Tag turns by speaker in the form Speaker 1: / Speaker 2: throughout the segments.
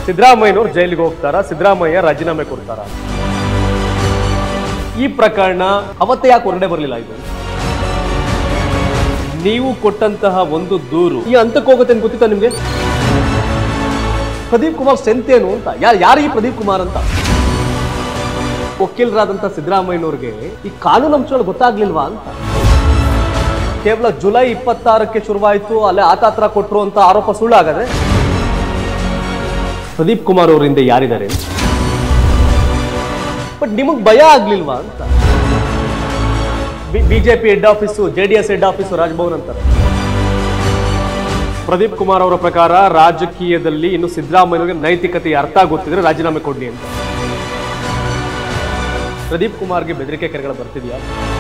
Speaker 1: ಸಿದ್ದರಾಮಯ್ಯನವ್ರು ಜೈಲಿಗೆ ಹೋಗ್ತಾರ ಸಿದ್ದರಾಮಯ್ಯ ರಾಜೀನಾಮೆ ಕೊಡ್ತಾರ ಈ ಪ್ರಕರಣ ಅವತ್ತೇ ಯಾಕೆ ಹೊರಗಡೆ ಬರಲಿಲ್ಲ ಇದು ನೀವು ಕೊಟ್ಟಂತಹ ಒಂದು ದೂರು ಈ ಹಂತಕ್ಕೆ ಹೋಗುತ್ತೆ ಅಂತ ಗೊತ್ತಿತ್ತ ನಿಮ್ಗೆ ಪ್ರದೀಪ್ ಕುಮಾರ್ ಸ್ಟ್ರೆಂತ್ ಏನು ಅಂತ ಯಾರು ಯಾರು ಈ ಪ್ರದೀಪ್ ಕುಮಾರ್ ಅಂತ ವಕೀಲರಾದಂಥ ಸಿದ್ದರಾಮಯ್ಯನವ್ರಿಗೆ ಈ ಕಾನೂನು ಅಂಶಗಳು ಗೊತ್ತಾಗ್ಲಿಲ್ವಾ ಅಂತ ಕೇವಲ ಜುಲೈ ಇಪ್ಪತ್ತಾರಕ್ಕೆ ಶುರುವಾಯಿತು ಅಲ್ಲೇ ಆತ ಹತ್ರ ಕೊಟ್ಟರು ಅಂತ ಆರೋಪ ಸುಳ್ಳಾಗದೆ ಪ್ರದೀಪ್ ಕುಮಾರ್ ಅವರಿಂದ ಯಾರಿದ್ದಾರೆ ಬಟ್ ನಿಮಗ್ ಭಯ ಆಗ್ಲಿಲ್ವಾ ಅಂತ BJP head office J D S head office Raj Bhavan ಅಂತಾರೆ ಪ್ರದೀಪ್ ಕುಮಾರ್ ಅವರ ಪ್ರಕಾರ ರಾಜಕೀಯದಲ್ಲಿ ಇನ್ನು ಸಿದ್ದರಾಮಯ್ಯನಿಗೆ ನೈತಿಕತೆ ಅರ್ಥ ಗೊತ್ತಿದ್ರೆ ರಾಜೀನಾಮೆ ಕೊಡ್ಲಿ ಅಂತ ಪ್ರದೀಪ್ ಕುಮಾರ್ಗೆ ಬೆದರಿಕೆ ಕರೆಗಳು ಬರ್ತಿದ್ಯಾ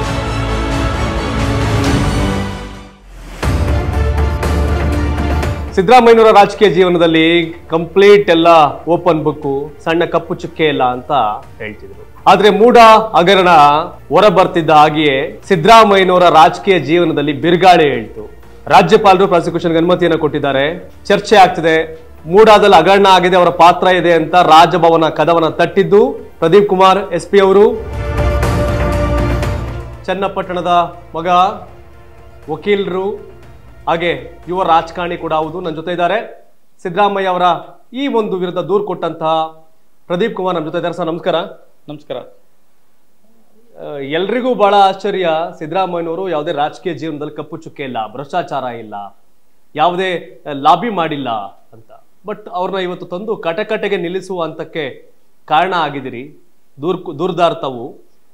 Speaker 1: ಸಿದ್ದರಾಮಯ್ಯನವರ ರಾಜಕೀಯ ಜೀವನದಲ್ಲಿ ಕಂಪ್ಲೀಟ್ ಎಲ್ಲ ಓಪನ್ ಬುಕ್ ಸಣ್ಣ ಕಪ್ಪು ಚುಕ್ಕೆ ಇಲ್ಲ ಅಂತ ಹೇಳ್ತಿದ್ರು ಆದ್ರೆ ಮೂಢ ಹಗರಣ ಹೊರ ಬರ್ತಿದ್ದ ಹಾಗೆಯೇ ಸಿದ್ದರಾಮಯ್ಯನವರ ರಾಜಕೀಯ ಜೀವನದಲ್ಲಿ ಬಿರುಗಾಳಿ ಹೇಳ್ತು ರಾಜ್ಯಪಾಲರು ಪ್ರಾಸಿಕ್ಯೂಷನ್ಗೆ ಅನುಮತಿಯನ್ನು ಕೊಟ್ಟಿದ್ದಾರೆ ಚರ್ಚೆ ಆಗ್ತಿದೆ ಮೂಡಾದಲ್ಲಿ ಹಗರಣ ಆಗಿದೆ ಅವರ ಪಾತ್ರ ಇದೆ ಅಂತ ರಾಜಭವನ ಕದವನ ತಟ್ಟಿದ್ದು ಪ್ರದೀಪ್ ಕುಮಾರ್ ಎಸ್ ಪಿ ಅವರು ಚನ್ನಪಟ್ಟಣದ ಮಗ ವಕೀಲರು ಹಾಗೆ ಯುವ ರಾಜಕಾರಣಿ ಕೂಡ ಹೌದು ನನ್ನ ಜೊತೆ ಇದ್ದಾರೆ ಸಿದ್ದರಾಮಯ್ಯ ಅವರ ಈ ಒಂದು ವಿರುದ್ಧ ದೂರು ಕೊಟ್ಟಂತಹ ಪ್ರದೀಪ್ ಕುಮಾರ್ ನಮ್ಮ ಜೊತೆ ಇದ್ದಾರೆ ಸರ್ ನಮಸ್ಕಾರ
Speaker 2: ನಮಸ್ಕಾರ
Speaker 1: ಆ, ಎಲ್ರಿಗೂ ಬಹಳ ಆಶ್ಚರ್ಯ ಸಿದ್ದರಾಮಯ್ಯನವರು ಯಾವುದೇ ರಾಜಕೀಯ ಜೀವನದಲ್ಲಿ ಕಪ್ಪು ಚುಕ್ಕೆ ಇಲ್ಲ ಭ್ರಷ್ಟಾಚಾರ ಇಲ್ಲ ಯಾವುದೇ ಲಾಬಿ ಮಾಡಿಲ್ಲ ಅಂತ ಬಟ್ ಅವ್ರನ್ನ ಇವತ್ತು ತಂದು ಕಟಕಟೆಗೆ ನಿಲ್ಲಿಸುವ ಹಂತಕ್ಕೆ ಕಾರಣ ಆಗಿದಿರಿ ದೂರ್ ದೂರ್ದಾರ್ ತಾವು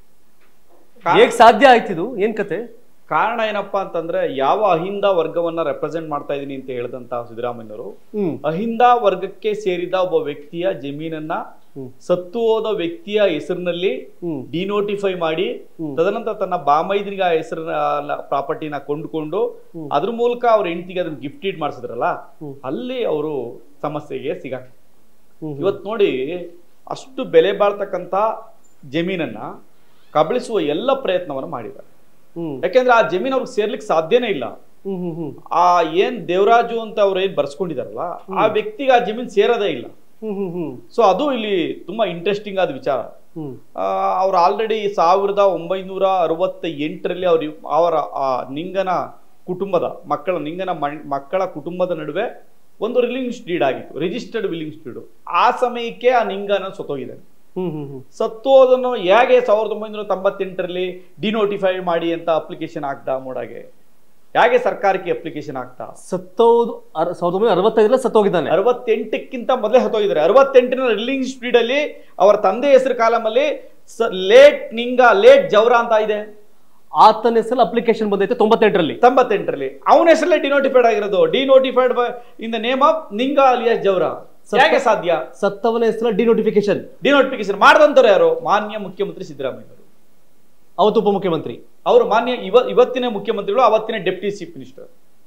Speaker 1: ಹೇಗ್ ಸಾಧ್ಯ ಆಯ್ತಿದು ಏನ್ ಕತೆ
Speaker 2: ಕಾರಣ ಏನಪ್ಪಾ ಅಂತಂದ್ರೆ ಯಾವ ಅಹಿಂದ ವರ್ಗವನ್ನ ರೆಪ್ರೆಸೆಂಟ್ ಮಾಡ್ತಾ ಇದೀನಿ ಅಂತ ಹೇಳಿದಂತ ಸಿದ್ದರಾಮಯ್ಯನವರು
Speaker 1: ಹ್ಮ್
Speaker 2: ಅಹಿಂದ ವರ್ಗಕ್ಕೆ ಸೇರಿದ ಒಬ್ಬ ವ್ಯಕ್ತಿಯ ಜಮೀನನ್ನ
Speaker 1: ಹ್ಮ್.
Speaker 2: ಸತ್ತು ಹೋದ ವ್ಯಕ್ತಿಯ ಹೆಸರಿನಲ್ಲಿ
Speaker 1: ಹ್ಮ್
Speaker 2: ಡಿನೋಟಿಫೈ ಮಾಡಿ ತದನಂತರ ತನ್ನ ಬಾಮೈದನಿಗೆ ಆ ಹೆಸರಿನ ಪ್ರಾಪರ್ಟಿನ ಕೊಂಡುಕೊಂಡು ಅದ್ರ ಮೂಲಕ ಅವ್ರ ಹೆಂಡತಿಗೆ ಅದನ್ನ ಗಿಫ್ಟೆಡ್ ಮಾಡಿಸಿದ್ರಲ್ಲ
Speaker 1: ಹ್ಮ್.
Speaker 2: ಅಲ್ಲಿ ಅವರು ಸಮಸ್ಯೆಗೆ ಸಿಗಾಕ
Speaker 1: ಹ್ಮ್.
Speaker 2: ಇವತ್ತು ನೋಡಿ ಅಷ್ಟು ಬೆಲೆ ಬಾಳ್ತಕ್ಕಂಥ ಜಮೀನನ್ನ ಕಬಳಿಸುವ ಎಲ್ಲ ಪ್ರಯತ್ನವನ್ನು ಮಾಡಿದ್ದಾರೆ
Speaker 1: ಹ್ಮ್
Speaker 2: ಯಾಕೆಂದ್ರೆ ಆ ಜಮೀನು ಅವ್ರಿಗೆ ಸೇರ್ಲಿಕ್ಕೆ ಸಾಧ್ಯನೇ ಇಲ್ಲ
Speaker 1: ಹ್ಮ್ ಹ್ಮ್ ಹ್ಮ್
Speaker 2: ಆ ಏನ್ ದೇವರಾಜು ಅಂತ ಅವ್ರು ಏನ್ ಬರ್ಸ್ಕೊಂಡಿದಾರಲ್ಲ ಆ ವ್ಯಕ್ತಿಗೆ ಆ ಜಮೀನ್ ಸೇರೋದೇ ಇಲ್ಲ
Speaker 1: ಹ್ಮ್ ಹ್ಮ್ ಹ್ಮ್
Speaker 2: ಸೊ ಅದು ಇಲ್ಲಿ ತುಂಬಾ ಇಂಟ್ರೆಸ್ಟಿಂಗ್ ಆದ ವಿಚಾರ
Speaker 1: ಹ್ಮ್
Speaker 2: ಅವ್ರು ಆಲ್ರೆಡಿ ಸಾವಿರದ ಒಂಬೈನೂರ ಅರವತ್ತ ಎಂಟರಲ್ಲಿ ಅವ್ರ ಅವರ ಆ ನಿಂಗನ ಕುಟುಂಬದ ಮಕ್ಕಳ ನಿಂಗನ ಮಣ್- ಮಕ್ಕಳ ಕುಟುಂಬದ ನಡುವೆ ಒಂದು ರಿಲಿಂಗ್ಸ್ ಡೀಡ್ ಆಗಿತ್ತು ರಿಜಿಸ್ಟರ್ಡ್ ವಿಲಿಂಗ್ಸ್ ಡೀಡ್ ಆ ಸಮಯಕ್ಕೆ ಆ ನಿಂಗನ ಸತ್ತೋಗಿದ್ದಾನೆ
Speaker 1: ಹ್ಮ್ ಹ್ಮ್ ಹ್ಮ್
Speaker 2: ಸತ್ತೋದನ್ನು ಹೇಗೆ ಸಾವಿರದ ಒಂಬೈನೂರ ತೊಂಬತ್ತೆಂಟರಲ್ಲಿ ಡಿನೋಟಿಫೈ ಮಾಡಿ ಅಂತ ಅಪ್ಲಿಕೇಶನ್ ಹಾಕ್ದ ಮೋಡಾಗೆ ಹೇಗೆ ಸರ್ಕಾರಕ್ಕೆ ಅಪ್ಲಿಕೇಶನ್ ಹಾಕ್ತಾ
Speaker 1: ಸತ್ತೋದು ಅರ- ಸಾವಿರದ ಒಂಬೈನೂರ ಅರವತ್ತೈದರಲ್ಲಿ ಸತ್ತೋಗಿದ್ದಾನೆ
Speaker 2: ಅರವತ್ತೆಂಟಕ್ಕಿಂತ ಮೊದಲೇ ಹತ್ತೋಗಿದ್ದಾರೆ ಅರವತ್ತೆಂಟನ ರಿಲಿಂಗ್ ಸ್ಪೀಡ್ ಅಲ್ಲಿ ಅವರ ತಂದೆ ಹೆಸರು ಕಾಲಮಲ್ಲಿ ಲೇಟ್ ನಿಂಗ ಲೇಟ್ ಜವರ ಅಂತ ಇದೆ
Speaker 1: ಆತನ ಹೆಸರು ಅಪ್ಲಿಕೇಶನ್ ಬಂದೈತೆ ತೊಂಬತ್ತೆಂಟರಲ್ಲಿ
Speaker 2: ತೊಂಬತ್ತೆಂಟರಲ್ಲಿ ಅವನ ಹೆಸರಲ್ಲೇ ಡಿನೋಟಿಫೈಡ್ ಆಗಿರೋದು denotified in the name of Ninga alias Javara ಹೇಗೆ ಸಾಧ್ಯ
Speaker 1: ಸತ್ತವನ ಹೆಸರು ಡಿನೋಟಿಫಿಕೇಶನ್
Speaker 2: ಡಿನೋಟಿಫಿಕೇಶನ್ ಮಾಡಿದಂತವ್ರು ಯಾರು ಮಾನ್ಯ ಮುಖ್ಯಮಂತ್ರಿ ಸಿದ್ದರಾಮಯ್ಯ ಅವರು
Speaker 1: ಅವತ್ತು ಉಪಮುಖ್ಯಮಂತ್ರಿ
Speaker 2: ಅವರು ಮಾನ್ಯ ಇವ ಇವತ್ತಿನ ಮುಖ್ಯಮಂತ್ರಿಗಳು ಅವತ್ತಿನ ಡೆಪ್ಟಿ ಚೀಫ್ ಮಿನಿಸ್ಟರ್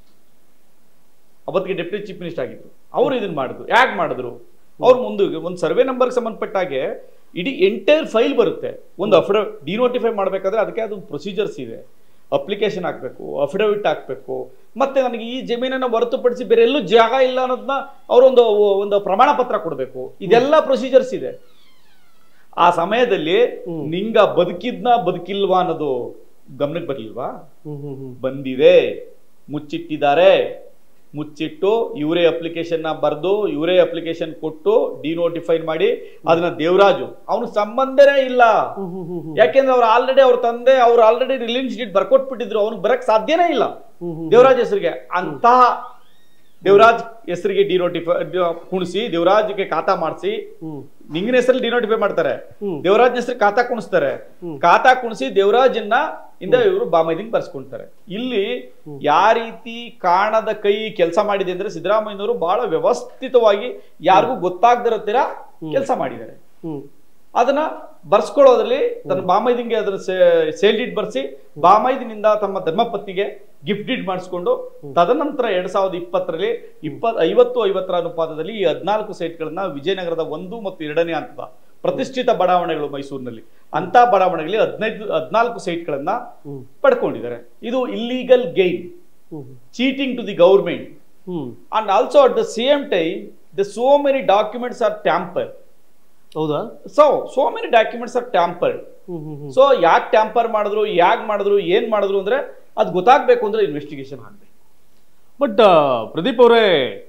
Speaker 2: ಅವತ್ತಿಗೆ ಡೆಪ್ಟಿ ಚೀಫ್ ಮಿನಿಸ್ಟರ್ ಆಗಿದ್ರು ಅವರು ಇದನ್ನ ಮಾಡಿದ್ರು ಯಾಕೆ ಮಾಡಿದ್ರು ಅವ್ರು ಮುಂದೆ ಒಂದು ಸರ್ವೆ ನಂಬರ್ಗೆ ಸಂಬಂಧಪಟ್ಟ ಹಾಗೆ ಇಡೀ ಎಂಟೈರ್ ಫೈಲ್ ಬರುತ್ತೆ ಒಂದು ಅಫಿಡ ಡಿನೋಟಿಫೈ ಮಾಡಬೇಕಾದ್ರೆ ಅದಕ್ಕೆ ಅದು ಪ್ರೊಸೀಜರ್ಸ್ ಇದೆ ಅಪ್ಲಿಕೇಶನ್ ಹಾಕಬೇಕು ಅಫಿಡವಿಟ್ ಹಾಕಬೇಕು ಮತ್ತೆ ನನಗೆ ಈ ಜಮೀನನ್ನು ಹೊರತುಪಡಿಸಿ ಬೇರೆ ಎಲ್ಲೂ ಜಾಗ ಇಲ್ಲ ಅನ್ನೋದನ್ನ ಅವರೊಂದು ಒಂದು ಪ್ರಮಾಣ ಪತ್ರ ಕೊಡಬೇಕು ಇದೆಲ್ಲ ಪ್ರೊಸೀಜರ್ಸ್ ಇದೆ ಆ ಸಮಯದಲ್ಲಿ ನಿಂಗ ಬದುಕಿದ್ನ ಬದುಕಿಲ್ವಾ ಅನ್ನೋದು ಗಮನಕ್ಕೆ ಬರ್ಲಿಲ್ವಾ
Speaker 1: ಹ್ಮ್ ಹ್ಮ್ ಹ್ಮ್
Speaker 2: ಬಂದಿದೆ ಮುಚ್ಚಿಟ್ಟಿದ್ದಾರೆ ಮುಚ್ಚಿಟ್ಟು ಇವರೇ ಅಪ್ಲಿಕೇಶನ್ ಬರೆದು ಇವರೇ ಅಪ್ಲಿಕೇಶನ್ ಕೊಟ್ಟು ಡಿನೋಟಿಫೈ ಮಾಡಿ ಅದನ್ನ ದೇವರಾಜು ಅವನು ಸಂಬಂಧನೇ ಇಲ್ಲ
Speaker 1: ಹ್ಮ್ ಹ್ಮ್ ಹ್ಮ್ ಹ್ಮ್
Speaker 2: ಯಾಕೆಂದ್ರೆ ಅವ್ರು ಆಲ್ರೆಡಿ ಅವ್ರ ತಂದೆ ಅವ್ರು ಆಲ್ರೆಡಿ ರಿಲೀಸ್ ಡೀಟ್ ಬರ್ಕೊಟ್ಬಿಟ್ಟಿದ್ರು ಅವ್ನಿಗೆ ಬರಕ್ ಸಾಧ್ಯನೇ ಇಲ್ಲ
Speaker 1: ಹ್ಮ್ ಹ್ಮ್.
Speaker 2: ದೇವರಾಜ್ ಹೆಸರಿಗೆ ಅಂತಹ ದೇವರಾಜ್ ಹೆಸರಿಗೆ ಡಿನೋಟಿಫೈ ಕುಣಿಸಿ ದೇವರಾಜ್ಗೆ ಖಾತಾ ಮಾಡಿಸಿ
Speaker 1: ಹ್ಮ್
Speaker 2: ನಿಂಗಿನ ಹೆಸರಲ್ಲಿ ಡಿನೋಟಿಫೈ ಮಾಡ್ತಾರೆ
Speaker 1: ಹ್ಮ್.
Speaker 2: ದೇವರಾಜ್ನ ಹೆಸರು ಖಾತಾ ಕುಣಿಸ್ತಾರೆ ಖಾತಾ ಕುಣಿಸಿ ದೇವರಾಜನ್ನ ಇಂದ ಇವರು ಬಾಮೈದಿಂಗ್ ಬರ್ಸ್ಕೊಂತಾರೆ ಇಲ್ಲಿ ಯಾವ ರೀತಿ ಕಾಣದ ಕೈ ಕೆಲಸ ಮಾಡಿದೆ ಅಂದ್ರೆ ಸಿದ್ದರಾಮಯ್ಯನವರು ಬಹಳ ವ್ಯವಸ್ಥಿತವಾಗಿ ಯಾರಿಗೂ ಗೊತ್ತಾಗದಿರೋ ತರ ಕೆಲಸ ಮಾಡಿದ್ದಾರೆ
Speaker 1: ಹ್ಮ್
Speaker 2: ಅದನ್ನ ಬರ್ಸ್ಕೊಳ್ಳೋದ್ರಲ್ಲಿ ತನ್ನ ಬಾಮೈದಿಂಗೆ ಅದನ್ನ ಸೇಲ್ ಡೀಡ್ ಬರ್ಸಿ ಬಾಮೈದಿನಿಂದ ತಮ್ಮ ಧರ್ಮಪತ್ನಿಗೆ ಗಿಫ್ಟ್ ಡೀಡ್ ಮಾಡಿಸ್ಕೊಂಡು ತದನಂತರ ಎರಡ್ ಸಾವಿರದ ಇಪ್ಪತ್ತರಲ್ಲಿ ಇಪ್ಪತ್ ಐವತ್ತು ಐವತ್ತರ ಅನುಪಾತದಲ್ಲಿ ಈ ಹದಿನಾಲ್ಕು ಸೈಟ್ಗಳನ್ನ ವಿಜಯನಗರದ ಒಂದು ಮತ್ತು ಎರಡನೇ ಹಂತದ ಪ್ರತಿಷ್ಠಿತ ಬಡಾವಣೆಗಳು ಮೈಸೂರಿನಲ್ಲಿ ಅಂತ ಬಡಾವಣೆಗಳಲ್ಲಿ ಹದಿನೈದು ಹದಿನಾಲ್ಕು ಸೈಟ್ಗಳನ್ನ
Speaker 1: ಹ್ಮ್
Speaker 2: ಪಡ್ಕೊಂಡಿದ್ದಾರೆ ಇದು illegal gain
Speaker 1: hmm
Speaker 2: cheating to the government
Speaker 1: hmm
Speaker 2: and also at the same time the so many documents are tamper
Speaker 1: ಹೌದಾ
Speaker 2: so so many documents are tampered
Speaker 1: hmm hmm hmm
Speaker 2: so ಯಾಕೆ ಟ್ಯಾಂಪರ್ ಮಾಡಿದ್ರು ಯಾಕೆ ಮಾಡಿದ್ರು ಏನ್ ಮಾಡಿದ್ರು ಅಂದ್ರೆ ಅದು ಗೊತ್ತಾಗ್ಬೇಕು ಅಂದ್ರೆ ಇನ್ವೆಸ್ಟಿಗೇಷನ್ ಆಗ್ಬೇಕು
Speaker 1: ಬಟ್ ಪ್ರದೀಪ್ ಅವರೇ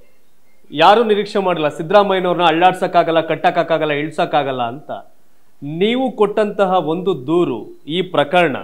Speaker 1: ಯಾರು ನಿರೀಕ್ಷೆ ಮಾಡಲ್ಲ ಸಿದ್ದರಾಮಯ್ಯನವ್ರನ್ನ ಅಳ್ಳಾಡ್ಸಕ್ಕಾಗಲ್ಲ ಕಟ್ಟಕ್ಕಾಗಲ್ಲ ಇಳ್ಸಕ್ಕಾಗಲ್ಲ ಅಂತ ನೀವು ಕೊಟ್ಟಂತಹ ಒಂದು ದೂರು ಈ ಪ್ರಕರಣ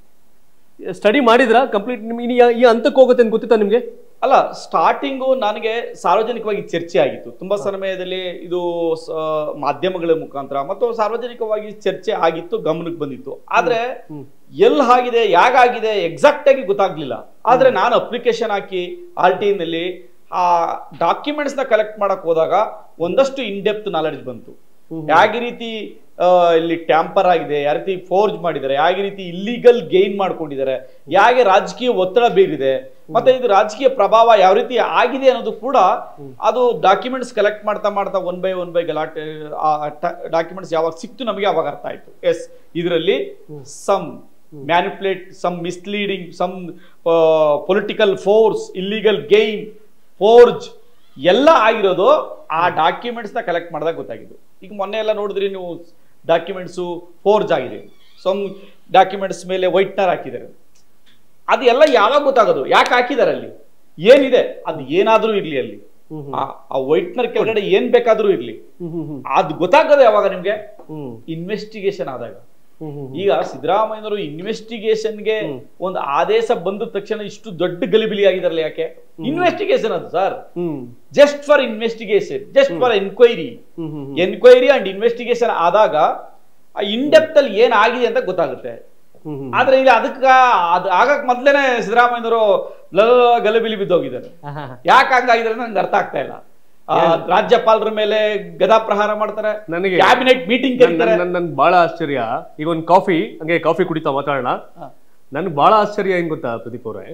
Speaker 1: ಸ್ಟಡಿ ಮಾಡಿದ್ರಾ ಕಂಪ್ಲೀಟ್ ನಿಮ್ಗೆ ಈ- ಈ ಹಂತಕ್ಕೆ ಹೋಗುತ್ತೆ ಅಂತ ಗೊತ್ತಿತ್ತಾ ನಿಮ್ಗೆ
Speaker 2: ಅಲ್ಲ ಸ್ಟಾರ್ಟಿಂಗು ನನಗೆ ಸಾರ್ವಜನಿಕವಾಗಿ ಚರ್ಚೆ ಆಗಿತ್ತು ತುಂಬಾ ಸಮಯದಲ್ಲಿ ಇದು ಸ- ಮಾಧ್ಯಮಗಳ ಮುಖಾಂತರ ಮತ್ತು ಸಾರ್ವಜನಿಕವಾಗಿ ಚರ್ಚೆ ಆಗಿತ್ತು ಗಮನಕ್ಕೆ ಬಂದಿತ್ತು ಆದ್ರೆ ಎಲ್ಲಿ ಆಗಿದೆ ಯಾಗಾಗಿದೆ ಎಕ್ಸಾಕ್ಟ್ ಆಗಿ ಗೊತ್ತಾಗ್ಲಿಲ್ಲ ಆದ್ರೆ ನಾನು ಅಪ್ಲಿಕೇಶನ್ ಹಾಕಿ ಆರ್ ಟಿ ನಲ್ಲಿ ಆ ಡಾಕ್ಯುಮೆಂಟ್ಸ್ ನ ಕಲೆಕ್ಟ್ ಮಾಡಕ್ ಹೋದಾಗ ಒಂದಷ್ಟು ಇನ್ ಡೆಪ್ತ್ ನಾಲೆಡ್ಜ್ ಬಂತು ಯಾವ ರೀತಿ ಆ, ಇಲ್ಲಿ ಟ್ಯಾಂಪರ್ ಆಗಿದೆ ಯಾವ ರೀತಿ ಫೋರ್ಜ್ ಮಾಡಿದ್ದಾರೆ ಯಾವ ರೀತಿ ಇಲ್ಲಿಗಲ್ ಗೇನ್ ಮಾಡ್ಕೊಂಡಿದ್ದಾರೆ ಹೇಗೆ ರಾಜಕೀಯ ಒತ್ತಡ ಬೀರಿದೆ ಮತ್ತೆ ಇದು ರಾಜಕೀಯ ಪ್ರಭಾವ ಯಾವ ರೀತಿ ಆಗಿದೆ ಅನ್ನೋದು ಕೂಡ ಅದು ಡಾಕ್ಯುಮೆಂಟ್ಸ್ ಕಲೆಕ್ಟ್ ಮಾಡ್ತಾ ಮಾಡ್ತಾ ಒನ್ ಬೈ ಒನ್ ಬೈ ಗಲಾಟೆ ಡಾಕ್ಯುಮೆಂಟ್ಸ್ ಯಾವಾಗ ಸಿಕ್ತು ನಮಗೆ ಅವಾಗ ಅರ್ಥ ಆಯ್ತು ಎಸ್ ಇದರಲ್ಲಿ some manipulate some misleading some political force illegal gain forge ಎಲ್ಲ ಆಗಿರೋದು ಆ ಡಾಕ್ಯುಮೆಂಟ್ಸ್ನ ಕಲೆಕ್ಟ್ ಮಾಡಿದಾಗ ಗೊತ್ತಾಗಿದ್ದು ಈಗ ಮೊನ್ನೆ ಎಲ್ಲ ನೋಡಿದ್ರಿ ನೀವು ಡಾಕ್ಯುಮೆಂಟ್ಸು ಫೋರ್ಜ್ ಆಗಿದೆ ಸಮ್ ಡಾಕ್ಯುಮೆಂಟ್ಸ್ ಮೇಲೆ ವೈಟ್ನರ್ ಹಾಕಿದ್ದಾರೆ ಅದು ಎಲ್ಲ ಯಾವಾಗ ಗೊತ್ತಾಗೋದು ಯಾಕೆ ಹಾಕಿದ್ದಾರೆ ಅಲ್ಲಿ ಏನಿದೆ ಅದು ಏನಾದ್ರೂ ಇರ್ಲಿ ಅಲ್ಲಿ ಆ- ಆ ವೈಟ್ನರ್ ಕೆಳಗಡೆ ಏನ್ ಬೇಕಾದ್ರೂ ಇರ್ಲಿ ಅದು ಗೊತ್ತಾಗೋದು ಯಾವಾಗ ನಿಮ್ಗೆ ಇನ್ವೆಸ್ಟಿಗೇಷನ್ ಆದಾಗ ಈಗ ಸಿದ್ದರಾಮಯ್ಯನವರು ಇನ್ವೆಸ್ಟಿಗೇಷನ್ಗೆ ಒಂದು ಆದೇಶ ಬಂದ ತಕ್ಷಣ ಇಷ್ಟು ದೊಡ್ಡ ಗಲಿಬಿಲಿ ಆಗಿದಾರಲ್ಲ ಯಾಕೆ ಇನ್ವೆಸ್ಟಿಗೇಷನ್ ಅದು sir just for investigation just for enquiry enquiry and investigation ಆದಾಗ ಆ ಇನ್ ಡೆಪ್ತ್ ಅಲ್ಲಿ ಏನ್ ಆಗಿದೆ ಅಂತ ಗೊತ್ತಾಗುತ್ತೆ ಆದ್ರೆ ಇಲ್ಲಿ ಅದಕ್ಕ ಅದು ಆಗಕ್ ಮೊದ್ಲೇನೆ ಸಿದ್ದರಾಮಯ್ಯನವರು ಲ- ಲ- ಲ- ಗಲಿಬಿಲಿ ಬಿದ್ದೋಗಿದ್ದಾರೆ ಯಾಕೆ ಹಂಗಾಗಿದ್ದಾರೆ ನಂಗೆ ಅರ್ಥ ಆಗ್ತಾ ಇಲ್ಲ ಆ, ರಾಜ್ಯಪಾಲರ ಮೇಲೆ ಗದಾ ಪ್ರಹಾರ ಮಾಡ್ತಾರೆ
Speaker 1: ನನಗೆ
Speaker 2: ಕ್ಯಾಬಿನೆಟ್ ಮೀಟಿಂಗ್ ಕರೀತಾರೆ
Speaker 1: ನನ್ ನನ್ ಬಹಳ ಆಶ್ಚರ್ಯ ಈಗ ಒಂದು ಕಾಫಿ ಹಂಗೆ ಕಾಫಿ ಕುಡಿತಾ ಮಾತಾಡೋಣ
Speaker 2: ಹಾ.
Speaker 1: ನನ್ಗೆ ಬಹಳ ಆಶ್ಚರ್ಯ ಏನ್ ಗೊತ್ತಾ ಪ್ರದೀಪ್ ಅವರೇ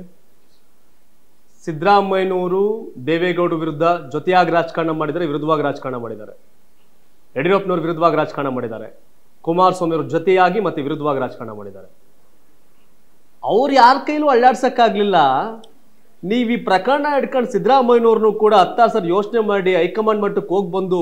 Speaker 1: ಸಿದ್ದರಾಮಯ್ಯನವರು ದೇವೇಗೌಡ ವಿರುದ್ಧ ಜೊತೆಯಾಗಿ ರಾಜಕಾರಣ ಮಾಡಿದ್ದಾರೆ ವಿರುದ್ಧವಾಗಿ ರಾಜಕಾರಣ ಮಾಡಿದ್ದಾರೆ ಯಡಿಯೂರಪ್ಪನವ್ರ ವಿರುದ್ಧವಾಗಿ ರಾಜಕಾರಣ ಮಾಡಿದ್ದಾರೆ ಕುಮಾರಸ್ವಾಮಿ ಅವರು ಜೊತೆಯಾಗಿ ಮತ್ತೆ ವಿರುದ್ಧವಾಗಿ ರಾಜಕಾರಣ ಮಾಡಿದ್ದಾರೆ ಅವ್ರು ಯಾರ ಕೈಲೂ ಅಳ್ಳಾಡ್ಸಕ್ಕಾಗ್ಲಿಲ್ಲ ನೀವು ಈ ಪ್ರಕರಣ ಹಿಡ್ಕೊಂಡು ಸಿದ್ದರಾಮಯ್ಯನವ್ರನ್ನು ಕೂಡ ಹತ್ತಾರು ಸರ್ ಯೋಚನೆ ಮಾಡಿ ಹೈಕಮಾಂಡ್ ಮಟ್ಟಕ್ಕೆ ಹೋಗಿ ಬಂದು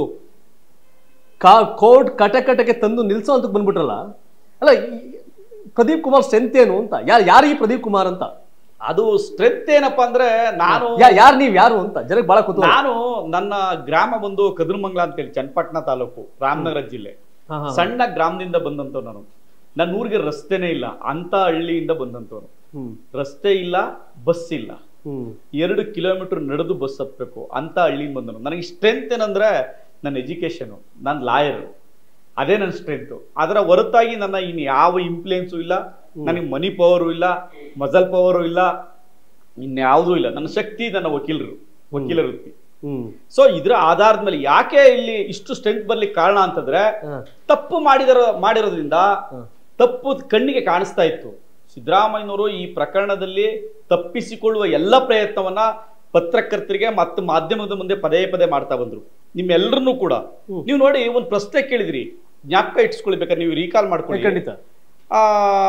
Speaker 1: ಕಾ ಕೋರ್ಟ್ ಕಟಕಟಕ್ಕೆ ತಂದು ನಿಲ್ಸೋ ಅಂತ ಬಂದ್ಬಿಟ್ರಲ್ಲ ಅಲ್ಲ ಈ- ಪ್ರದೀಪ್ ಕುಮಾರ್ ಸ್ಟ್ರೆಂತ್ ಏನು ಅಂತ ಯಾರು ಯಾರು ಈ ಪ್ರದೀಪ್ ಕುಮಾರ್ ಅಂತ
Speaker 2: ಅದು ಸ್ಟ್ರೆಂತ್ ಏನಪ್ಪಾ ಅಂದ್ರೆ ನಾನು
Speaker 1: ಯಾ- ಯಾರು ನೀವ್ ಯಾರು ಅಂತ ಜನಕ್ಕೆ ಬಹಳ ಕುತೂಹಲ
Speaker 2: ನಾನು ನನ್ನ ಗ್ರಾಮ ಬಂದು ಕದ್ರಮಂಗ್ಲ ಅಂತೇಳಿ ಚನ್ನಪಟ್ಟಣ ತಾಲೂಕು ರಾಮನಗರ ಜಿಲ್ಲೆ
Speaker 1: ಹಾ, ಹಾ.
Speaker 2: ಸಣ್ಣ ಗ್ರಾಮದಿಂದ ಬಂದಂತವ್ ನಾನು ನನ್ನ ಊರಿಗೆ ರಸ್ತೆನೇ ಇಲ್ಲ ಅಂತ ಹಳ್ಳಿಯಿಂದ ಬಂದಂತವನು
Speaker 1: ಹ್ಮ್
Speaker 2: ರಸ್ತೆ ಇಲ್ಲ ಬಸ್ ಇಲ್ಲ
Speaker 1: ಹ್ಮ್
Speaker 2: ಎರಡು ಕಿಲೋಮೀಟರ್ ನಡೆದು ಬಸ್ ಹತ್ಬೇಕು ಅಂತ ಹಳ್ಳಿಯಿಂದ ಬಂದನು ನನಗೆ ಸ್ಟ್ರೆಂತ್ ಏನಂದ್ರೆ ನನ್ನ ಎಜುಕೇಶನ್ ನನ್ನ ಲಾಯರ್ ಅದೇ ನನ್ನ ಸ್ಟ್ರೆಂತ್ ಅದರ ಹೊರತಾಗಿ ನನ್ನ ಇನ್ನು ಯಾವ ಇನ್ಫ್ಲೂಯೆನ್ಸು ಇಲ್ಲ ನನಗೆ ಮನಿ ಪವರು ಇಲ್ಲ ಮಜಲ್ ಪವರು ಇಲ್ಲ ಇನ್ಯಾವುದೂ ಇಲ್ಲ ನನ್ನ ಶಕ್ತಿ ನನ್ನ ವಕೀಲರು ವಕೀಲ ವೃತ್ತಿ
Speaker 1: ಹ್ಮ್
Speaker 2: ಸೊ ಇದ್ರ ಆಧಾರದ ಮೇಲೆ ಯಾಕೆ ಇಲ್ಲಿ ಇಷ್ಟು ಸ್ಟ್ರೆಂತ್ ಬರ್ಲಿಕ್ಕೆ ಕಾರಣ ಅಂತಂದ್ರೆ
Speaker 1: ಹಾ.
Speaker 2: ತಪ್ಪು ಮಾಡಿದರ ಮಾಡಿರೋದ್ರಿಂದ
Speaker 1: ಹಾ.
Speaker 2: ತಪ್ಪು ಕಣ್ಣಿಗೆ ಕಾಣಿಸ್ತಾ ಇತ್ತು ಸಿದ್ದರಾಮಯ್ಯನವರು ಈ ಪ್ರಕರಣದಲ್ಲಿ ತಪ್ಪಿಸಿಕೊಳ್ಳುವ ಎಲ್ಲ ಪ್ರಯತ್ನವನ್ನ ಪತ್ರಕರ್ತರಿಗೆ ಮತ್ತು ಮಾಧ್ಯಮದ ಮುಂದೆ ಪದೇ ಪದೇ ಮಾಡ್ತಾ ಬಂದ್ರು ನಿಮ್ಮೆಲ್ಲರನ್ನೂ ಕೂಡ ನೀವು ನೋಡಿ ಒಂದು ಪ್ರಶ್ನೆ ಕೇಳಿದ್ರಿ ಜ್ಞಾಪಕ ಇಟ್ಸ್ಕೊಳ್ಬೇಕಾದ್ರೆ ನೀವು ರೀಕಾಲ್ ಮಾಡ್ಕೊಳ್ಳಿ
Speaker 1: ಖಂಡಿತ
Speaker 2: ಆ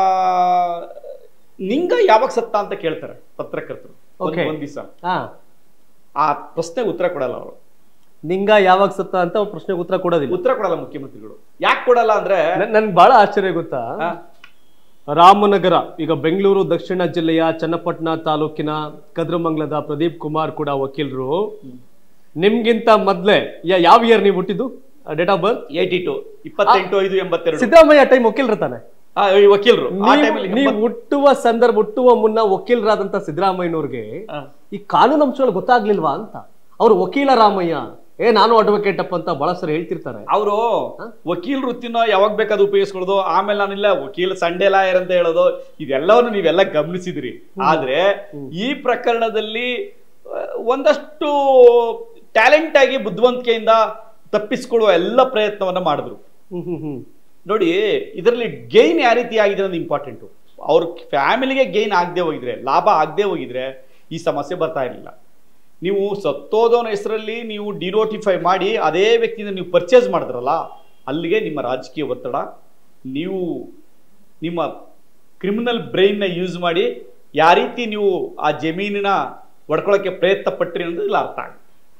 Speaker 2: ನಿಂಗ ಯಾವಾಗ ಸತ್ತ ಅಂತ ಕೇಳ್ತಾರೆ ಪತ್ರಕರ್ತರು ಒಂದ್-
Speaker 1: Okay.
Speaker 2: ಒಂದ್ ದಿವಸ
Speaker 1: ಹಾ
Speaker 2: ಆ ಪ್ರಶ್ನೆಗೆ ಉತ್ತರ ಕೊಡಲ್ಲ ಅವರು
Speaker 1: ನಿಂಗ ಯಾವಾಗ ಸತ್ತ ಅಂತ ಅವ್ರ ಪ್ರಶ್ನೆಗೆ ಉತ್ತರ ಕೊಡೋದಿಲ್ಲ
Speaker 2: ಉತ್ತರ ಕೊಡಲ್ಲ ಮುಖ್ಯಮಂತ್ರಿಗಳು ಯಾಕೆ ಕೊಡಲ್ಲ ಅಂದ್ರೆ
Speaker 1: ನನ್- ನನ್ಗೆ ಬಹಳ ಆಶ್ಚರ್ಯ ಗೊತ್ತಾ
Speaker 2: ಆ,
Speaker 1: ರಾಮನಗರ ಈಗ ಬೆಂಗಳೂರು ದಕ್ಷಿಣ ಜಿಲ್ಲೆಯ ಚನ್ನಪಟ್ಟಣ ತಾಲೂಕಿನ ಕದ್ರಮಂಗ್ಲದ ಪ್ರದೀಪ್ ಕುಮಾರ್ ಕೂಡ ವಕೀಲರು ನಿಮ್ಗಿಂತ ಮೊದ್ಲೇ ಯಾ- ಯಾವ ಇಯರ್ ನೀವು ಹುಟ್ಟಿದ್ದು ಡೇಟ್ ಆಫ್ ಬರ್ತ್
Speaker 2: 82 ಇಪ್ಪತ್ತೆಂಟು ಐದು ಎಂಬತ್ತೆರಡು
Speaker 1: ಸಿದ್ದರಾಮಯ್ಯ ಟೈಮ್ ವಕೀಲರು ತಾನೆ
Speaker 2: ಆ, ಈ ವಕೀಲರು ಆ
Speaker 1: ನೀವು-
Speaker 2: ಟೈಮಲ್ಲಿ
Speaker 1: ನೀವು ಹುಟ್ಟುವ ಸಂದರ್ಭ ಹುಟ್ಟುವ ಮುನ್ನ ವಕೀಲರಾದಂತ ಸಿದ್ದರಾಮಯ್ಯನವ್ರಿಗೆ
Speaker 2: ಆ,
Speaker 1: ಈ ಕಾನೂನು ಅಂಶಗಳು ಗೊತ್ತಾಗ್ಲಿಲ್ವಾ ಅಂತ ಅವ್ರು ವಕೀಲ ರಾಮಯ್ಯ ಏ ನಾನು ಅಡ್ವೊಕೇಟ್ ಅಪ್ಪ ಅಂತ ಬಹಳ ಸರಿ ಹೇಳ್ತಿರ್ತಾರೆ
Speaker 2: ಅವರು ವಕೀಲ ವೃತ್ತಿನ ಯಾವಾಗ ಬೇಕಾದ್ರೂ ಉಪಯೋಗಿಸ್ಕೊಳ್ಳೋದು ಆಮೇಲೆ ನಾನಿಲ್ಲ ವಕೀಲ ಸಂಡೇ ಲಾಯರ್ ಅಂತ ಹೇಳೋದು ಇದೆಲ್ಲವನ್ನು ನೀವೆಲ್ಲ ಗಮನಿಸಿದ್ರಿ ಆದ್ರೆ ಈ ಪ್ರಕರಣದಲ್ಲಿ ಆ, ಒಂದಷ್ಟು ಟ್ಯಾಲೆಂಟ್ ಆಗಿ ಬುದ್ಧಿವಂತಿಕೆಯಿಂದ ತಪ್ಪಿಸ್ಕೊಳ್ಳುವ ಎಲ್ಲ ಪ್ರಯತ್ನವನ್ನ ಮಾಡಿದ್ರು
Speaker 1: ಹ್ಮ್ ಹ್ಮ್ ಹ್ಮ್
Speaker 2: ನೋಡಿ ಇದರಲ್ಲಿ ಗೈನ್ ಯಾವ ರೀತಿ ಆಗಿದೆ ಅನ್ನೋದು ಇಂಪಾರ್ಟೆಂಟು ಅವ್ರ ಫ್ಯಾಮಿಲಿಗೆ ಗೈನ್ ಆಗದೆ ಹೋಗಿದ್ರೆ ಲಾಭ ಆಗದೆ ಹೋಗಿದ್ರೆ ಈ ಸಮಸ್ಯೆ ಬರ್ತಾ ಇರಲಿಲ್ಲ ನೀವು ಸತ್ತೋದವನ ಹೆಸರಲ್ಲಿ ನೀವು ಡಿನೋಟಿಫೈ ಮಾಡಿ ಅದೇ ವ್ಯಕ್ತಿಯಿಂದ ನೀವು ಪರ್ಚೇಸ್ ಮಾಡಿದ್ರಲ್ಲ ಅಲ್ಲಿಗೆ ನಿಮ್ಮ ರಾಜಕೀಯ ಒತ್ತಡ ನೀವು ನಿಮ್ಮ ಕ್ರಿಮಿನಲ್ ಬ್ರೈನ್ನ ಯೂಸ್ ಮಾಡಿ ಯಾವ ರೀತಿ ನೀವು ಆ ಜಮೀನಿನ ಒಡ್ಕೊಳ್ಳೋಕ್ಕೆ ಪ್ರಯತ್ನ ಪಟ್ರಿ ಅನ್ನೋದು ಇಲ್ಲ ಅರ್ಥ ಆಗುತ್ತೆ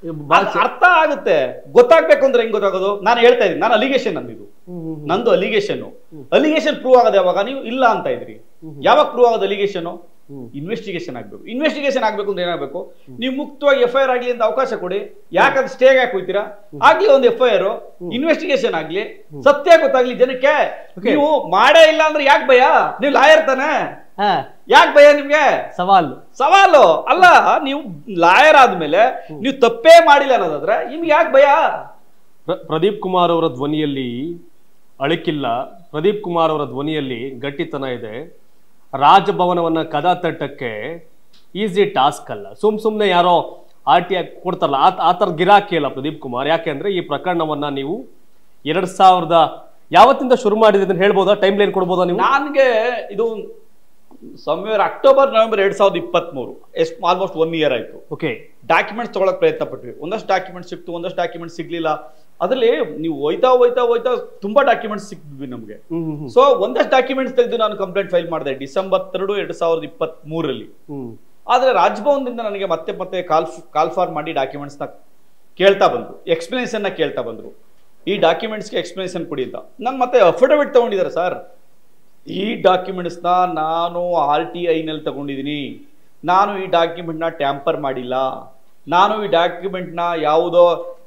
Speaker 2: ಅದ್ ಅರ್ಥ ಆಗುತ್ತೆ ಗೊತ್ತಾಗ್ಬೇಕು ಅಂದ್ರೆ ಹೆಂಗ್ ಗೊತ್ತಾಗೋದು ನಾನು ಹೇಳ್ತಾ ಇದ್ದೀನಿ ನಾನು ಅಲಿಗೇಷನ್ ಅಂದಿದ್ದು ನಂದು ಅಲಿಗೇಷನ್ ಅಲಿಗೇಷನ್ ಪ್ರೂವ್ ಆಗದೆ ಯಾವಾಗ ನೀವು ಇಲ್ಲ ಅಂತ ಇದ್ರಿ ಯಾವಾಗ ಪ್ರೂವ್ ಆಗೋದು ಅಲಿಗೇಷನ್ ಇನ್ವೆಸ್ಟಿಗೇಷನ್ ಆಗ್ಬೇಕು ಇನ್ವೆಸ್ಟಿಗೇಷನ್ ಆಗ್ಬೇಕು ಅಂದ್ರೆ ಏನಾಗಬೇಕು ನೀವು ಮುಕ್ತವಾಗಿ ಎಫ್ ಐ ಆರ್ ಆಗ್ಲಿ ಅಂತ ಅವಕಾಶ ಕೊಡಿ ಯಾಕಂದ್ರೆ ಸ್ಟೇಗ್ ಹಾಕಿ ಹೋಗ್ತೀರಾ ಆಗ್ಲಿ ಒಂದು ಎಫ್ ಐ ಆರ್ ಇನ್ವೆಸ್ಟಿಗೇಷನ್ ಆಗ್ಲಿ ಸತ್ಯ ಗೊತ್ತಾಗ್ಲಿ ಜನಕ್ಕೆ
Speaker 1: Okay.
Speaker 2: ನೀವು ಮಾಡೇ ಇಲ್ಲ ಅಂದ್ರೆ ಯಾಕೆ ಭಯ ನೀವು ಲಾಯರ್ ತಾನೆ
Speaker 1: ಹಾ
Speaker 2: ಯಾಕೆ ಭಯ ನಿಮ್ಗೆ
Speaker 1: ಸವಾಲು
Speaker 2: ಸವಾಲು ಅಲ್ಲ ನೀವು ಲಾಯರ್ ಆದ್ಮೇಲೆ ನೀವು ತಪ್ಪೇ ಮಾಡಿಲ್ಲ ಅನ್ನೋದಾದ್ರೆ ನಿಮ್ಗೆ ಯಾಕೆ ಭಯ
Speaker 1: ಪ್ರ- ಪ್ರದೀಪ್ ಕುಮಾರ್ ಅವರ ಧ್ವನಿಯಲ್ಲಿ ಅಳಕಿಲ್ಲ ಪ್ರದೀಪ್ ಕುಮಾರ್ ಅವರ ಧ್ವನಿಯಲ್ಲಿ ಗಟ್ಟಿತನ ಇದೆ ರಾಜಭವನವನ್ನ ಕದ ತಟ್ಟಕ್ಕೆ ಈಸಿ ಟಾಸ್ಕ್ ಅಲ್ಲ ಸುಮ್ ಸುಮ್ನೆ ಯಾರೋ ಆರ್ ಟಿ ಕೊಡ್ತಾರಲ್ಲ ಆ ಆ ಥರದ ಗಿರಾಕಿ ಅಲ್ಲ ಪ್ರದೀಪ್ ಕುಮಾರ್ ಯಾಕೆಂದ್ರೆ ಈ ಪ್ರಕರಣವನ್ನ ನೀವು ಎರಡ್ ಸಾವಿರದ ಯಾವತ್ತಿಂದ ಶುರು ಮಾಡಿದ್ರೆ ಹೇಳ್ಬೋದಾ ಟೈಮ್ ಲೈನ್ ಕೊಡ್ಬೋದಾ ನೀವು
Speaker 2: ನನ್ಗೆ ಇದು ಸಮ್ವೇರ್ ಅಕ್ಟೋಬರ್ ನವೆಂಬರ್ ಎರಡ್ ಸಾವಿರದ ಇಪ್ಪತ್ತ್ ಮೂರು ಎಷ್ಟು ಆಲ್ಮೋಸ್ಟ್ ಒನ್ ಇಯರ್ ಆಯ್ತು
Speaker 1: ಓಕೆ
Speaker 2: ಡಾಕ್ಯುಮೆಂಟ್ಸ್ ತಗೊಳಕ್ ಪ್ರಯತ್ನ ಪಟ್ವಿ ಒಂದಷ್ಟು ಡಾಕ್ಯುಮೆಂಟ್ಸ್ ಸಿಕ್ತು ಒಂದಷ್ಟು ಡಾಕ್ಯುಮೆಂಟ್ಸ್ ಸಿಗ್ಲಿಲ್ಲ ಅದರಲ್ಲಿ ನೀವು ಹೋಯ್ತಾ ಹೋಯ್ತಾ ಹೋಯ್ತಾ ತುಂಬಾ ಡಾಕ್ಯುಮೆಂಟ್ಸ್ ಸಿಕ್ದ್ವಿ ನಮಗೆ
Speaker 1: ಹ್ಮ್ ಹ್ಮ್
Speaker 2: ಸೊ ಒಂದಷ್ಟು ಡಾಕ್ಯುಮೆಂಟ್ಸ್ ತೆಗೆದು ನಾನು ಕಂಪ್ಲೇಂಟ್ ಫೈಲ್ ಮಾಡಿದೆ ಡಿಸೆಂಬರ್ ಎರಡು ಎರಡ್ ಸಾವಿರದ ಇಪ್ಪತ್ತ್ ಮೂರರಲ್ಲಿ
Speaker 1: ಹ್ಮ್
Speaker 2: ಆದ್ರೆ ರಾಜ್ಭವನದಿಂದ ನನಗೆ ಮತ್ತೆ ಮತ್ತೆ ಕಾಲ್ ಕಾಲ್ ಫಾರ್ ಮಾಡಿ ಡಾಕ್ಯುಮೆಂಟ್ಸ್ ನ ಕೇಳ್ತಾ ಬಂದ್ರು ಎಕ್ಸ್ಪ್ಲನೇಷನ್ ನ ಕೇಳ್ತಾ ಬಂದ್ರು ಈ ಡಾಕ್ಯುಮೆಂಟ್ಸ್ಗೆ ಎಕ್ಸ್ಪ್ಲನೇಷನ್ ಕೊಡಿ ಅಂತ ನಾನು ಮತ್ತೆ ಅಫಿಡವಿಟ್ ತಗೊಂಡಿದ್ದಾರೆ ಸರ್ ಈ ಡಾಕ್ಯುಮೆಂಟ್ಸ್ ನ ನಾನು ಆರ್ ಟಿ ಐನಲ್ಲಿ ತಗೊಂಡಿದ್ದೀನಿ ನಾನು ಈ ಡಾಕ್ಯುಮೆಂಟ್ ನ ಟ್ಯಾಂಪರ್ ಮಾಡಿಲ್ಲ ನಾನು ಈ ಡಾಕ್ಯುಮೆಂಟ್ ನ ಯಾವುದೋ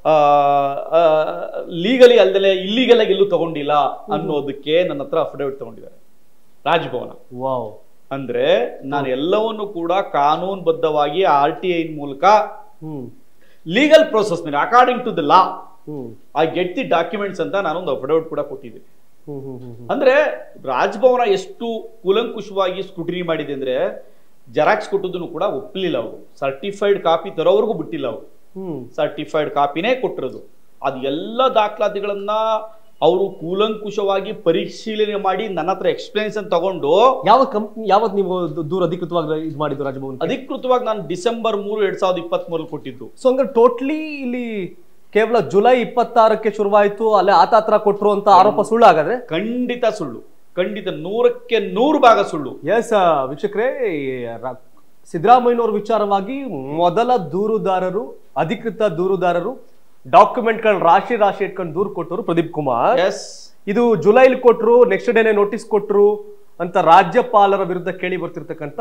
Speaker 2: ಲೀಗಲಿ ಅಲ್ದಲೆ ಇಲ್ಲಿಗಲ್ ಆಗಿ ಎಲ್ಲೂ ತಗೊಂಡಿಲ್ಲ ಅನ್ನೋದಕ್ಕೆ ನನ್ನ ಹತ್ರ ಅಫಿಡವಿಟ್ ತಗೊಂಡಿದ್ದಾರೆ ರಾಜಭವನ
Speaker 1: ವಾವ್
Speaker 2: ಅಂದ್ರೆ ನಾನು ಎಲ್ಲವನ್ನು ಕೂಡ ಕಾನೂನುಬದ್ಧವಾಗಿ ಆರ್ ಟಿ ಐ ಮೂಲಕ
Speaker 1: ಹ್ಮ್
Speaker 2: ಲೀಗಲ್ ಪ್ರೋಸೆಸ್ ಮೇಲೆ according to the law
Speaker 1: hmm
Speaker 2: I get the documents ಅಂತ ನಾನೊಂದು ಅಫಿಡವಿಟ್ ಕೂಡ ಕೊಟ್ಟಿದ್ದೀನಿ
Speaker 1: ಹ್ಮ್ ಹ್ಮ್ ಹ್ಮ್ ಹ್ಮ್
Speaker 2: ಅಂದ್ರೆ ರಾಜಭವನ ಎಷ್ಟು ಕೂಲಂಕುಷವಾಗಿ ಸ್ಕ್ರೂಟಿನಿ ಮಾಡಿದೆ ಅಂದ್ರೆ ಜೆರಾಕ್ಸ್ ಕೊಟ್ಟದನ್ನು ಕೂಡ ಒಪ್ಪಲಿಲ್ಲ ಅವರು ಸರ್ಟಿಫೈಡ್ ಕಾಪಿ ತರೋವರೆಗೂ ಬಿಟ್ಟಿಲ್ಲ ಅವರು
Speaker 1: ಹ್ಮ್
Speaker 2: ಸರ್ಟಿಫೈಡ್ ಕಾಪಿನೇ ಕೊಟ್ಟಿರೋದು ಅದು ಎಲ್ಲ ದಾಖಲಾತಿಗಳನ್ನ ಅವರು ಕೂಲಂಕುಷವಾಗಿ ಪರಿಶೀಲನೆ ಮಾಡಿ ನನ್ನ ಹತ್ರ ಎಕ್ಸ್ಪ್ಲೇನ್ಸನ್ ತಗೊಂಡು
Speaker 1: ಯಾವ ಕಂಪ್ನಿ ಯಾವತ್ ನೀವು ದು- ದೂರ ಅಧಿಕೃತವಾಗಿ ಇದು ಮಾಡಿದ್ದು ರಾಜಭವನ್
Speaker 2: ಅಧಿಕೃತವಾಗಿ ನಾನು ಡಿಸೆಂಬರ್ ಮೂರು ಎರಡ್ ಸಾವಿರದ ಇಪ್ಪತ್ತ್ ಮೂರಲ್ಲಿ ಕೊಟ್ಟಿದ್ದು
Speaker 1: ಸೊ ಹಂಗಾರೆ ಟೋಟ್ಲಿ ಇಲ್ಲಿ ಕೇವಲ ಜುಲೈ ಇಪ್ಪತ್ತಾರಕ್ಕೆ ಶುರುವಾಯಿತು ಅಲ್ಲೇ ಆತ ಹತ್ರ ಕೊಟ್ರು ಅಂತ ಆರೋಪ ಸುಳ್ಳು ಹಾಗಾದ್ರೆ
Speaker 2: ಖಂಡಿತ ಸುಳ್ಳು ಖಂಡಿತ ನೂರಕ್ಕೆ ನೂರು ಭಾಗ ಸುಳ್ಳು
Speaker 1: ಎಸ್ ವೀಕ್ಷಕರೇ ಈ ರ- ಸಿದ್ದರಾಮಯ್ಯನವ್ರ ವಿಚಾರವಾಗಿ ಮೊದಲ ದೂರುದಾರರು ಅಧಿಕೃತ ದೂರುದಾರರು ಡಾಕ್ಯುಮೆಂಟ್ಗಳನ್ನ ರಾಶಿ ರಾಶಿ ಇಟ್ಕೊಂಡು ದೂರು ಕೊಟ್ಟರು ಪ್ರದೀಪ್ ಕುಮಾರ್
Speaker 2: ಎಸ್
Speaker 1: ಇದು ಜುಲೈಲಿ ಕೊಟ್ರು ನೆಕ್ಸ್ಟ್ ಡೇನೆ ನೋಟಿಸ್ ಕೊಟ್ರು ಅಂತ ರಾಜ್ಯಪಾಲರ ವಿರುದ್ಧ ಕೇಳಿ ಬರ್ತಿರ್ತಕ್ಕಂಥ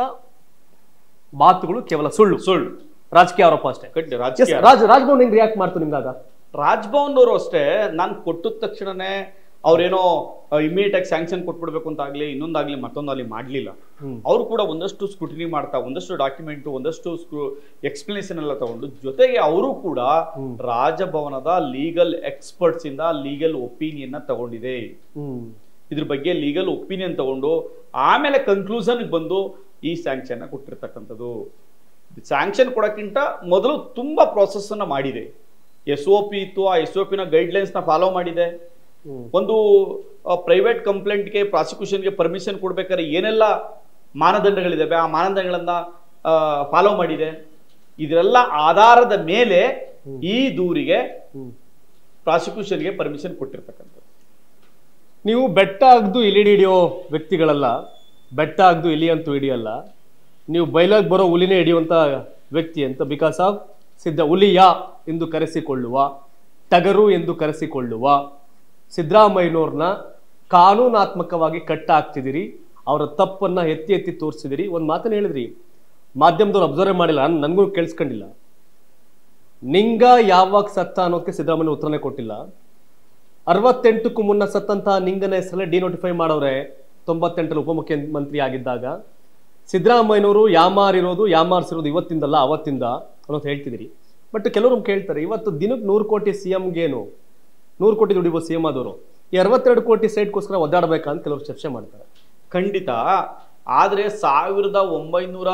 Speaker 1: ಮಾತುಗಳು ಕೇವಲ ಸುಳ್ಳು
Speaker 2: ಸುಳ್ಳು
Speaker 1: ರಾಜಕೀಯ ಆರೋಪ ಅಷ್ಟೇ
Speaker 2: ಖಂಡಿತ
Speaker 1: ಎಸ್
Speaker 2: ರಾಜಕೀಯ
Speaker 1: ರಾಜ್ ರಾಜ್ಭವನ್ ಹೆಂಗ್ ರಿಯಾಕ್ಟ್ ಮಾಡ್ತು ನಿಮ್ಗಾಗ
Speaker 2: ರಾಜ್ಭವನ್ ಅವರು ಅಷ್ಟೇ ನಾನು ಕೊಟ್ಟಿದ ತಕ್ಷಣನೇ ಅವ್ರೇನೋ ಇಮಿಡಿಯೇಟ್ ಆಗಿ ಸ್ಯಾಂಕ್ಷನ್ ಕೊಟ್ಬಿಡ್ಬೇಕು ಅಂತ ಆಗ್ಲಿ ಇನ್ನೊಂದಾಗ್ಲಿ ಮತ್ತೊಂದಾಗ್ಲಿ ಮಾಡ್ಲಿಲ್ಲ
Speaker 1: ಹ್ಮ್.
Speaker 2: ಅವರು ಕೂಡ ಒಂದಷ್ಟು ಸ್ಕ್ರೂಟಿನಿ ಮಾಡ್ತಾ ಒಂದಷ್ಟು ಡಾಕ್ಯುಮೆಂಟ್ ಒಂದಷ್ಟು ಎಕ್ಸ್ಪ್ಲನೇಷನ್ ಎಲ್ಲ ತಗೊಂಡು ಜೊತೆಗೆ ಅವರು ಕೂಡ ರಾಜಭವನದ ಲೀಗಲ್ ಎಕ್ಸ್ಪರ್ಟ್ಸ್ ಇಂದ ಲೀಗಲ್ ಒಪಿನಿಯನ್ ತಗೊಂಡಿದೆ
Speaker 1: ಹ್ಮ್
Speaker 2: ಇದ್ರ ಬಗ್ಗೆ ಲೀಗಲ್ ಒಪಿನಿಯನ್ ತಗೊಂಡು ಆಮೇಲೆ ಕನ್ಕ್ಲೂಷನ್ ಬಂದು ಈ ಸ್ಯಾಂಕ್ಷನ್ ಕೊಟ್ಟಿರ್ತಕ್ಕಂಥದ್ದು ಸ್ಯಾಂಕ್ಷನ್ ಕೊಡೋಕ್ಕಿಂತ ಮೊದಲು ತುಂಬಾ ಪ್ರಾಸೆಸ್ ಅನ್ನ ಮಾಡಿದೆ ಎಸ್ ಒ ಪಿ ಇತ್ತು ಆ ಎಸ್ ಒ ಪಿನ ಗೈಡ್ಲೈನ್ಸ್ ನ ಫಾಲೋ ಮಾಡಿದೆ
Speaker 1: ಹ್ಮ್.
Speaker 2: ಒಂದು ಪ್ರೈವೇಟ್ ಕಂಪ್ಲೇಂಟ್ಗೆ ಪ್ರಾಸಿಕ್ಯೂಷನ್ಗೆ ಪರ್ಮಿಷನ್ ಕೊಡ್ಬೇಕಾದ್ರೆ ಏನೆಲ್ಲ ಮಾನದಂಡಗಳಿದಾವೆ ಆ ಮಾನದಂಡಗಳನ್ನ ಫಾಲೋ ಮಾಡಿದೆ ಇದರೆಲ್ಲ ಆಧಾರದ ಮೇಲೆ ಈ ದೂರಿಗೆ
Speaker 1: ಹ್ಮ್.
Speaker 2: ಪ್ರಾಸಿಕ್ಯೂಷನ್ಗೆ ಪರ್ಮಿಷನ್ ಕೊಟ್ಟಿರ್ತಕ್ಕಂಥದ್ದು
Speaker 1: ನೀವು ಬೆಟ್ಟ ಅಗ್ದು ಇಲಿ ಹಿಡಿಯೋ ವ್ಯಕ್ತಿಗಳಲ್ಲ ಬೆಟ್ಟ ಅಗ್ದು ಇಲಿ ಅಂತೂ ಹಿಡಿಯಲ್ಲ ನೀವು ಬೈಲಾಗ್ ಬರೋ ಹುಲಿನೇ ಹಿಡಿಯುವಂತ ವ್ಯಕ್ತಿ ಅಂತ ಬಿಕಾಸ್ ಆಫ್ ಸಿದ್ಧ ಹುಲಿಯ ಎಂದು ಕರೆಸಿಕೊಳ್ಳುವ ಟಗರು ಎಂದು ಕರೆಸಿಕೊಳ್ಳುವ ಸಿದ್ದರಾಮಯ್ಯನವ್ರನ್ನ ಕಾನೂನಾತ್ಮಕವಾಗಿ ಕಟ್ಟ ಹಾಕ್ತಿದ್ದೀರಿ ಅವರ ತಪ್ಪನ್ನ ಎತ್ತಿ ಎತ್ತಿ ತೋರಿಸಿದಿರಿ ಒಂದು ಮಾತನ್ನ ಹೇಳಿದ್ರಿ ಮಾಧ್ಯಮದವ್ರು ಅಬ್ಸರ್ವ್ ಮಾಡಿಲ್ಲ ನಾನು ನನಗೂ ಕೇಳಿಸ್ಕೊಂಡಿಲ್ಲ ನಿಂಗ ಯಾವಾಗ ಸತ್ತ ಅನ್ನೋದಕ್ಕೆ ಸಿದ್ದರಾಮಯ್ಯ ಉತ್ತರನೇ ಕೊಟ್ಟಿಲ್ಲ ಅರವತ್ತೆಂಟಕ್ಕೂ ಮುನ್ನ ಸತ್ತಂತಹ ನಿಂಗನ ಹೆಸರಲ್ಲೇ ಡಿನೋಟಿಫೈ ಮಾಡವ್ರೆ ತೊಂಬತ್ತೆಂಟರಲ್ಲಿ ಉಪಮುಖ್ಯಮಂತ್ರಿ ಆಗಿದ್ದಾಗ ಸಿದ್ದರಾಮಯ್ಯನವರು ಯಾಮಾರಿರೋದು ಯಾಮಾರಿಸಿರೋದು ಇವತ್ತಿಂದಲ್ಲ ಅವತ್ತಿಂದ ಅನ್ನೋದು ಹೇಳ್ತಿದ್ದೀರಿ ಬಟ್ ಕೆಲವರು ಕೇಳ್ತಾರೆ ಇವತ್ತು ದಿನಕ್ಕೆ ನೂರು ಕೋಟಿ ಸಿ ಎಮ್ಗೇನು ನೂರು ಕೋಟಿ ದುಡಿಬೋದು ಸಿ ಎಂ ಆದವರು ಈ ಅರವತ್ತೆರಡು ಕೋಟಿ ಸೈಟ್ಗೋಸ್ಕರ ಒದ್ದಾಡಬೇಕಾ ಅಂತ ಕೆಲವರು ಚರ್ಚೆ ಮಾಡ್ತಾರೆ
Speaker 2: ಖಂಡಿತ ಆದ್ರೆ ಸಾವಿರದ ಒಂಬೈನೂರ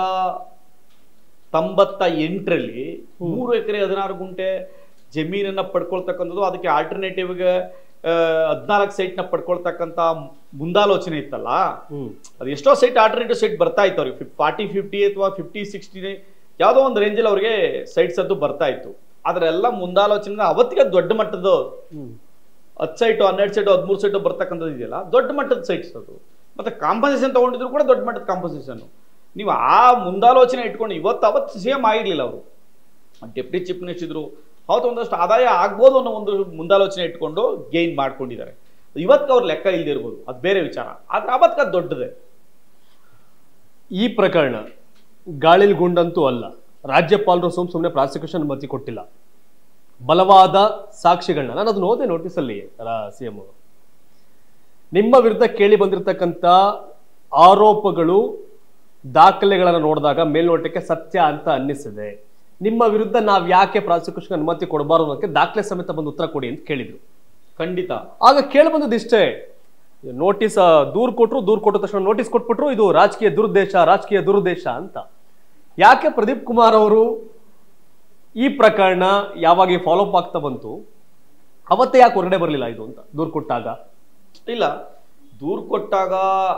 Speaker 2: ತೊಂಬತ್ತ ಎಂಟರಲ್ಲಿ ಮೂರು ಎಕರೆ ಹದಿನಾರು ಗುಂಟೆ ಜಮೀನನ್ನ ಪಡ್ಕೊಳ್ತಕ್ಕಂಥದ್ದು ಅದಕ್ಕೆ ಆಲ್ಟರ್ನೇಟಿವ್ ಹದಿನಾಲ್ಕು ಸೈಟ್ನ ಪಡ್ಕೊಳ್ತಕ್ಕಂಥ ಮುಂದಾಲೋಚನೆ ಇತ್ತಲ್ಲ
Speaker 1: ಹ್ಮ್
Speaker 2: ಅದು ಎಷ್ಟೋ ಸೈಟ್ ಆಲ್ಟರ್ನೇಟಿವ್ ಸೈಟ್ ಬರ್ತಾ ಇತ್ತು ಅವ್ರಿಗೆ ಫಾರ್ಟಿ ಫಿಫ್ಟಿ ಅಥವಾ ಫಿಫ್ಟಿ ಸಿಕ್ಸ್ಟಿ ಯಾವುದೋ ಒಂದು ರೇಂಜಲ್ಲಿ ಅವ್ರಿಗೆ ಸೈಟ್ಸ್ ಅದು ಬರ್ತಾ ಇತ್ತು ಅದರೆಲ್ಲ ಮುಂದಾಲೋಚನೆ ಅವತ್ತಿಗೆ ದೊಡ್ಡ ಮಟ್ಟದ
Speaker 1: ಹ್ಮ್
Speaker 2: ಹತ್ತು ಸೈಟು ಹನ್ನೆರಡು ಸೈಟು ಹದಿಮೂರು ಸೈಟು ಬರ್ತಕ್ಕಂಥದ್ದು ಇದೆಯಲ್ಲ ದೊಡ್ಡ ಮಟ್ಟದ ಸೈಟ್ಸ್ ಅದು ಮತ್ತೆ ಕಾಂಪನ್ಸೇಷನ್ ತಗೊಂಡಿದ್ರು ಕೂಡ ದೊಡ್ಡ ಮಟ್ಟದ ಕಾಂಪನ್ಸೇಷನ್ ನೀವು ಆ ಮುಂದಾಲೋಚನೆ ಇಟ್ಕೊಂಡು ಇವತ್ತು ಅವತ್ತು ಸಿ ಎಂ ಆಗಿರ್ಲಿಲ್ಲ ಅವರು ಡೆಪ್ಟಿ ಚೀಫ್ ಮಿನಿಸ್ಟರ್ ಇದ್ರು ಅವತ್ತು ಒಂದಷ್ಟು ಆದಾಯ ಆಗ್ಬೋದು ಅನ್ನೋ ಒಂದು ಮುಂದಾಲೋಚನೆ ಇಟ್ಕೊಂಡು ಗೇನ್ ಮಾಡ್ಕೊಂಡಿದ್ದಾರೆ ಇವತ್ತು ಅವ್ರ ಲೆಕ್ಕ ಇಲ್ದಿರ್ಬೋದು ಅದು ಬೇರೆ ವಿಚಾರ ಆದ್ರೆ ಅವತ್ತು ಅದು ದೊಡ್ಡದೆ
Speaker 1: ಈ ಪ್ರಕರಣ ಗಾಳಿಲ್ ಗುಂಡಂತೂ ಅಲ್ಲ ರಾಜ್ಯಪಾಲರು ಸುಮ್ ಸುಮ್ಮನೆ ಪ್ರಾಸಿಕ್ಯೂಷನ್ ಅನುಮತಿ ಕೊಟ್ಟಿಲ್ಲ ಬಲವಾದ ಸಾಕ್ಷಿಗಳನ್ನ ನಾನು ಅದನ್ನ ಓದೆ ನೋಟಿಸಲ್ಲಿ ಸಿ ಎಂ ನಿಮ್ಮ ವಿರುದ್ಧ ಕೇಳಿ ಬಂದಿರತಕ್ಕಂಥ ಆರೋಪಗಳು ದಾಖಲೆಗಳನ್ನು ನೋಡಿದಾಗ ಮೇಲ್ನೋಟಕ್ಕೆ ಸತ್ಯ ಅಂತ ಅನ್ನಿಸಿದೆ ನಿಮ್ಮ ವಿರುದ್ಧ ನಾವು ಯಾಕೆ ಪ್ರಾಸಿಕ್ಯೂಷನ್ ಅನುಮತಿ ಕೊಡಬಾರದು ಅನ್ನೋದಕ್ಕೆ ದಾಖಲೆ ಸಮೇತ ಬಂದು ಉತ್ತರ ಕೊಡಿ ಅಂತ ಕೇಳಿದ್ರು
Speaker 2: ಖಂಡಿತ
Speaker 1: ಆಗ ಕೇಳಿ ಬಂದದ್ದು ಇಷ್ಟೇ ನೋಟಿಸ್ ದೂರ್ ಕೊಟ್ರು ದೂರ್ ಕೊಟ್ಟ ತಕ್ಷಣ ನೋಟಿಸ್ ಕೊಟ್ಬಿಟ್ರು ಇದು ರಾಜಕೀಯ ದುರುದ್ದೇಶ ರಾಜಕೀಯ ದುರುದ್ದೇಶ ಅಂತ ಯಾಕೆ ಪ್ರದೀಪ್ ಕುಮಾರ್ ಅವರು ಈ ಪ್ರಕರಣ ಯಾವಾಗ ಫಾಲೋ ಅಪ್ ಆಗ್ತಾ ಬಂತು ಅವತ್ತೇ ಯಾಕೆ ಹೊರಗಡೆ ಬರಲಿಲ್ಲ ಇದು ಅಂತ ದೂರ್ ಕೊಟ್ಟಾಗ
Speaker 2: ಇಲ್ಲ ದೂರು ಕೊಟ್ಟಾಗ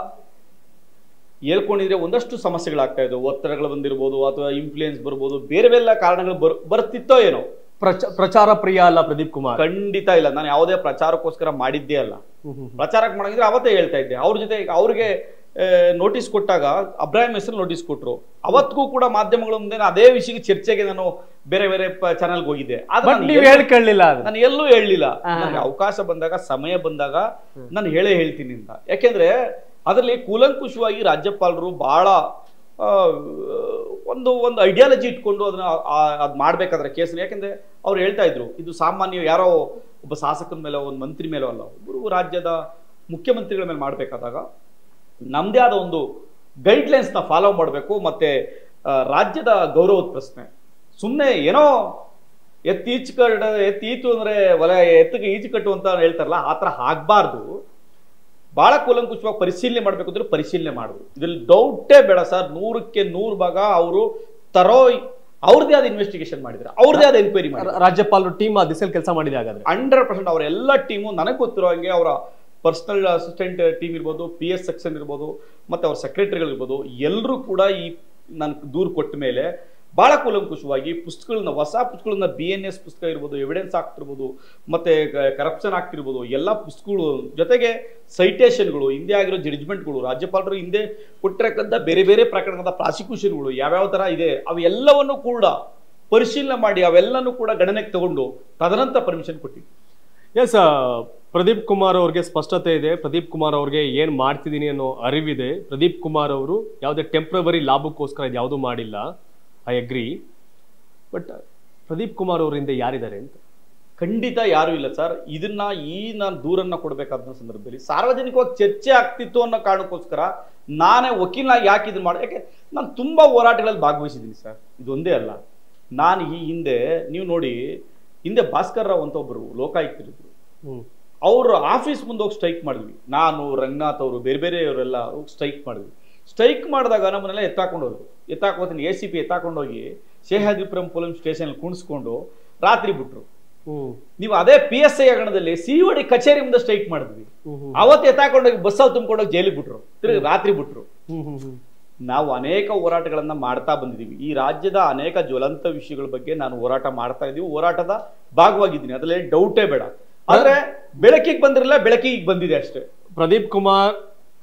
Speaker 2: ಹೇಳ್ಕೊಂಡಿದ್ರೆ ಒಂದಷ್ಟು ಸಮಸ್ಯೆಗಳಾಗ್ತಾ ಇದ್ವು ಒತ್ತಡಗಳು ಬಂದಿರ್ಬೋದು ಅಥವಾ ಇನ್ಫ್ಲೂಯೆನ್ಸ್ ಬರ್ಬೋದು ಬೇರೆ ಬೇರೆ ಕಾರಣಗಳು ಬರ್ ಬರ್ತಿತ್ತೋ ಏನೋ
Speaker 1: ಪ್ರಚ ಪ್ರಚಾರ ಪ್ರಿಯ ಅಲ್ಲ ಪ್ರದೀಪ್ ಕುಮಾರ್
Speaker 2: ಖಂಡಿತ ಇಲ್ಲ ನಾನು ಯಾವುದೇ ಪ್ರಚಾರಕ್ಕೋಸ್ಕರ ಮಾಡಿದ್ದೇ ಅಲ್ಲ
Speaker 1: ಹ್ಮ್ ಹ್ಮ್.
Speaker 2: ಪ್ರಚಾರಕ್ಕೆ ಮಾಡಿದ್ರೆ ಅವತ್ತೇ ಹೇಳ್ತಾ ಇದ್ದೆ ಅವ್ರ ಜೊತೆ ಈಗ ಅವ್ರಿಗೆ ನೋಟಿಸ್ ಕೊಟ್ಟಾಗ ಅಬ್ರಾಹಿಂ ಹೆಸರು ನೋಟಿಸ್ ಕೊಟ್ರು ಅವತ್ತಿಗೂ ಕೂಡ ಮಾಧ್ಯಮಗಳ ಮುಂದೆ ನಾನು ಅದೇ ವಿಷಯಕ್ಕೆ ಚರ್ಚೆಗೆ ನಾನು ಬೇರೆ ಬೇರೆ ಚಾನಲ್ಗೆ ಹೋಗಿದ್ದೆ ಆದ್ರೆ
Speaker 1: ಬಟ್
Speaker 2: ನಾನು
Speaker 1: ನೀವ್
Speaker 2: ಎಲ್ಲೂ-
Speaker 1: ಹೇಳ್ಕೊಳ್ಳಿಲ್ಲ ಅದು
Speaker 2: ನಾನು ಎಲ್ಲೂ ಹೇಳಲಿಲ್ಲ
Speaker 1: ಹಾ.
Speaker 2: ನನಗೆ ಅವಕಾಶ ಬಂದಾಗ ಸಮಯ ಬಂದಾಗ ನಾನು ಹೇಳೇ ಹೇಳ್ತೀನಿ ಅಂತ ಯಾಕೆಂದ್ರೆ ಅದರಲ್ಲಿ ಕೂಲಂಕುಷವಾಗಿ ರಾಜ್ಯಪಾಲರು ಬಹಳ ಆ, ಒಂದು ಒಂದು ಐಡಿಯಾಲಜಿ ಇಟ್ಕೊಂಡು ಅದನ್ನ ಅದು ಮಾಡ್ಬೇಕಾದ್ರೆ ಕೇಸನ್ನ ಯಾಕೆಂದ್ರೆ ಅವ್ರು ಹೇಳ್ತಾ ಇದ್ರು ಇದು ಸಾಮಾನ್ಯ ಯಾರೋ ಒಬ್ಬ ಶಾಸಕನ ಮೇಲೆ ಒಂದು ಮಂತ್ರಿ ಮೇಲೋ ಅಲ್ಲ ಒಬ್ಬರು ರಾಜ್ಯದ ಮುಖ್ಯಮಂತ್ರಿಗಳ ಮೇಲೆ ಮಾಡಬೇಕಾದಾಗ ನಮ್ಮದೇ ಆದ ಒಂದು ಗೈಡ್ಲೈನ್ಸ್ನ ಫಾಲೋ ಮಾಡಬೇಕು ಮತ್ತೆ ಆ, ರಾಜ್ಯದ ಗೌರವದ ಪ್ರಶ್ನೆ ಸುಮ್ಮನೆ ಏನೋ ಎತ್ತಿ ಈಚು ಕಟ್ಟ ಎತ್ತಿ ಈತು ಅಂದ್ರೆ ಒಲೆ ಎತ್ತಿಗೆ ಈಚು ಕಟ್ಟು ಅಂತ ಹೇಳ್ತಾರಲ್ಲ ಆ ಥರ ಆಗ್ಬಾರ್ದು ಬಹಳ ಕೂಲಂಕುಷವಾಗಿ ಪರಿಶೀಲನೆ ಮಾಡಬೇಕು ಅಂದ್ರೆ ಪರಿಶೀಲನೆ ಮಾಡುದು ಇದ್ರಲ್ಲಿ ಡೌಟೇ ಬೇಡ ಸರ್ ನೂರಕ್ಕೆ ನೂರು ಭಾಗ ಅವರು ತರೋ ಅವ್ರದೇ ಆದ ಇನ್ವೆಸ್ಟಿಗೇಷನ್ ಮಾಡಿದ್ದಾರೆ ಅವ್ರದೇ ಆದ ಎನ್ಕ್ವೈರಿ ಮಾಡಿದ್ದಾರೆ
Speaker 1: ರಾಜ್ಯಪಾಲರು ಟೀಮ್ ಆ ದಿಸೆಯಲ್ಲಿ ಕೆಲಸ ಮಾಡಿದೆ ಹಾಗಾದ್ರೆ
Speaker 2: ಹಂಡ್ರೆಡ್ ಪರ್ಸೆಂಟ್ ಅವರ ಎಲ್ಲ ಟೀಮು ನನಗೆ ಗೊತ್ತಿರೋ ಹಾಗೆ ಅವರ ಪರ್ಸನಲ್ ಅಸಿಸ್ಟೆಂಟ್ ಟೀಮ್ ಇರ್ಬೋದು ಪಿ ಎಸ್ ಸೆಕ್ಷನ್ ಇರ್ಬೋದು ಮತ್ತು ಅವ್ರ ಸೆಕ್ರೆಟರಿಗಳಿರ್ಬೋದು ಎಲ್ಲರೂ ಕೂಡ ಈ ನಾನು ದೂರು ಕೊಟ್ಟ ಮೇಲೆ ಭಾಳ ಕೂಲಂಕುಷವಾಗಿ ಪುಸ್ತಕಗಳನ್ನ ಹೊಸ ಪುಸ್ತಕಗಳನ್ನ ಬಿ ಎನ್ ಎಸ್ ಪುಸ್ತಕ ಇರ್ಬೋದು ಎವಿಡೆನ್ಸ್ ಆಗ್ತಿರ್ಬೋದು ಮತ್ತೆ ಕರಪ್ಷನ್ ಆಗ್ತಿರ್ಬೋದು ಎಲ್ಲ ಪುಸ್ತಕಗಳು ಜೊತೆಗೆ ಸೈಟೇಷನ್ಗಳು ಹಿಂದೆ ಆಗಿರೋ ಜಡ್ಜ್ಮೆಂಟ್ಗಳು ರಾಜ್ಯಪಾಲರು ಹಿಂದೆ ಕೊಟ್ಟಿರಕ್ಕಂಥ ಬೇರೆ ಬೇರೆ ಪ್ರಕರಣದ ಪ್ರಾಸಿಕ್ಯೂಷನ್ಗಳು ಯಾವ್ಯಾವ ಥರ ಇದೆ ಅವೆಲ್ಲವನ್ನು ಕೂಡ ಪರಿಶೀಲನೆ ಮಾಡಿ ಅವೆಲ್ಲನೂ ಕೂಡ ಗಣನೆಗೆ ತಗೊಂಡು ತದನಂತರ ಪರ್ಮಿಷನ್ ಕೊಟ್ಟಿವಿ
Speaker 1: ಎಸ್ ಪ್ರದೀಪ್ ಕುಮಾರ್ ಅವ್ರಿಗೆ ಸ್ಪಷ್ಟತೆ ಇದೆ ಪ್ರದೀಪ್ ಕುಮಾರ್ ಅವ್ರಿಗೆ ಏನ್ ಮಾಡ್ತಿದ್ದೀನಿ ಅನ್ನೋ ಅರಿವಿದೆ ಪ್ರದೀಪ್ ಕುಮಾರ್ ಅವರು ಯಾವುದೇ ಟೆಂಪ್ರವರಿ ಲಾಭಕ್ಕೋಸ್ಕರ ಇದು ಯಾವುದೂ ಮಾಡಿಲ್ಲ I agree but Pradeep Kumar ಅವರಿಂದ ಯಾರಿದ್ದಾರೆ ಅಂತ
Speaker 2: ಖಂಡಿತ ಯಾರೂ ಇಲ್ಲ ಸರ್ ಇದನ್ನ ಈ ನಾನು ದೂರನ್ನ ಕೊಡಬೇಕಾದ ಸಂದರ್ಭದಲ್ಲಿ ಸಾರ್ವಜನಿಕವಾಗಿ ಚರ್ಚೆ ಆಗ್ತಿತ್ತು ಅನ್ನೋ ಕಾರಣಕ್ಕೋಸ್ಕರ ನಾನೇ ವಕೀಲನಾಗಿ ಯಾಕೆ ಇದನ್ನ ಮಾಡಿ ಯಾಕೆ ನಾನು ತುಂಬಾ ಹೋರಾಟಗಳಲ್ಲಿ ಭಾಗವಹಿಸಿದ್ದೀನಿ ಸರ್ ಇದೊಂದೇ ಅಲ್ಲ ನಾನು ಈ ಹಿಂದೆ ನೀವು ನೋಡಿ ಹಿಂದೆ ಭಾಸ್ಕರ್ ರಾವ್ ಅಂತ ಒಬ್ಬರು ಲೋಕಾಯುಕ್ತರಿದ್ರು
Speaker 1: ಹ್ಮ್
Speaker 2: ಅವ್ರ ಆಫೀಸ್ ಮುಂದೆ ಹೋಗಿ ಸ್ಟ್ರೈಕ್ ಮಾಡಿದ್ವಿ ನಾನು ರಂಗನಾಥ್ ಅವರು ಬೇರೆ ಬೇರೆಯವರೆಲ್ಲ ಹೋಗಿ ಸ್ಟ್ರೈಕ್ ಮಾಡಿದ್ವಿ ಸ್ಟ್ರೈಕ್ ಮಾಡಿದಾಗ ನಮ್ಮನ್ನೆಲ್ಲ ಎತ್ತಾಕೊಂಡು ಹೋದ್ರು ಎತ್ತಾಕೋತೀನಿ ಎ ಸಿ ಪಿ ಎತ್ತಾಕೊಂಡು ಹೋಗಿ ಶೇಹಾದಿಪುರಂ ಪೊಲೀಸ್ ಸ್ಟೇಷನ್ ಕುಣಿಸ್ಕೊಂಡು ರಾತ್ರಿ ಬಿಟ್ರು
Speaker 1: ಹ್ಮ್
Speaker 2: ನೀವು ಅದೇ ಪಿ ಎಸ್ ಐ ಹಗರಣದಲ್ಲಿ ಸಿ ಒ ಡಿ ಕಚೇರಿ ಮುಂದೆ ಸ್ಟ್ರೈಕ್ ಮಾಡಿದ್ವಿ
Speaker 1: ಹ್ಮ್ ಹ್ಮ್
Speaker 2: ಅವತ್ತು ಎತ್ತಾಕೊಂಡೋಗಿ ಬಸ್ಸಲ್ಲಿ ತುಂಬಿಕೊಂಡೋಗಿ ಜೈಲಿಗೆ ಬಿಟ್ರು ತಿರುಗಿ ರಾತ್ರಿ ಬಿಟ್ರು
Speaker 1: ಹ್ಮ್ ಹ್ಮ್ ಹ್ಮ್
Speaker 2: ನಾವು ಅನೇಕ ಹೋರಾಟಗಳನ್ನ ಮಾಡ್ತಾ ಬಂದಿದ್ದೀವಿ ಈ ರಾಜ್ಯದ ಅನೇಕ ಜ್ವಲಂತ ವಿಷಯಗಳ ಬಗ್ಗೆ ನಾನು ಹೋರಾಟ ಮಾಡ್ತಾ ಇದ್ದೀವಿ ಹೋರಾಟದ ಭಾಗವಾಗಿದ್ದೀನಿ ಅದರಲ್ಲಿ ಡೌಟೇ ಬೇಡ ಆದ್ರೆ ಬೆಳಕಿಗೆ ಬಂದಿರಲಿಲ್ಲ ಬೆಳಕಿಗೆ ಬಂದಿದೆ ಅಷ್ಟೇ
Speaker 1: ಪ್ರದೀಪ್ ಕುಮಾರ್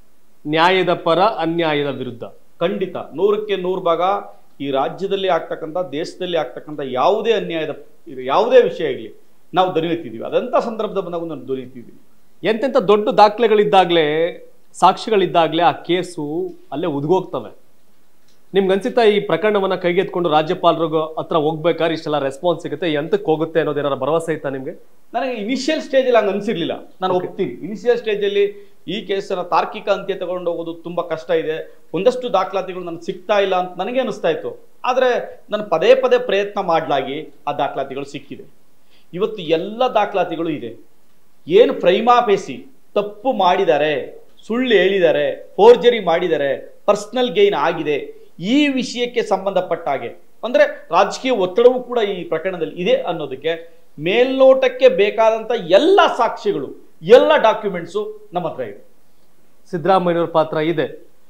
Speaker 1: ನ್ಯಾಯದ ಪರ ಅನ್ಯಾಯದ ವಿರುದ್ಧ
Speaker 2: ಖಂಡಿತ ನೂರಕ್ಕೆ ನೂರು ಭಾಗ ಈ ರಾಜ್ಯದಲ್ಲಿ ಆಗ್ತಕ್ಕಂಥ ದೇಶದಲ್ಲಿ ಆಗ್ತಕ್ಕಂಥ ಯಾವುದೇ ಅನ್ಯಾಯದ ಇದು ಯಾವುದೇ ವಿಷಯ ಆಗಲಿ ನಾವು ದೊರೆಯುತ್ತಿದ್ದೀವಿ ಅದಂಥ ಸಂದರ್ಭದ ಬಂದಾಗ ನಾವು ದೊರೆಯುತ್ತಿದ್ದೀವಿ
Speaker 1: ಎಂತೆಂಥ ದೊಡ್ಡ ದಾಖಲೆಗಳಿದ್ದಾಗಲೇ ಸಾಕ್ಷಿಗಳಿದ್ದಾಗಲೇ ಆ ಕೇಸು ಅಲ್ಲೇ ಉದ್ಗೋಗ್ತವೆ ನಿಮ್ಗೆ ಅನ್ಸುತ್ತಾ ಈ ಪ್ರಕರಣವನ್ನ ಕೈಗೆತ್ಕೊಂಡು ರಾಜ್ಯಪಾಲರಿಗೆ ಹತ್ರ ಹೋಗ್ಬೇಕಾದ್ರೆ ಇಷ್ಟೆಲ್ಲ ರೆಸ್ಪಾನ್ಸ್ ಸಿಗುತ್ತೆ ಎಂತಕ್ಕೆ ಹೋಗುತ್ತೆ ಅನ್ನೋದು ಏನಾರ ಭರವಸೆ ಇತ್ತಾ ನಿಮ್ಗೆ
Speaker 2: ನನಗೆ ಇನಿಷಿಯಲ್ ಸ್ಟೇಜಲ್ಲಿ ಹಂಗೆ ಅನ್ಸಿರ್ಲಿಲ್ಲ ನಾನು ಒಪ್ತೀನಿ ಇನಿಷಿಯಲ್ ಸ್ಟೇಜಲ್ಲಿ ಈ ಕೇಸನ್ನ ತಾರ್ಕಿಕ ಅಂತ್ಯ ತಗೊಂಡು ಹೋಗೋದು ತುಂಬಾ ಕಷ್ಟ ಇದೆ ಒಂದಷ್ಟು ದಾಖಲಾತಿಗಳು ನನಗೆ ಸಿಗ್ತಾ ಇಲ್ಲ ಅಂತ ನನಗೆ ಅನಿಸ್ತಾ ಇತ್ತು ಆದರೆ ನಾನು ಪದೇ ಪದೇ ಪ್ರಯತ್ನ ಮಾಡಲಾಗಿ ಆ ದಾಖಲಾತಿಗಳು ಸಿಕ್ಕಿದೆ ಇವತ್ತು ಎಲ್ಲ ದಾಖಲಾತಿಗಳು ಇದೆ ಏನು ಪ್ರೈಮಾಪೇಸಿ ತಪ್ಪು ಮಾಡಿದ್ದಾರೆ ಸುಳ್ಳು ಹೇಳಿದ್ದಾರೆ ಫೋರ್ಜರಿ ಮಾಡಿದ್ದಾರೆ ಪರ್ಸನಲ್ ಗೈನ್ ಆಗಿದೆ ಈ ವಿಷಯಕ್ಕೆ ಸಂಬಂಧಪಟ್ಟ ಹಾಗೆ ಅಂದ್ರೆ ರಾಜಕೀಯ ಒತ್ತಡವೂ ಕೂಡ ಈ ಪ್ರಕರಣದಲ್ಲಿ ಇದೆ ಅನ್ನೋದಕ್ಕೆ ಮೇಲ್ನೋಟಕ್ಕೆ ಬೇಕಾದಂತ ಎಲ್ಲ ಸಾಕ್ಷಿಗಳು ಎಲ್ಲ ಡಾಕ್ಯುಮೆಂಟ್ಸು ನಮ್ಮ ಹತ್ರ ಇದೆ
Speaker 1: ಸಿದ್ದರಾಮಯ್ಯನವ್ರ ಪಾತ್ರ ಇದೆ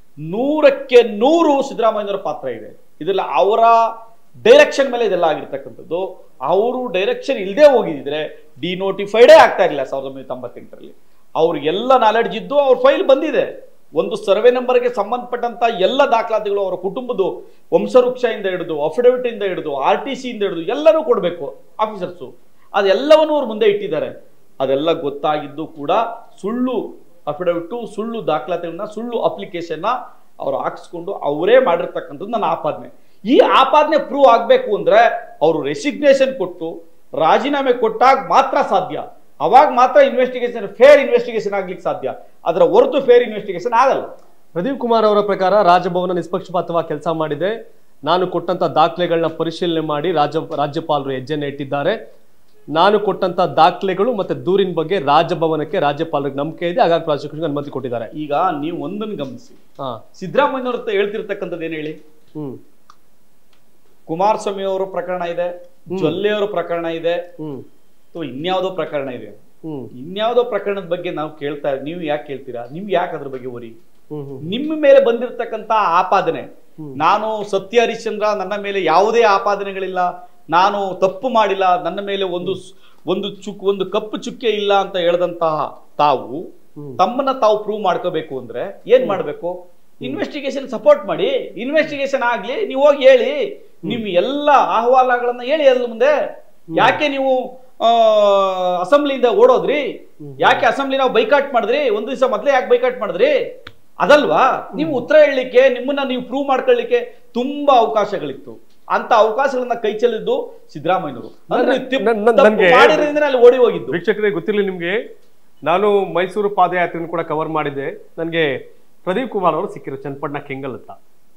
Speaker 2: ನೂರಕ್ಕೆ ನೂರು ಸಿದ್ದರಾಮಯ್ಯನವರ ಪಾತ್ರ ಇದೆ ಇದರಲ್ಲಿ ಅವರ ಡೈರೆಕ್ಷನ್ ಮೇಲೆ ಇದೆಲ್ಲ ಆಗಿರ್ತಕ್ಕಂಥದ್ದು ಅವರು ಡೈರೆಕ್ಷನ್ ಇಲ್ಲದೆ ಹೋಗಿದ್ರೆ ಡಿನೋಟಿಫೈಡೇ ಆಗ್ತಾ ಇರಲಿಲ್ಲ ಸಾವಿರದ ಒಂಬೈನೂರ ತೊಂಬತ್ತೆಂಟರಲ್ಲಿ ಅವ್ರಿಗೆಲ್ಲ ನಾಲೆಡ್ಜ್ ಇದ್ದು ಅವ್ರ ಫೈಲ್ ಬಂದಿದೆ ಒಂದು ಸರ್ವೆ ನಂಬರ್ಗೆ ಸಂಬಂಧಪಟ್ಟಂತ ಎಲ್ಲ ದಾಖಲಾತಿಗಳು ಅವರ ಕುಟುಂಬದ ವಂಶವೃಕ್ಷದಿಂದ ಹಿಡಿದು ಅಫಿಡವಿಟ್ ಇಂದ ಹಿಡಿದು ಆರ್ ಟಿ ಸಿ ಇಂದ ಹಿಡಿದು ಎಲ್ಲರೂ ಕೊಡಬೇಕು ಆಫೀಸರ್ಸು ಅದೆಲ್ಲವನ್ನು ಅವ್ರು ಮುಂದೆ ಇಟ್ಟಿದ್ದಾರೆ ಅದೆಲ್ಲ ಗೊತ್ತಾಗಿದ್ದು ಕೂಡ ಸುಳ್ಳು ಅಫಿಡವಿಟ್ಟು ಸುಳ್ಳು ದಾಖಲಾತಿಗಳನ್ನ ಸುಳ್ಳು ಅಪ್ಲಿಕೇಶನ್ನ ಅವ್ರು ಹಾಕ್ಸ್ಕೊಂಡು ಅವರೇ ಮಾಡಿರ್ತಕ್ಕಂಥದ್ದು ನನ್ನ ಆಪಾದನೆ ಈ ಆಪಾದನೆ ಪ್ರೂವ್ ಆಗಬೇಕು ಅಂದ್ರೆ ಅವರು ರೆಸಿಗ್ನೇಷನ್ ಕೊಟ್ಟು ರಾಜೀನಾಮೆ ಕೊಟ್ಟಾಗ ಮಾತ್ರ ಸಾಧ್ಯ ಅವಾಗ ಮಾತ್ರ ಇನ್ವೆಸ್ಟಿಗೇಷನ್ ಫೇರ್ ಇನ್ವೆಸ್ಟಿಗೇಷನ್ ಆಗ್ಲಿಕ್ಕೆ ಸಾಧ್ಯ ಅದರ ಹೊರತು ಫೇರ್ ಇನ್ವೆಸ್ಟಿಗೇಷನ್ ಆಗಲ್ಲ
Speaker 1: ಪ್ರದೀಪ್ ಕುಮಾರ್ ಅವರ ಪ್ರಕಾರ ರಾಜಭವನ ನಿಷ್ಪಕ್ಷಪಾತವಾಗಿ ಕೆಲಸ ಮಾಡಿದೆ ನಾನು ಕೊಟ್ಟಂತ ದಾಖಲೆಗಳನ್ನ ಪರಿಶೀಲನೆ ಮಾಡಿ ರಾಜ್ಯ ರಾಜ್ಯಪಾಲರು ಹೆಜ್ಜೆನ ಇಟ್ಟಿದ್ದಾರೆ ನಾನು ಕೊಟ್ಟಂತ ದಾಖಲೆಗಳು ಮತ್ತೆ ದೂರಿನ ಬಗ್ಗೆ ರಾಜಭವನಕ್ಕೆ ರಾಜ್ಯಪಾಲರಿಗೆ ನಂಬಿಕೆ ಇದೆ ಹಾಗಾಗಿ ಪ್ರಾಸಿಕ್ಯೂಷನ್ ಅನುಮತಿ ಕೊಟ್ಟಿದ್ದಾರೆ
Speaker 2: ಈಗ ನೀವು ಒಂದನ್ನು ಗಮನಿಸಿ
Speaker 1: ಹಾ
Speaker 2: ಸಿದ್ದರಾಮಯ್ಯನವ್ರ ಹತ್ರ ಹೇಳ್ತಿರ್ತಕ್ಕಂಥದ್ದು ಏನು ಹೇಳಿ
Speaker 1: ಹ್ಮ್
Speaker 2: ಕುಮಾರಸ್ವಾಮಿ ಅವರ ಪ್ರಕರಣ ಇದೆ ಜೊಲ್ಲೆ ಅವರ ಪ್ರಕರಣ ಇದೆ
Speaker 1: ಹ್ಮ್
Speaker 2: ಅಥವಾ ಇನ್ಯಾವುದೋ ಪ್ರಕರಣ ಇದೆ
Speaker 1: ಹ್ಮ್
Speaker 2: ಇನ್ಯಾವುದೋ ಪ್ರಕರಣದ ಬಗ್ಗೆ ನಾವು ಕೇಳ್ತಾ ನೀವು ಯಾಕೆ ಕೇಳ್ತೀರಾ ನಿಮ್ಗೆ ಯಾಕೆ ಅದ್ರ ಬಗ್ಗೆ ಹೊರಿ
Speaker 1: ಹ್ಮ್ ಹ್ಮ್
Speaker 2: ನಿಮ್ಮ ಮೇಲೆ ಬಂದಿರತಕ್ಕಂತ ಆಪಾದನೆ ನಾನು ಸತ್ಯ ಹರಿಶ್ಚಂದ್ರ ನನ್ನ ಮೇಲೆ ಯಾವುದೇ ಆಪಾದನೆಗಳಿಲ್ಲ ನಾನು ತಪ್ಪು ಮಾಡಿಲ್ಲ ನನ್ನ ಮೇಲೆ ಒಂದು ಸ್- ಒಂದು ಚುಕ್ ಒಂದು ಕಪ್ಪು ಚುಕ್ಕೆ ಇಲ್ಲ ಅಂತ ಹೇಳ್ದಂತಹ ತಾವು
Speaker 1: ಹ್ಮ್.
Speaker 2: ತಮ್ಮನ್ನ ತಾವು ಪ್ರೂವ್ ಮಾಡ್ಕೋಬೇಕು ಅಂದ್ರೆ ಏನ್ ಮಾಡ್ಬೇಕು ಇನ್ವೆಸ್ಟಿಗೇಷನ್ ಸಪೋರ್ಟ್ ಮಾಡಿ ಇನ್ವೆಸ್ಟಿಗೇಷನ್ ಆಗ್ಲಿ ನೀವು ಹೋಗಿ ಹೇಳಿ ನಿಮ್ ಎಲ್ಲ ಅಹವಾಲುಗಳನ್ನ ಹೇಳಿ ಎಲ್ಲ ಮುಂದೆ ಯಾಕೆ ನೀವು ಆ, ಅಸೆಂಬ್ಲಿಯಿಂದ ಓಡೋದ್ರಿ ಯಾಕೆ ಅಸೆಂಬ್ಲಿ ನಾವು ಬೈಕಾಟ್ ಮಾಡಿದ್ರಿ ಒಂದ್ ದಿವಸ ಮೊದ್ಲೇ ಯಾಕೆ ಬೈಕಾಟ್ ಮಾಡಿದ್ರಿ ಅದಲ್ವಾ ನೀವು ಉತ್ತರ ಹೇಳಲಿಕ್ಕೆ ನಿಮ್ಮನ್ನ ನೀವು ಪ್ರೂವ್ ಮಾಡ್ಕೊಳ್ಳಿಕ್ಕೆ ತುಂಬಾ ಅವಕಾಶಗಳಿತ್ತು ಅಂತ ಅವಕಾಶಗಳನ್ನ ಕೈ ಚೆಲ್ಲಿದ್ದು ಸಿದ್ದರಾಮಯ್ಯನವರು ಅಂದ್ರೆ
Speaker 1: ನನ್-
Speaker 2: ತಿಪ್-
Speaker 1: ನನ್- ನನ್-
Speaker 2: ತಪ್ಪು
Speaker 1: ನನ್ಗೆ-
Speaker 2: ಮಾಡಿದ್ರಿಂದ ಅಲ್ಲಿ ಓಡಿ ಹೋಗಿದ್ದು
Speaker 1: ವೀಕ್ಷಕರೇ ಗೊತ್ತಿರಲಿ ನಿಮಗೆ ನಾನು ಮೈಸೂರು ಪಾದಯಾತ್ರೆಯನ್ನು ಕೂಡ ಕವರ್ ಮಾಡಿದ್ದೆ ನನಗೆ ಪ್ರದೀಪ್ ಕುಮಾರ್ ಅವರು ಸಿಕ್ಕಿರೋ ಚನ್ನಪಟ್ಟಣ ಕೆಂಗಲ್ ಹತ್ರ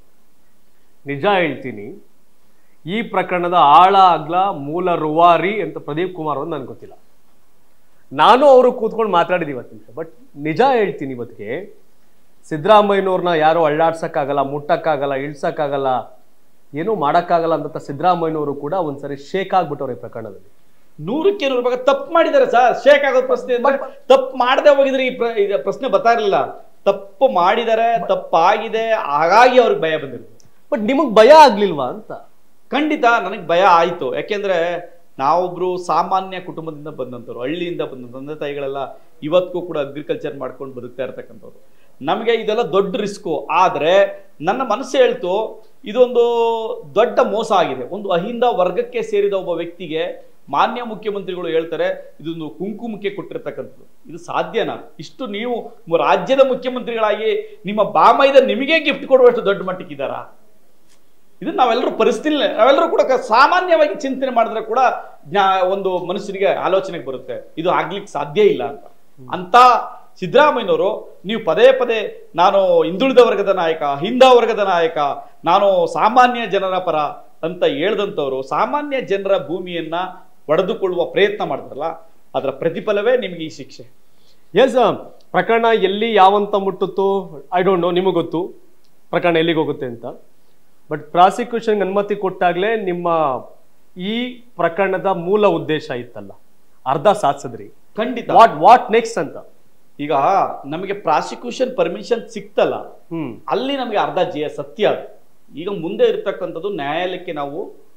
Speaker 1: ನಿಜ ಹೇಳ್ತೀನಿ ಈ ಪ್ರಕರಣದ ಆಳ ಅಗ್ಲ ಮೂಲ ರುವಾರಿ ಅಂತ ಪ್ರದೀಪ್ ಕುಮಾರ್ ಅವರು ನನಗೆ ಗೊತ್ತಿಲ್ಲ ನಾನು ಅವರು ಕೂತ್ಕೊಂಡು ಮಾತಾಡಿದೀವಿ ಇವತ್ತಿನ ಬಟ್ ನಿಜ ಹೇಳ್ತೀನಿ ಇವತ್ತಿಗೆ ಸಿದ್ದರಾಮಯ್ಯನವ್ರನ್ನ ಯಾರು ಅಳ್ಳಾಡ್ಸಕ್ಕಾಗಲ್ಲ ಮುಟ್ಟಕ್ಕಾಗಲ್ಲ ಇಳ್ಸಕ್ಕಾಗಲ್ಲ ಏನೂ ಮಾಡೋಕ್ಕಾಗಲ್ಲ ಅಂತ ಸಿದ್ದರಾಮಯ್ಯನವರು ಕೂಡ ಒಂದ್ಸರಿ ಶೇಕ್ ಆಗ್ಬಿಟ್ಟವ್ರೆ ಈ ಪ್ರಕರಣದಲ್ಲಿ
Speaker 2: ನೂರಕ್ಕೆ ನೂರು ಭಾಗ ತಪ್ಪು ಮಾಡಿದ್ದಾರೆ ಸರ್ ಶೇಕ್ ಆಗೋ ಪ್ರಶ್ನೆ ಅಂದ್ರೆ ತಪ್ಪು ಮಾಡದೆ ಹೋಗಿದ್ರೆ ಈ ಪ್ರ- ಇದು ಪ್ರಶ್ನೆ ಬರ್ತಾ ಇರಲಿಲ್ಲ ತಪ್ಪು ಮಾಡಿದ್ದಾರೆ ತಪ್ಪಾಗಿದೆ ಹಾಗಾಗಿ ಅವ್ರಿಗೆ ಭಯ ಬಂದಿರುತ್ತೆ
Speaker 1: ಬಟ್ ನಿಮಗ್ ಭಯ ಆಗ್ಲಿಲ್ವಾ ಅಂತ
Speaker 2: ಖಂಡಿತ ನನಗೆ ಭಯ ಆಯ್ತು ಯಾಕೆಂದ್ರೆ ನಾವೊಬ್ರು ಸಾಮಾನ್ಯ ಕುಟುಂಬದಿಂದ ಬಂದಂಥವ್ರು ಹಳ್ಳಿಯಿಂದ ಬಂದ ತಂದೆ ತಾಯಿಗಳೆಲ್ಲ ಇವತ್ತಿಗೂ ಕೂಡ ಅಗ್ರಿಕಲ್ಚರ್ ಮಾಡ್ಕೊಂಡು ಬದುಕ್ತಾ ಇರ್ತಕ್ಕಂಥವ್ರು ನಮಗೆ ಇದೆಲ್ಲ ದೊಡ್ಡ ರಿಸ್ಕು ಆದ್ರೆ ನನ್ನ ಮನಸ್ಸು ಹೇಳ್ತು ಇದೊಂದು ದೊಡ್ಡ ಮೋಸ ಆಗಿದೆ ಒಂದು ಅಹಿಂದ ವರ್ಗಕ್ಕೆ ಸೇರಿದ ಒಬ್ಬ ವ್ಯಕ್ತಿಗೆ ಮಾನ್ಯ ಮುಖ್ಯಮಂತ್ರಿಗಳು ಹೇಳ್ತಾರೆ ಇದೊಂದು ಕುಂಕುಮಕ್ಕೆ ಕೊಟ್ಟಿರ್ತಕ್ಕಂಥದ್ದು ಇದು ಸಾಧ್ಯನಾ ಇಷ್ಟು ನೀವು ಮ- ರಾಜ್ಯದ ಮುಖ್ಯಮಂತ್ರಿಗಳಾಗಿ ನಿಮ್ಮ ಬಾಮೈದ ನಿಮಗೆ ಗಿಫ್ಟ್ ಕೊಡುವಷ್ಟು ದೊಡ್ಡ ಮಟ್ಟಕ್ಕಿದ್ದಾರಾ ಇದನ್ನ ನಾವೆಲ್ಲರೂ ಪರಿಸ್ಥಿತಿ ನಾವೆಲ್ಲರೂ ಕೂಡ ಕ- ಸಾಮಾನ್ಯವಾಗಿ ಚಿಂತನೆ ಮಾಡಿದ್ರೆ ಕೂಡ ಜ್ಞಾ- ಒಂದು ಮನುಷ್ಯನಿಗೆ ಆಲೋಚನೆಗೆ ಬರುತ್ತೆ ಇದು ಆಗ್ಲಿಕ್ಕೆ ಸಾಧ್ಯ ಇಲ್ಲ ಅಂತ ಅಂತ ಸಿದ್ದರಾಮಯ್ಯನವರು ನೀವು ಪದೇ ಪದೇ ನಾನು ಹಿಂದುಳಿದ ವರ್ಗದ ನಾಯಕ ಹಿಂದ ವರ್ಗದ ನಾಯಕ ನಾನು ಸಾಮಾನ್ಯ ಜನರ ಪರ ಅಂತ ಹೇಳ್ದಂಥವ್ರು ಸಾಮಾನ್ಯ ಜನರ ಭೂಮಿಯನ್ನ ಒಡೆದುಕೊಳ್ಳುವ ಪ್ರಯತ್ನ ಮಾಡಿದ್ರಲ್ಲ ಅದರ ಪ್ರತಿಫಲವೇ ನಿಮಗೆ ಈ ಶಿಕ್ಷೆ
Speaker 1: ಎಸ್ ಪ್ರಕರಣ ಎಲ್ಲಿ ಯಾವಂತ ಮುಟ್ಟುತ್ತೋ ಐ ಡೋಂಟ್ ನೋ ನಿಮಗೆ ಗೊತ್ತು ಪ್ರಕರಣ ಎಲ್ಲಿಗೆ ಹೋಗುತ್ತೆ ಅಂತ ಬಟ್ ಪ್ರಾಸಿಕ್ಯೂಷನ್ ಅನುಮತಿ ಕೊಟ್ಟಾಗಲೇ ನಿಮ್ಮ ಈ ಪ್ರಕರಣದ ಮೂಲ ಉದ್ದೇಶ ಇತ್ತಲ್ಲ ಅರ್ಧ ಸಾಧಿಸಿದ್ರಿ
Speaker 2: ಖಂಡಿತ
Speaker 1: ವಾಟ್ ವಾಟ್ ನೆಕ್ಸ್ಟ್ ಅಂತ
Speaker 2: ಈಗ ನಮಗೆ ಪ್ರಾಸಿಕ್ಯೂಷನ್ ಪರ್ಮಿಷನ್ ಸಿಕ್ತಲ್ಲ
Speaker 1: ಹ್ಮ್
Speaker 2: ಅಲ್ಲಿ ನಮಗೆ ಅರ್ಧ ಜಯ ಸತ್ಯ ಅದು ಈಗ ಮುಂದೆ ಇರತಕ್ಕಂಥದ್ದು ನ್ಯಾಯಾಲಯಕ್ಕೆ ನಾವು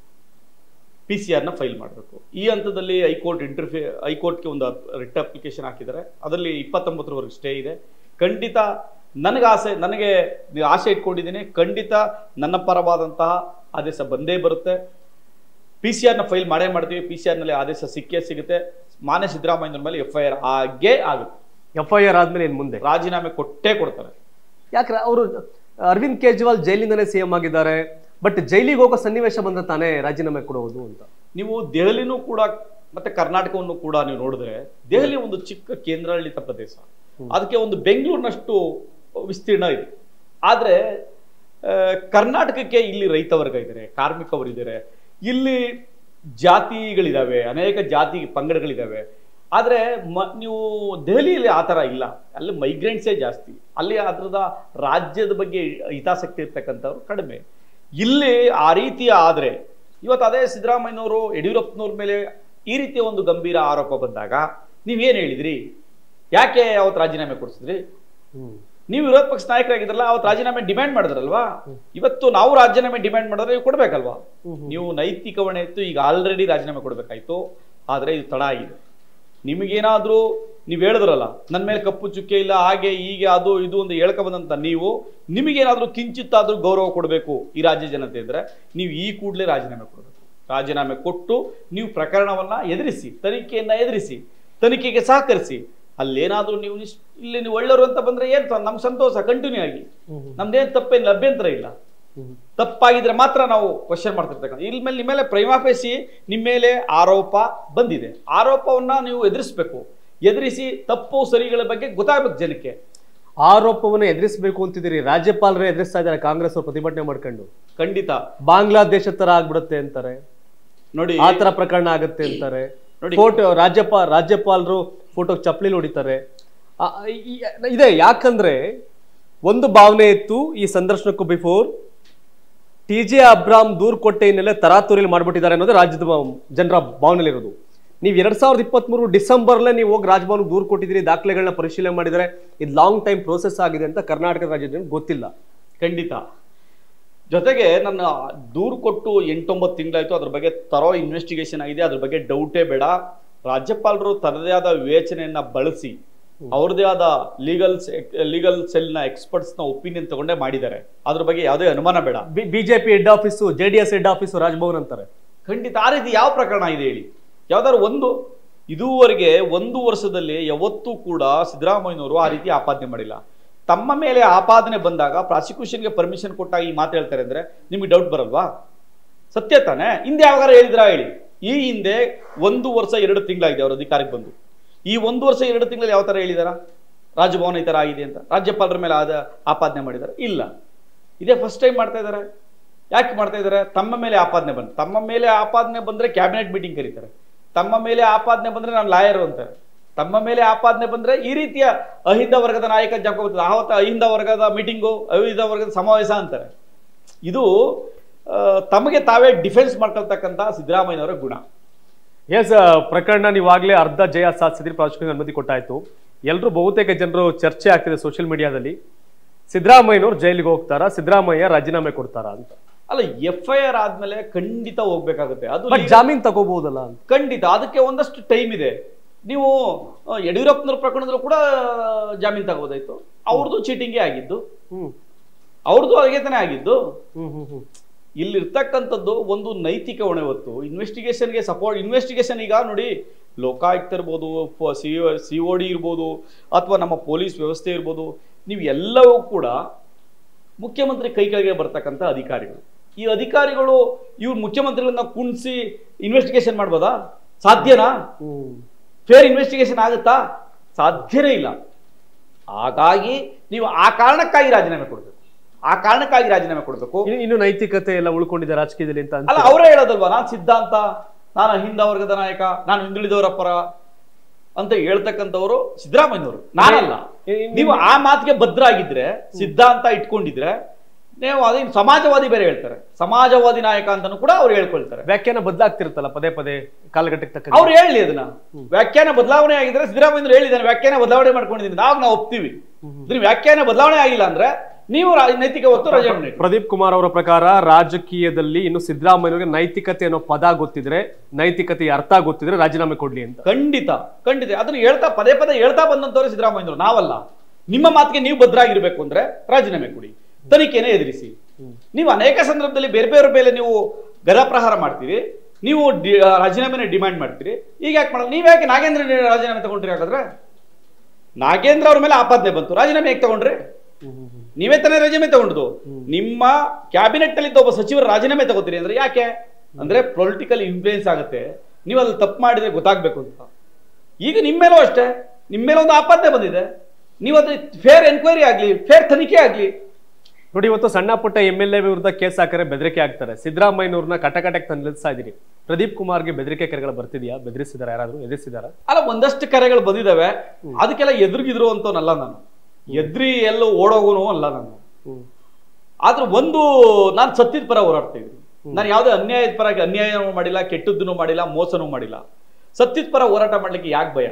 Speaker 2: ಪಿ ಸಿ ಆರ್ನ ಫೈಲ್ ಮಾಡಬೇಕು ಈ ಹಂತದಲ್ಲಿ ಹೈಕೋರ್ಟ್ ಇಂಟರ್ಫೇ ಹೈಕೋರ್ಟ್ಗೆ ಒಂದು ರಿಟ್ ಅಪ್ಲಿಕೇಶನ್ ಹಾಕಿದ್ದಾರೆ ಅದರಲ್ಲಿ ಇಪ್ಪತ್ತೊಂಬತ್ತರವರೆಗೆ ಸ್ಟೇ ಇದೆ ಖಂಡಿತ ನನಗೆ ಆಸೆ ನನಗೆ ಆಸೆ ಇಟ್ಕೊಂಡಿದ್ದೀನಿ ಖಂಡಿತ ನನ್ನ ಪರವಾದಂತಹ ಆದೇಶ ಬಂದೇ ಬರುತ್ತೆ ಪಿ ಸಿ ಆರ್ನ ಫೈಲ್ ಮಾಡೇ ಮಾಡ್ತೀವಿ ಪಿ ಸಿ ಆರ್ನಲ್ಲಿ ಆದೇಶ ಸಿಕ್ಕೇ ಸಿಗುತ್ತೆ ಮಾನ್ಯ ಸಿದ್ದರಾಮಯ್ಯನ ಮೇಲೆ ಎಫ್ ಐ ಆರ್ ಆಗೇ ಆಗುತ್ತೆ
Speaker 1: ಎಫ್ ಐ ಆರ್ ಆದ್ಮೇಲೆ ಏನ್ ಮುಂದೆ
Speaker 2: ರಾಜೀನಾಮೆ ಕೊಟ್ಟೇ ಕೊಡ್ತಾರೆ
Speaker 1: ಯಾಕೆ ಅವರು ಅರವಿಂದ್ ಕೇಜ್ರಿವಾಲ್ ಜೈಲಿಂದನೇ ಸಿ ಎಂ ಆಗಿದ್ದಾರೆ ಬಟ್ ಜೈಲಿಗೆ ಹೋಗೋ ಸನ್ನಿವೇಶ ಬಂದ್ರೆ ತಾನೇ ರಾಜೀನಾಮೆ ಕೊಡೋದು ಅಂತ
Speaker 2: ನೀವು ದೆಹಲಿನೂ ಕೂಡ ಮತ್ತೆ ಕರ್ನಾಟಕವನ್ನು ಕೂಡ ನೀವು ನೋಡಿದ್ರೆ ದೆಹಲಿ ಒಂದು ಚಿಕ್ಕ ಕೇಂದ್ರಾಡಳಿತ ಪ್ರದೇಶ ಅದಕ್ಕೆ ಒಂದು ಬೆಂಗಳೂರಿನಷ್ಟು ವಿಸ್ತೀರ್ಣ ಇದೆ ಆದ್ರೆ ಆ, ಕರ್ನಾಟಕಕ್ಕೆ ಇಲ್ಲಿ ರೈತ ವರ್ಗ ಇದ್ದಾರೆ ಕಾರ್ಮಿಕವರಿದ್ದಾರೆ ಇಲ್ಲಿ ಜಾತಿಗಳಿದಾವೆ ಅನೇಕ ಜಾತಿ ಪಂಗಡಗಳಿದಾವೆ ಆದ್ರೆ ಮ ನೀವು ದೆಹಲಿಯಲ್ಲಿ ಆ ಥರ ಇಲ್ಲ ಅಲ್ಲಿ ಮೈಗ್ರೆಂಟ್ಸೇ ಜಾಸ್ತಿ ಅಲ್ಲಿ ಅದ್ರದ ರಾಜ್ಯದ ಬಗ್ಗೆ ಹಿತಾಸಕ್ತಿ ಇರ್ತಕ್ಕಂಥವ್ರು ಕಡಿಮೆ ಇಲ್ಲಿ ಆ ರೀತಿ ಆದ್ರೆ ಇವತ್ತು ಅದೇ ಸಿದ್ದರಾಮಯ್ಯನವರು ಯಡಿಯೂರಪ್ಪನವ್ರ ಮೇಲೆ ಈ ರೀತಿಯ ಒಂದು ಗಂಭೀರ ಆರೋಪ ಬಂದಾಗ ನೀವೇನು ಹೇಳಿದ್ರಿ ಯಾಕೆ ಅವತ್ತು ರಾಜೀನಾಮೆ ಕೊಡಿಸಿದ್ರಿ
Speaker 1: ಹ್ಮ್
Speaker 2: ನೀವು ವಿರೋಧ ಪಕ್ಷ ನಾಯಕರಾಗಿದ್ರಲ್ಲ ಅವತ್ತು ರಾಜೀನಾಮೆ ಡಿಮ್ಯಾಂಡ್ ಮಾಡಿದ್ರಲ್ವಾ ಇವತ್ತು ನಾವು ರಾಜೀನಾಮೆ ಡಿಮ್ಯಾಂಡ್ ಮಾಡಿದ್ರೆ ನೀವು ಕೊಡ್ಬೇಕಲ್ವಾ ನೀವು ನೈತಿಕ ಹೊಣೆ ಇತ್ತು ಈಗ ಆಲ್ರೆಡಿ ರಾಜೀನಾಮೆ ಕೊಡ್ಬೇಕಾಯ್ತು ಆದ್ರೆ ಇದು ತಡ ಆಗಿದೆ ನಿಮಗೇನಾದ್ರೂ ನೀವು ಹೇಳಿದ್ರಲ್ಲ ನನ್ನ ಮೇಲೆ ಕಪ್ಪು ಚುಕ್ಕೆ ಇಲ್ಲ ಹಾಗೆ ಹೀಗೆ ಅದು ಇದು ಅಂತ ಹೇಳ್ಕೊ ಬಂದಂತ ನೀವು ನಿಮಗೇನಾದ್ರೂ ಕಿಂಚಿತ್ತಾದ್ರೂ ಗೌರವ ಕೊಡಬೇಕು ಈ ರಾಜ್ಯ ಜನತೆ ಇದ್ರೆ ನೀವು ಈ ಕೂಡಲೇ ರಾಜೀನಾಮೆ ಕೊಡಬೇಕು ರಾಜೀನಾಮೆ ಕೊಟ್ಟು ನೀವು ಪ್ರಕರಣವನ್ನ ಎದುರಿಸಿ ತನಿಖೆಯನ್ನ ಎದುರಿಸಿ ತನಿಖೆಗೆ ಸಹಕರಿಸಿ ಅಲ್ಲೇನಾದ್ರೂ ನೀವು ನಿಶ್ ಇಲ್ಲಿ ನೀವು ಒಳ್ಳೆಯವರು ಅಂತ ಬಂದ್ರೆ ಏನ್ ತ- ನಮ್ ಸಂತೋಷ ಕಂಟಿನ್ಯೂ ಆಗಿ ನಮ್ದೇನ್ ತಪ್ಪೇನಿಲ್ಲ ಅಭ್ಯಂತರ ಇಲ್ಲ ತಪ್ಪಾಗಿದ್ರೆ ಮಾತ್ರ ನಾವು ಕ್ವಶನ್ ಮಾಡ್ತಿರ್ತಕ್ಕಂಥ ಇಲ್ಲಿ ಮೇಲೆ ನಿಮ್ಮ ಮೇಲೆ ಪ್ರೈಮಾಫೇಸಿ ನಿಮ್ಮ ಮೇಲೆ ಆರೋಪ ಬಂದಿದೆ ಆರೋಪವನ್ನ ನೀವು ಎದುರಿಸ್ಬೇಕು ಎದುರಿಸಿ ತಪ್ಪು ಸರಿಗಳ ಬಗ್ಗೆ ಗೊತ್ತಾಗ್ಬೇಕು ಜನಕ್ಕೆ
Speaker 1: ಆರೋಪವನ್ನು ಎದುರಿಸಬೇಕು ಅಂತಿದ್ದೀರಿ ರಾಜ್ಯಪಾಲರೇ ಎದುರಿಸ್ತಾ ಇದ್ದಾರೆ ಕಾಂಗ್ರೆಸ್ ಅವರು ಪ್ರತಿಭಟನೆ ಮಾಡ್ಕೊಂಡು
Speaker 2: ಖಂಡಿತ
Speaker 1: ಬಾಂಗ್ಲಾದೇಶ ತರ ಆಗ್ಬಿಡುತ್ತೆ ಅಂತಾರೆ
Speaker 2: ನೋಡಿ
Speaker 1: ಆ ತರ ಪ್ರಕರಣ ಆಗುತ್ತೆ ಅಂತಾರೆ
Speaker 2: ನೋಡಿ.
Speaker 1: ಫೋಟೋ ರಾಜ್ಯಪಾಲ ರಾಜ್ಯಪಾಲರು ಫೋಟೋ ಚಪ್ಪಲಿ ಹೊಡಿತಾರೆ ಆ, ಈ- ಇದೆ ಯಾಕಂದ್ರೆ ಒಂದು ಭಾವನೆ ಇತ್ತು ಈ ಸಂದರ್ಶನಕ್ಕೂ ಬಿಫೋರ್ ಟಿ ಜೆ ಅಬ್ರಾಮ್ ದೂರ್ ಕೊಟ್ಟೆ ಹಿನ್ನೆಲೆ ತರಾತುರಿಲಿ ಮಾಡ್ಬಿಟ್ಟಿದ್ದಾರೆ ಅನ್ನೋದು ರಾಜ್ಯದ ಬ- ಜನರ ಭಾವನೆಲಿರೋದು ನೀವು ಎರಡ್ ಸಾವಿರದ ಇಪ್ಪತ್ಮೂರು ಡಿಸೆಂಬರ್ಲೇ ನೀವು ಹೋಗಿ ರಾಜಭವನ್ಗೆ ದೂರು ಕೊಟ್ಟಿದ್ದೀರಿ ದಾಖಲೆಗಳನ್ನ ಪರಿಶೀಲನೆ ಮಾಡಿದರೆ ಇದು ಲಾಂಗ್ ಟೈಮ್ ಪ್ರೋಸೆಸ್ ಆಗಿದೆ ಅಂತ ಕರ್ನಾಟಕ ರಾಜ್ಯದ ಜನಕ್ಕೆ ಗೊತ್ತಿಲ್ಲ
Speaker 2: ಖಂಡಿತ ಜೊತೆಗೆ ನನ್ನ ದೂರು ಕೊಟ್ಟು ಎಂಟೊಂಬತ್ತು ತಿಂಗಳಾಯ್ತು ಅದ್ರ ಬಗ್ಗೆ ತರೋ ಇನ್ವೆಸ್ಟಿಗೇಷನ್ ಆಗಿದೆ ಅದ್ರ ಬಗ್ಗೆ ಡೌಟೇ ಬೇಡ ರಾಜ್ಯಪಾಲರು ತನ್ನದೇ ಆದ ವಿವೇಚನೆಯನ್ನ ಬಳಸಿ ಅವ್ರದೇ ಆದ ಲೀಗಲ್ ಲೀಗಲ್ ಸೆಲ್ನ ಎಕ್ಸ್ಪರ್ಟ್ಸ್ನ ಒಪಿನಿಯನ್ ತಗೊಂಡೇ ಮಾಡಿದ್ದಾರೆ ಅದ್ರ ಬಗ್ಗೆ ಯಾವುದೇ ಅನುಮಾನ ಬೇಡ
Speaker 1: BJP head office J D S head office Raj Bhavan ಅಂತಾರೆ
Speaker 2: ಖಂಡಿತ ಆ ರೀತಿ ಯಾವ ಪ್ರಕರಣ ಇದೆ ಹೇಳಿ ಯಾವ್ದಾದ್ರು ಒಂದು ಇದುವರೆಗೆ ಒಂದು ವರ್ಷದಲ್ಲಿ ಯಾವತ್ತೂ ಕೂಡ ಸಿದ್ದರಾಮಯ್ಯನವರು ಆ ರೀತಿ ಆಪಾದನೆ ಮಾಡಿಲ್ಲ ತಮ್ಮ ಮೇಲೆ ಆಪಾದನೆ ಬಂದಾಗ ಪ್ರಾಸಿಕ್ಯೂಷನ್ಗೆ ಪರ್ಮಿಷನ್ ಕೊಟ್ಟಾಗ ಈ ಮಾತು ಹೇಳ್ತಾರೆ ಅಂದ್ರೆ ನಿಮಗೆ ಡೌಟ್ ಬರಲ್ವಾ ಸತ್ಯ ತಾನೇ ಹಿಂದೆ ಯಾವಾಗ ಹೇಳಿದ್ರಾ ಹೇಳಿ ಈ ಹಿಂದೆ ಒಂದು ವರ್ಷ ಎರಡು ತಿಂಗಳಾಗಿದೆ ಅವ್ರ ಅಧಿಕಾರಕ್ಕೆ ಬಂದು ಈ ಒಂದು ವರ್ಷ ಎರಡು ತಿಂಗಳಲ್ಲಿ ಯಾವ ತರ ಹೇಳಿದಾರ ರಾಜಭವನ ಈ ತರ ಆಗಿದೆ ಅಂತ ರಾಜ್ಯಪಾಲರ ಮೇಲೆ ಆದ ಆಪಾದನೆ ಮಾಡಿದ್ದಾರೆ ಇಲ್ಲ ಇದೇ ಫಸ್ಟ್ ಟೈಮ್ ಮಾಡ್ತಾ ಇದ್ದಾರೆ ಯಾಕೆ ಮಾಡ್ತಾ ಇದ್ದಾರೆ ತಮ್ಮ ಮೇಲೆ ಆಪಾದನೆ ಬಂದು ತಮ್ಮ ಮೇಲೆ ಆಪಾದನೆ ಬಂದ್ರೆ ಕ್ಯಾಬಿನೆಟ್ ಮೀಟಿಂಗ್ ಕರೀತಾರೆ ತಮ್ಮ ಮೇಲೆ ಆಪಾದನೆ ಬಂದ್ರೆ ನಾನು ಲಾಯರ್ ಅಂತಾರೆ ತಮ್ಮ ಮೇಲೆ ಆಪಾದನೆ ಬಂದ್ರೆ ಈ ರೀತಿಯ ಅಹಿಂದ ವರ್ಗದ ನಾಯಕ ಜಾಕೋಬ ಆವತ್ತ ಅಹಿಂದ ವರ್ಗದ ಮೀಟಿಂಗು ಅಹಿಂದ ವರ್ಗದ ಸಮಾವೇಶ ಅಂತಾರೆ ಇದು ಆ, ತಮಗೆ ತಾವೇ ಡಿಫೆನ್ಸ್ ಮಾಡ್ಕೊಳ್ತಕ್ಕಂಥ ಸಿದ್ದರಾಮಯ್ಯನವರ ಗುಣ
Speaker 1: ಎಸ್ ಪ್ರಕರಣ ನೀವಾಗಲೇ ಅರ್ಧ ಜಯ ಸಾಧಿಸಿದ್ರಿ ಪ್ರಾಸಿಕ್ಯೂಷನ್ ಅನುಮತಿ ಕೊಟ್ಟಾಯ್ತು ಎಲ್ಲರೂ ಬಹುತೇಕ ಜನರು ಚರ್ಚೆ ಆಗ್ತಿದೆ ಸೋಷಿಯಲ್ ಮೀಡಿಯಾದಲ್ಲಿ ಸಿದ್ದರಾಮಯ್ಯನವ್ರು ಜೈಲಿಗೆ ಹೋಗ್ತಾರಾ ಸಿದ್ದರಾಮಯ್ಯ ರಾಜೀನಾಮೆ ಕೊಡ್ತಾರಾ ಅಂತ
Speaker 2: ಅಲ್ಲ ಎಫ್ ಐ ಆರ್ ಆದ್ಮೇಲೆ ಖಂಡಿತ ಹೋಗ್ಬೇಕಾಗುತ್ತೆ ಅದು
Speaker 1: ಬಟ್ ಜಾಮೀನ್ ತಗೋಬಹುದಲ್ಲ ಅಂತ
Speaker 2: ಖಂಡಿತ ಅದಕ್ಕೆ ಒಂದಷ್ಟು ಟೈಮ್ ಇದೆ ನೀವು ಆ, ಯಡಿಯೂರಪ್ಪನವ್ರ ಪ್ರಕರಣದಲ್ಲೂ ಕೂಡ ಜಾಮೀನು ತಗೋಬೋದಾಯ್ತು ಅವ್ರದ್ದು ಚೀಟಿಂಗೇ ಆಗಿದ್ದು
Speaker 1: ಹ್ಮ್
Speaker 2: ಅವ್ರದ್ದು ಹಾಗೆ ತಾನೇ ಆಗಿದ್ದು
Speaker 1: ಹ್ಮ್ ಹ್ಮ್ ಹ್ಮ್
Speaker 2: ಇಲ್ಲಿರ್ತಕ್ಕಂಥದ್ದು ಒಂದು ನೈತಿಕ ಹೊಣೆ ಹೊತ್ತು ಇನ್ವೆಸ್ಟಿಗೇಷನ್ಗೆ ಸಪೋರ್ಟ್ ಇನ್ವೆಸ್ಟಿಗೇಷನ್ ಈಗ ನೋಡಿ ಲೋಕಾಯುಕ್ತ ಇರ್ಬೋದು ಸಿ ಸಿ ಒ ಡಿ ಇರ್ಬೋದು ಅಥವಾ ನಮ್ಮ ಪೊಲೀಸ್ ವ್ಯವಸ್ಥೆ ಇರ್ಬೋದು ನೀವು ಎಲ್ಲವೂ ಕೂಡ ಮುಖ್ಯಮಂತ್ರಿ ಕೈ ಕೆಳಗೆ ಬರ್ತಕ್ಕಂಥ ಅಧಿಕಾರಿಗಳು ಈ ಅಧಿಕಾರಿಗಳು ಇವ್ರು ಮುಖ್ಯಮಂತ್ರಿಗಳನ್ನ ಕುಣಿಸಿ ಇನ್ವೆಸ್ಟಿಗೇಷನ್ ಮಾಡ್ಬೋದಾ ಸಾಧ್ಯನಾ
Speaker 1: ಹ್ಮ್
Speaker 2: ಫೇರ್ ಇನ್ವೆಸ್ಟಿಗೇಷನ್ ಆಗುತ್ತಾ ಸಾಧ್ಯನೇ ಇಲ್ಲ ಹಾಗಾಗಿ ನೀವು ಆ ಕಾರಣಕ್ಕಾಗಿ ರಾಜೀನಾಮೆ ಕೊಡಬೇಕು ಆ ಕಾರಣಕ್ಕಾಗಿ ರಾಜೀನಾಮೆ ಕೊಡಬೇಕು
Speaker 1: ಇನ್ನು- ಇನ್ನು ನೈತಿಕತೆ ಎಲ್ಲ ಉಳ್ಕೊಂಡಿದೆ ರಾಜಕೀಯದಲ್ಲಿ ಅಂತ
Speaker 2: ಅಲ್ಲ
Speaker 1: ಅನ್ಸುತ್ತೆ.
Speaker 2: ಅವರೇ ಹೇಳೋದಲ್ವಾ ನಾನು ಸಿದ್ಧಾಂತ ನಾನು ಅಹಿಂದ ವರ್ಗದ ನಾಯಕ ನಾನು ಹಿಂದುಳಿದವರ ಪರ ಅಂತ ಹೇಳ್ತಕ್ಕಂಥವ್ರು ಸಿದ್ದರಾಮಯ್ಯನವರು ನಾನಲ್ಲ
Speaker 1: ಇನ್ನು-
Speaker 2: ನೀವು ಆ ಮಾತಿಗೆ ಭದ್ರ ಆಗಿದ್ರೆ ಸಿದ್ಧಾಂತ ಇಟ್ಕೊಂಡಿದ್ರೆ ನೀವು ಅದೇ ಸಮಾಜವಾದಿ ಬೇರೆ ಹೇಳ್ತಾರೆ ಸಮಾಜವಾದಿ ನಾಯಕ ಅಂತಾನು ಕೂಡ ಅವ್ರು ಹೇಳ್ಕೊಳ್ತಾರೆ
Speaker 1: ವ್ಯಾಖ್ಯಾನ ಬದಲಾಗ್ತಿರುತ್ತಲ್ಲ ಪದೇ ಪದೇ ಕಾಲಘಟ್ಟಕ್ಕೆ ತಕ್ಕ
Speaker 2: ಅವ್ರು ಹೇಳಿ ಅದನ್ನ ವ್ಯಾಖ್ಯಾನ ಬದಲಾವಣೆ ಆಗಿದ್ರೆ ಸಿದ್ದರಾಮಯ್ಯ ಹೇಳಿದ್ದಾನೆ ವ್ಯಾಖ್ಯಾನ ಬದಲಾವಣೆ ಮಾಡ್ಕೊಂಡಿದ್ದೀನಿ ನಾವು ನಾವು ಒಪ್ತೀವಿ ಇದ್ರ ವ್ಯಾಖ್ಯಾನ ಬದಲಾವಣೆ ಆಗಿಲ್ಲ ಅಂದ್ರೆ ನೀವು ರಾ- ನೈತಿಕ ಹೊತ್ತು ರಾಜೀನಾಮೆ ನೀಡಿ.
Speaker 1: ಪ್ರದೀಪ್ ಕುಮಾರ್ ಅವರ ಪ್ರಕಾರ ರಾಜಕೀಯದಲ್ಲಿ ಇನ್ನು ಸಿದ್ದರಾಮಯ್ಯನಿಗೆ ನೈತಿಕತೆ ಅನ್ನೋ ಪದ ಗೊತ್ತಿದ್ರೆ ನೈತಿಕತೆಯ ಅರ್ಥ ಗೊತ್ತಿದ್ರೆ ರಾಜೀನಾಮೆ ಕೊಡ್ಲಿ ಅಂತ
Speaker 2: ಖಂಡಿತ ಖಂಡಿತ ಅದನ್ನ ಹೇಳ್ತಾ ಪದೇ ಪದೇ ಹೇಳ್ತಾ ಬಂದಂತವ್ರೆ ಸಿದ್ದರಾಮಯ್ಯನವರು ನಾವಲ್ಲ ನಿಮ್ಮ ಮಾತಿಗೆ ನೀವು ಭದ್ರಾಗಿರ್ಬೇಕು ಅಂದ್ರೆ ರಾಜೀನಾಮೆ ಕೊಡಿ ತನಿಖೆನೇ ಎದುರಿಸಿ ನೀವು ಅನೇಕ ಸಂದರ್ಭದಲ್ಲಿ ಬೇರೆ ಬೇರೆ ಮೇಲೆ ನೀವು ಗದಾಪ್ರಹಾರ ಮಾಡ್ತೀರಿ ನೀವು ಡಿ- ರಾಜೀನಾಮೆನ ಡಿಮ್ಯಾಂಡ್ ಮಾಡ್ತೀರಿ ಈಗ ಯಾಕೆ ಮಾಡಲ್ಲ ನೀವ್ ಯಾಕೆ ನಾಗೇಂದ್ರ ರಾಜೀನಾಮೆ ತಗೊಂಡ್ರಿ ಹಾಗಾದ್ರೆ ನಾಗೇಂದ್ರ ಅವ್ರ ಮೇಲೆ ಆಪಾದನೆ ಬಂತು ರಾಜೀನಾಮೆ ಹೇಗೆ ತಗೊಂಡ್ರಿ ನೀವೇ ತಾನೇ ರಾಜೀನಾಮೆ ತಗೊಂಡದು ನಿಮ್ಮ ಕ್ಯಾಬಿನೆಟ್ ಅಲ್ಲಿ ಇದ್ದ ಒಬ್ಬ ಸಚಿವರು ರಾಜೀನಾಮೆ ತಗೋತೀರಿ ಅಂದ್ರೆ ಯಾಕೆ ಅಂದ್ರೆ ಪೊಲಿಟಿಕಲ್ ಇನ್ಫ್ಲೂಯೆನ್ಸ್ ಆಗುತ್ತೆ ನೀವು ಅಲ್ಲಿ ತಪ್ಪು ಮಾಡಿದ್ರೆ ಗೊತ್ತಾಗ್ಬೇಕು ಅಂತ ಈಗ ನಿಮ್ಮ ಮೇಲೂ ಅಷ್ಟೇ ನಿಮ್ಮ ಮೇಲೆ ಒಂದು ಆಪಾದನೆ ಬಂದಿದೆ ನೀವು ಅದ್ರ ಫೇರ್ ಎನ್ಕ್ವೈರಿ ಆಗ್ಲಿ ಫೇರ್ ತನಿಖೆ ಆಗ್ಲಿ
Speaker 1: ನೋಡಿ ಇವತ್ತು ಸಣ್ಣ ಪುಟ್ಟ ಎಂ ಎಲ್ ಎ ವಿರುದ್ಧ ಕೇಸ್ ಹಾಕಿದ್ರೆ ಬೆದರಿಕೆ ಆಗ್ತಾರೆ ಸಿದ್ದರಾಮಯ್ಯನವ್ರನ್ನ ಕಟಕಟಕ್ಕೆ ತಂದು ನಿಲ್ಲಿಸ್ತಾ ಇದೀರಿ ಪ್ರದೀಪ್ ಕುಮಾರ್ಗೆ ಬೆದರಿಕೆ ಕರೆಗಳು ಬರ್ತಿದ್ಯಾ ಬೆದರಿಸಿದಾರ ಯಾರಾದ್ರೂ ಎದುರಿಸಿದಾರ
Speaker 2: ಅಲ್ಲ ಒಂದಷ್ಟು ಕರೆಗಳು ಬಂದಿದ್ದಾವೆ ಅದಕ್ಕೆಲ್ಲ ಎದುರುಗಿದ್ರು ಅಂತವನಲ್ಲ ನಾನು ಎದ್ರಿ ಎಲ್ಲೋ ಓಡೋಗೋನು ಅಲ್ಲ ನಾನು ಆದ್ರೆ ಒಂದು ನಾನು ಸತ್ಯದ ಪರ ಹೋರಾಡ್ತಾ ಇದ್ದೀನಿ ನಾನು ಯಾವುದೇ ಅನ್ಯಾಯದ ಪರ ಅನ್ಯಾಯನೂ ಮಾಡಿಲ್ಲ ಕೆಟ್ಟದ್ದನ್ನು ಮಾಡಿಲ್ಲ ಮೋಸನೂ ಮಾಡಿಲ್ಲ ಸತ್ಯದ ಪರ ಹೋರಾಟ ಮಾಡ್ಲಿಕ್ಕೆ ಯಾಕೆ ಭಯ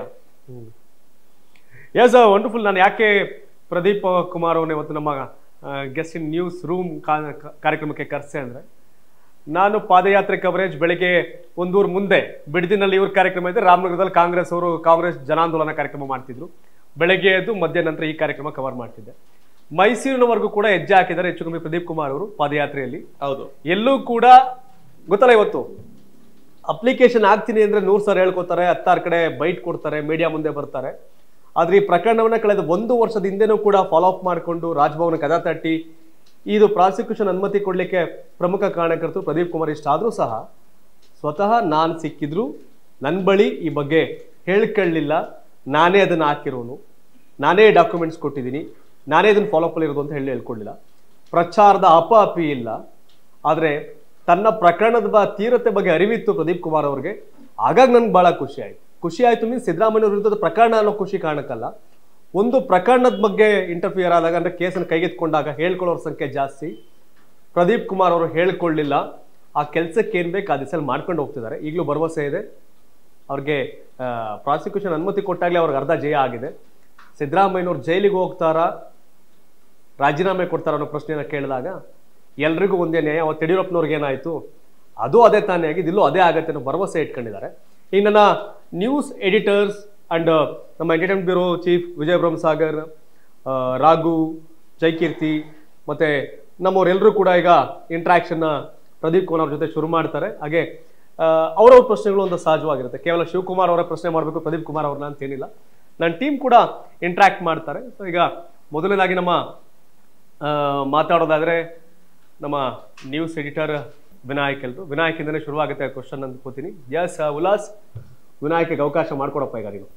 Speaker 1: ಎಸ್ ವಂಡರ್ಫುಲ್ ನಾನು ಯಾಕೆ ಪ್ರದೀಪ್ ಕುಮಾರ್ ಅವನ್ನ ಇವತ್ತು ನಮ್ಮ ಗೆಸ್ಟ್ ಇನ್ ನ್ಯೂಸ್ ರೂಮ್ ಕಾರ್ಯಕ್ರಮಕ್ಕೆ ಕರೆಸೆ ಅಂದ್ರೆ ನಾನು ಪಾದಯಾತ್ರೆ ಕವರೇಜ್ ಬೆಳಿಗ್ಗೆ ಒಂದೂರು ಮುಂದೆ ಬಿಡದಿನಲ್ಲಿ ಇವ್ರ ಕಾರ್ಯಕ್ರಮ ಇದೆ ರಾಮನಗರದಲ್ಲಿ ಕಾಂಗ್ರೆಸ್ ಅವರು ಕಾಂಗ್ರೆಸ್ ಜನಾಂದೋಲನ ಕಾರ್ಯಕ್ರಮ ಮಾಡ್ತಿದ್ರು ಬೆಳಗ್ಗೆ ಎದ್ದು ಮಧ್ಯ ನಂತರ ಈ ಕಾರ್ಯಕ್ರಮ ಕವರ್ ಮಾಡ್ತಿದ್ದೆ ಮೈಸೂರಿನವರೆಗೂ ಕೂಡ ಹೆಜ್ಜೆ ಹಾಕಿದ್ದಾರೆ ಹೆಚ್ಚು ಕಮ್ಮಿ ಪ್ರದೀಪ್ ಕುಮಾರ್ ಅವರು ಪಾದಯಾತ್ರೆಯಲ್ಲಿ
Speaker 2: ಹೌದು
Speaker 1: ಎಲ್ಲೂ ಕೂಡ ಗೊತ್ತಲ್ಲ ಇವತ್ತು ಅಪ್ಲಿಕೇಶನ್ ಆಗ್ತೀನಿ ಅಂದ್ರೆ ನೂರು ಸಾವಿರ ಹೇಳ್ಕೊತಾರೆ ಹತ್ತಾರು ಕಡೆ ಬೈಟ್ ಕೊಡ್ತಾರೆ ಮೀಡಿಯಾ ಮುಂದೆ ಬರ್ತಾರೆ ಆದ್ರೆ ಈ ಪ್ರಕರಣವನ್ನ ಕಳೆದ ಒಂದು ವರ್ಷದ ಹಿಂದೆನೂ ಕೂಡ ಫಾಲೋ ಅಪ್ ಮಾಡಿಕೊಂಡು ರಾಜಭವನ ಕದ ತಟ್ಟಿ ಇದು ಪ್ರಾಸಿಕ್ಯೂಷನ್ ಅನುಮತಿ ಕೊಡ್ಲಿಕ್ಕೆ ಪ್ರಮುಖ ಕಾರಣಕರ್ತರು ಪ್ರದೀಪ್ ಕುಮಾರ್ ಇಷ್ಟ ಆದ್ರೂ ಸಹ ಸ್ವತಃ ನಾನು ಸಿಕ್ಕಿದ್ರು ನನ್ನ ಬಳಿ ಈ ಬಗ್ಗೆ ಹೇಳ್ಕೊಳ್ಳಿಲ್ಲ ನಾನೇ ಅದನ್ನ ಹಾಕಿರೋನು ನಾನೇ ಡಾಕ್ಯುಮೆಂಟ್ಸ್ ಕೊಟ್ಟಿದ್ದೀನಿ ನಾನೇ ಇದನ್ನ ಫಾಲೋ ಅಪ್ ಇರೋದು ಅಂತ ಹೇಳಿ ಹೇಳ್ಕೊಳ್ಳಿಲ್ಲ ಪ್ರಚಾರದ ಅಪ ಅಪಿ ಇಲ್ಲ ಆದರೆ ತನ್ನ ಪ್ರಕರಣದ ಬ ತೀವ್ರತೆ ಬಗ್ಗೆ ಅರಿವಿತ್ತು ಪ್ರದೀಪ್ ಕುಮಾರ್ ಅವ್ರಿಗೆ ಆಗಾಗ ನನ್ಗೆ ಬಹಳ ಖುಷಿ ಆಯ್ತು ಖುಷಿ ಆಯ್ತು ಮೀನ್ಸ್ ಸಿದ್ದರಾಮಯ್ಯ ವಿರುದ್ಧದ ಪ್ರಕರಣ ಅನ್ನೋ ಖುಷಿ ಕಾರಣಕ್ಕಲ್ಲ ಒಂದು ಪ್ರಕರಣದ ಬಗ್ಗೆ ಇಂಟರ್ಫಿಯರ್ ಆದಾಗ ಅಂದ್ರೆ ಕೇಸನ್ನು ಕೈಗೆತ್ಕೊಂಡಾಗ ಹೇಳ್ಕೊಳ್ಳೋರ ಸಂಖ್ಯೆ ಜಾಸ್ತಿ ಪ್ರದೀಪ್ ಕುಮಾರ್ ಅವರು ಹೇಳ್ಕೊಳ್ಳಿಲ್ಲ ಆ ಕೆಲಸಕ್ಕೆ ಏನ್ ಬೇಕು ಆ ದಿಸಲ್ಲಿ ಮಾಡ್ಕೊಂಡು ಹೋಗ್ತಿದ್ದಾರೆ ಈಗಲೂ ಭರವಸೆ ಇದೆ ಅವ್ರಿಗೆ ಪ್ರಾಸಿಕ್ಯೂಷನ್ ಅನುಮತಿ ಕೊಟ್ಟಾಗಲೇ ಅವ್ರಿಗೆ ಅರ್ಧ ಜಯ ಆಗಿದೆ ಸಿದ್ದರಾಮಯ್ಯನವ್ರು ಜೈಲಿಗೆ ಹೋಗ್ತಾರಾ ರಾಜೀನಾಮೆ ಕೊಡ್ತಾರ ಅನ್ನೋ ಪ್ರಶ್ನೆನ ಕೇಳಿದಾಗ ಎಲ್ರಿಗೂ ಒಂದೇ ನ್ಯಾಯ ಅವತ್ತು ಯಡಿಯೂರಪ್ಪನವ್ರಿಗೆ ಏನಾಯ್ತು ಅದು ಅದೇ ತಾನೇ ಆಗಿದ್ದು ಇಲ್ಲೂ ಅದೇ ಆಗತ್ತೆ ಅನ್ನೋ ಭರವಸೆ ಇಟ್ಕೊಂಡಿದ್ದಾರೆ ಈ ನನ್ನ ನ್ಯೂಸ್ ಎಡಿಟರ್ಸ್ ಅಂಡ್ ನಮ್ಮ entertainment bureau chief Vijay Brahmasagar ಆ, ರಾಘು ಜೈಕೀರ್ತಿ ಮತ್ತೆ ನಮ್ಮವರೆಲ್ಲರೂ ಕೂಡ ಈಗ ಇಂಟ್ರಾಕ್ಷನ್ನ ಪ್ರದೀಪ್ ಕುಮಾರ್ ಅವ್ರ ಜೊತೆ ಶುರು ಮಾಡ್ತಾರೆ ಹಾಗೆ ಆ, ಅವ್ರವ್ರ ಪ್ರಶ್ನೆಗಳು ಒಂದು ಸಹಜವಾಗಿರುತ್ತೆ ಕೇವಲ ಶಿವಕುಮಾರ್ ಅವರ ಪ್ರಶ್ನೆ ಮಾಡಬೇಕು ಪ್ರದೀಪ್ ಕುಮಾರ್ ಅವ್ರನ್ನ ಅಂತೇನಿಲ್ಲ ನನ್ನ ಟೀಮ್ ಕೂಡ ಇಂಟ್ರಾಕ್ಟ್ ಮಾಡ್ತಾರೆ ಸೊ ಈಗ ಮೊದಲನೇದಾಗಿ ನಮ್ಮ ಆ, ಮಾತಾಡೋದಾದ್ರೆ ನಮ್ಮ ನ್ಯೂಸ್ ಎಡಿಟರ್ ವಿನಾಯಕ್ ಎಲ್ರು ವಿನಾಯಕಿಂದನೇ ಶುರುವಾಗುತ್ತೆ ಕ್ವಶನ್ ಅಂದ್ಕೋತೀನಿ ಎಸ್ ಉಲ್ಲಾಸ್ ವಿನಾಯಕಿಗೆ ಅವಕಾಶ ಮಾಡ್ಕೊಡಪ್ಪ ಈಗ ನೀವು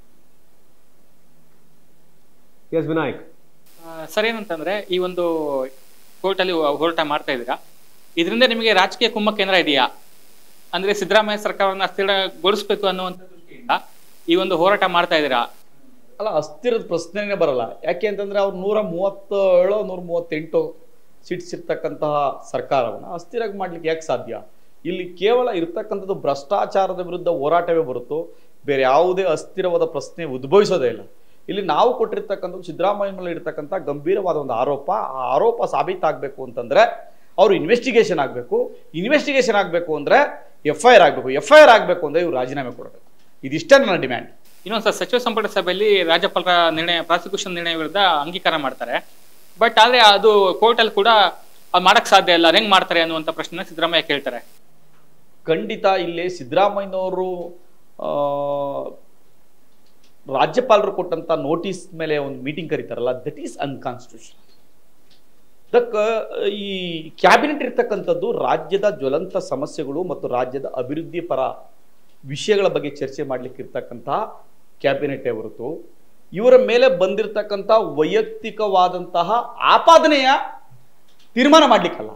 Speaker 1: ಎಸ್ ವಿನಾಯಕ್
Speaker 3: ಆ, ಸರ್ ಏನಂತಂದ್ರೆ ಈ ಒಂದು ಕೋರ್ಟಲ್ಲಿ ಹೋರಾಟ ಮಾಡ್ತಾ ಇದ್ದೀರಾ ಇದರಿಂದ ನಿಮಗೆ ರಾಜಕೀಯ ಕುಮ್ಮ ಕೇಂದ್ರ ಇದೆಯಾ ಅಂದ್ರೆ ಸಿದ್ದರಾಮಯ್ಯ ಸರ್ಕಾರವನ್ನು ಅಸ್ಥಿರಗೊಳಿಸಬೇಕು ಅನ್ನುವಂಥ ದೃಷ್ಟಿಯಿಂದ ಈ ಒಂದು ಹೋರಾಟ ಮಾಡ್ತಾ ಇದ್ದೀರಾ
Speaker 2: ಅಲ್ಲ ಅಸ್ಥಿರದ ಪ್ರಶ್ನೆನೇ ಬರಲ್ಲ ಯಾಕೆ ಅಂತಂದ್ರೆ ಅವ್ರು ನೂರ ಮೂವತ್ತೇಳು ನೂರ ಮೂವತ್ತೆಂಟು ಸೀಟ್ಸ್ ಇರ್ತಕ್ಕಂತಹ ಸರ್ಕಾರವನ್ನು ಅಸ್ಥಿರಾಗಿ ಮಾಡ್ಲಿಕ್ಕೆ ಯಾಕೆ ಸಾಧ್ಯ ಇಲ್ಲಿ ಕೇವಲ ಇರ್ತಕ್ಕಂಥದ್ದು ಭ್ರಷ್ಟಾಚಾರದ ವಿರುದ್ಧ ಹೋರಾಟವೇ ಹೊರತು ಬೇರೆ ಯಾವುದೇ ಅಸ್ಥಿರವಾದ ಪ್ರಶ್ನೆ ಉದ್ಭವಿಸೋದೇ ಇಲ್ಲ ಇಲ್ಲಿ ನಾವು ಕೊಟ್ಟಿರ್ತಕ್ಕಂಥದ್ದು ಸಿದ್ದರಾಮಯ್ಯ ಮೇಲೆ ಇರ್ತಕ್ಕಂಥ ಗಂಭೀರವಾದ ಒಂದು ಆರೋಪ ಆ ಆರೋಪ ಸಾಬೀತಾಗಬೇಕು ಅಂತಂದ್ರೆ ಅವರು ಇನ್ವೆಸ್ಟಿಗೇಷನ್ ಆಗಬೇಕು ಇನ್ವೆಸ್ಟಿಗೇಷನ್ ಆಗಬೇಕು ಅಂದ್ರೆ ಎಫ್ ಐ ಆರ್ ಆಗಬೇಕು ಎಫ್ ಐ ಆರ್ ಆಗಬೇಕು ಅಂದ್ರೆ ಇವ್ರು ರಾಜೀನಾಮೆ ಕೊಡಬೇಕು ಇದಿಷ್ಟೇ ನನ್ನ ಡಿಮ್ಯಾಂಡ್
Speaker 3: ಇನ್ನೊಂದು ಸರ್ ಸಚಿವ ಸಂಪುಟ ಸಭೆಯಲ್ಲಿ ರಾಜ್ಯಪಾಲರ ನಿರ್ಣಯ ಪ್ರಾಸಿಕ್ಯೂಷನ್ ನಿರ್ಣಯ ವಿರುದ್ಧ ಅಂಗೀಕಾರ ಮಾಡ್ತಾರೆ ಬಟ್ ಆದ್ರೆ ಅದು ಕೋರ್ಟಲ್ಲಿ ಕೂಡ ಅದು ಮಾಡಕ್ ಸಾಧ್ಯ ಇಲ್ಲ ಅದು ಹೆಂಗ್ ಮಾಡ್ತಾರೆ ಅನ್ನುವಂಥ ಪ್ರಶ್ನೆ ಸಿದ್ದರಾಮಯ್ಯ ಕೇಳ್ತಾರೆ
Speaker 2: ಖಂಡಿತ ಇಲ್ಲಿ ಸಿದ್ದರಾಮಯ್ಯನವರು ಆ, ರಾಜ್ಯಪಾಲರು ಕೊಟ್ಟಂತ ನೋಟಿಸ್ ಮೇಲೆ ಒಂದು ಮೀಟಿಂಗ್ ಕರೀತಾರಲ್ಲ ದಟ್ ಈಸ್ ಅನ್ಕಾನ್ಸ್ಟಿಟ್ಯೂಷನ್ ದಕ್ ಈ ಕ್ಯಾಬಿನೆಟ್ ಇರ್ತಕ್ಕಂಥದ್ದು ರಾಜ್ಯದ ಜ್ವಲಂತ ಸಮಸ್ಯೆಗಳು ಮತ್ತು ರಾಜ್ಯದ ಅಭಿವೃದ್ಧಿ ಪರ ವಿಷಯಗಳ ಬಗ್ಗೆ ಚರ್ಚೆ ಮಾಡ್ಲಿಕ್ಕೆ ಇರ್ತಕ್ಕಂತಹ ಕ್ಯಾಬಿನೆಟ್ ಹೊರತು ಇವರ ಮೇಲೆ ಬಂದಿರತಕ್ಕಂಥ ವೈಯಕ್ತಿಕವಾದಂತಹ ಆಪಾದನೆಯ ತೀರ್ಮಾನ ಮಾಡ್ಲಿಕ್ಕಲ್ಲ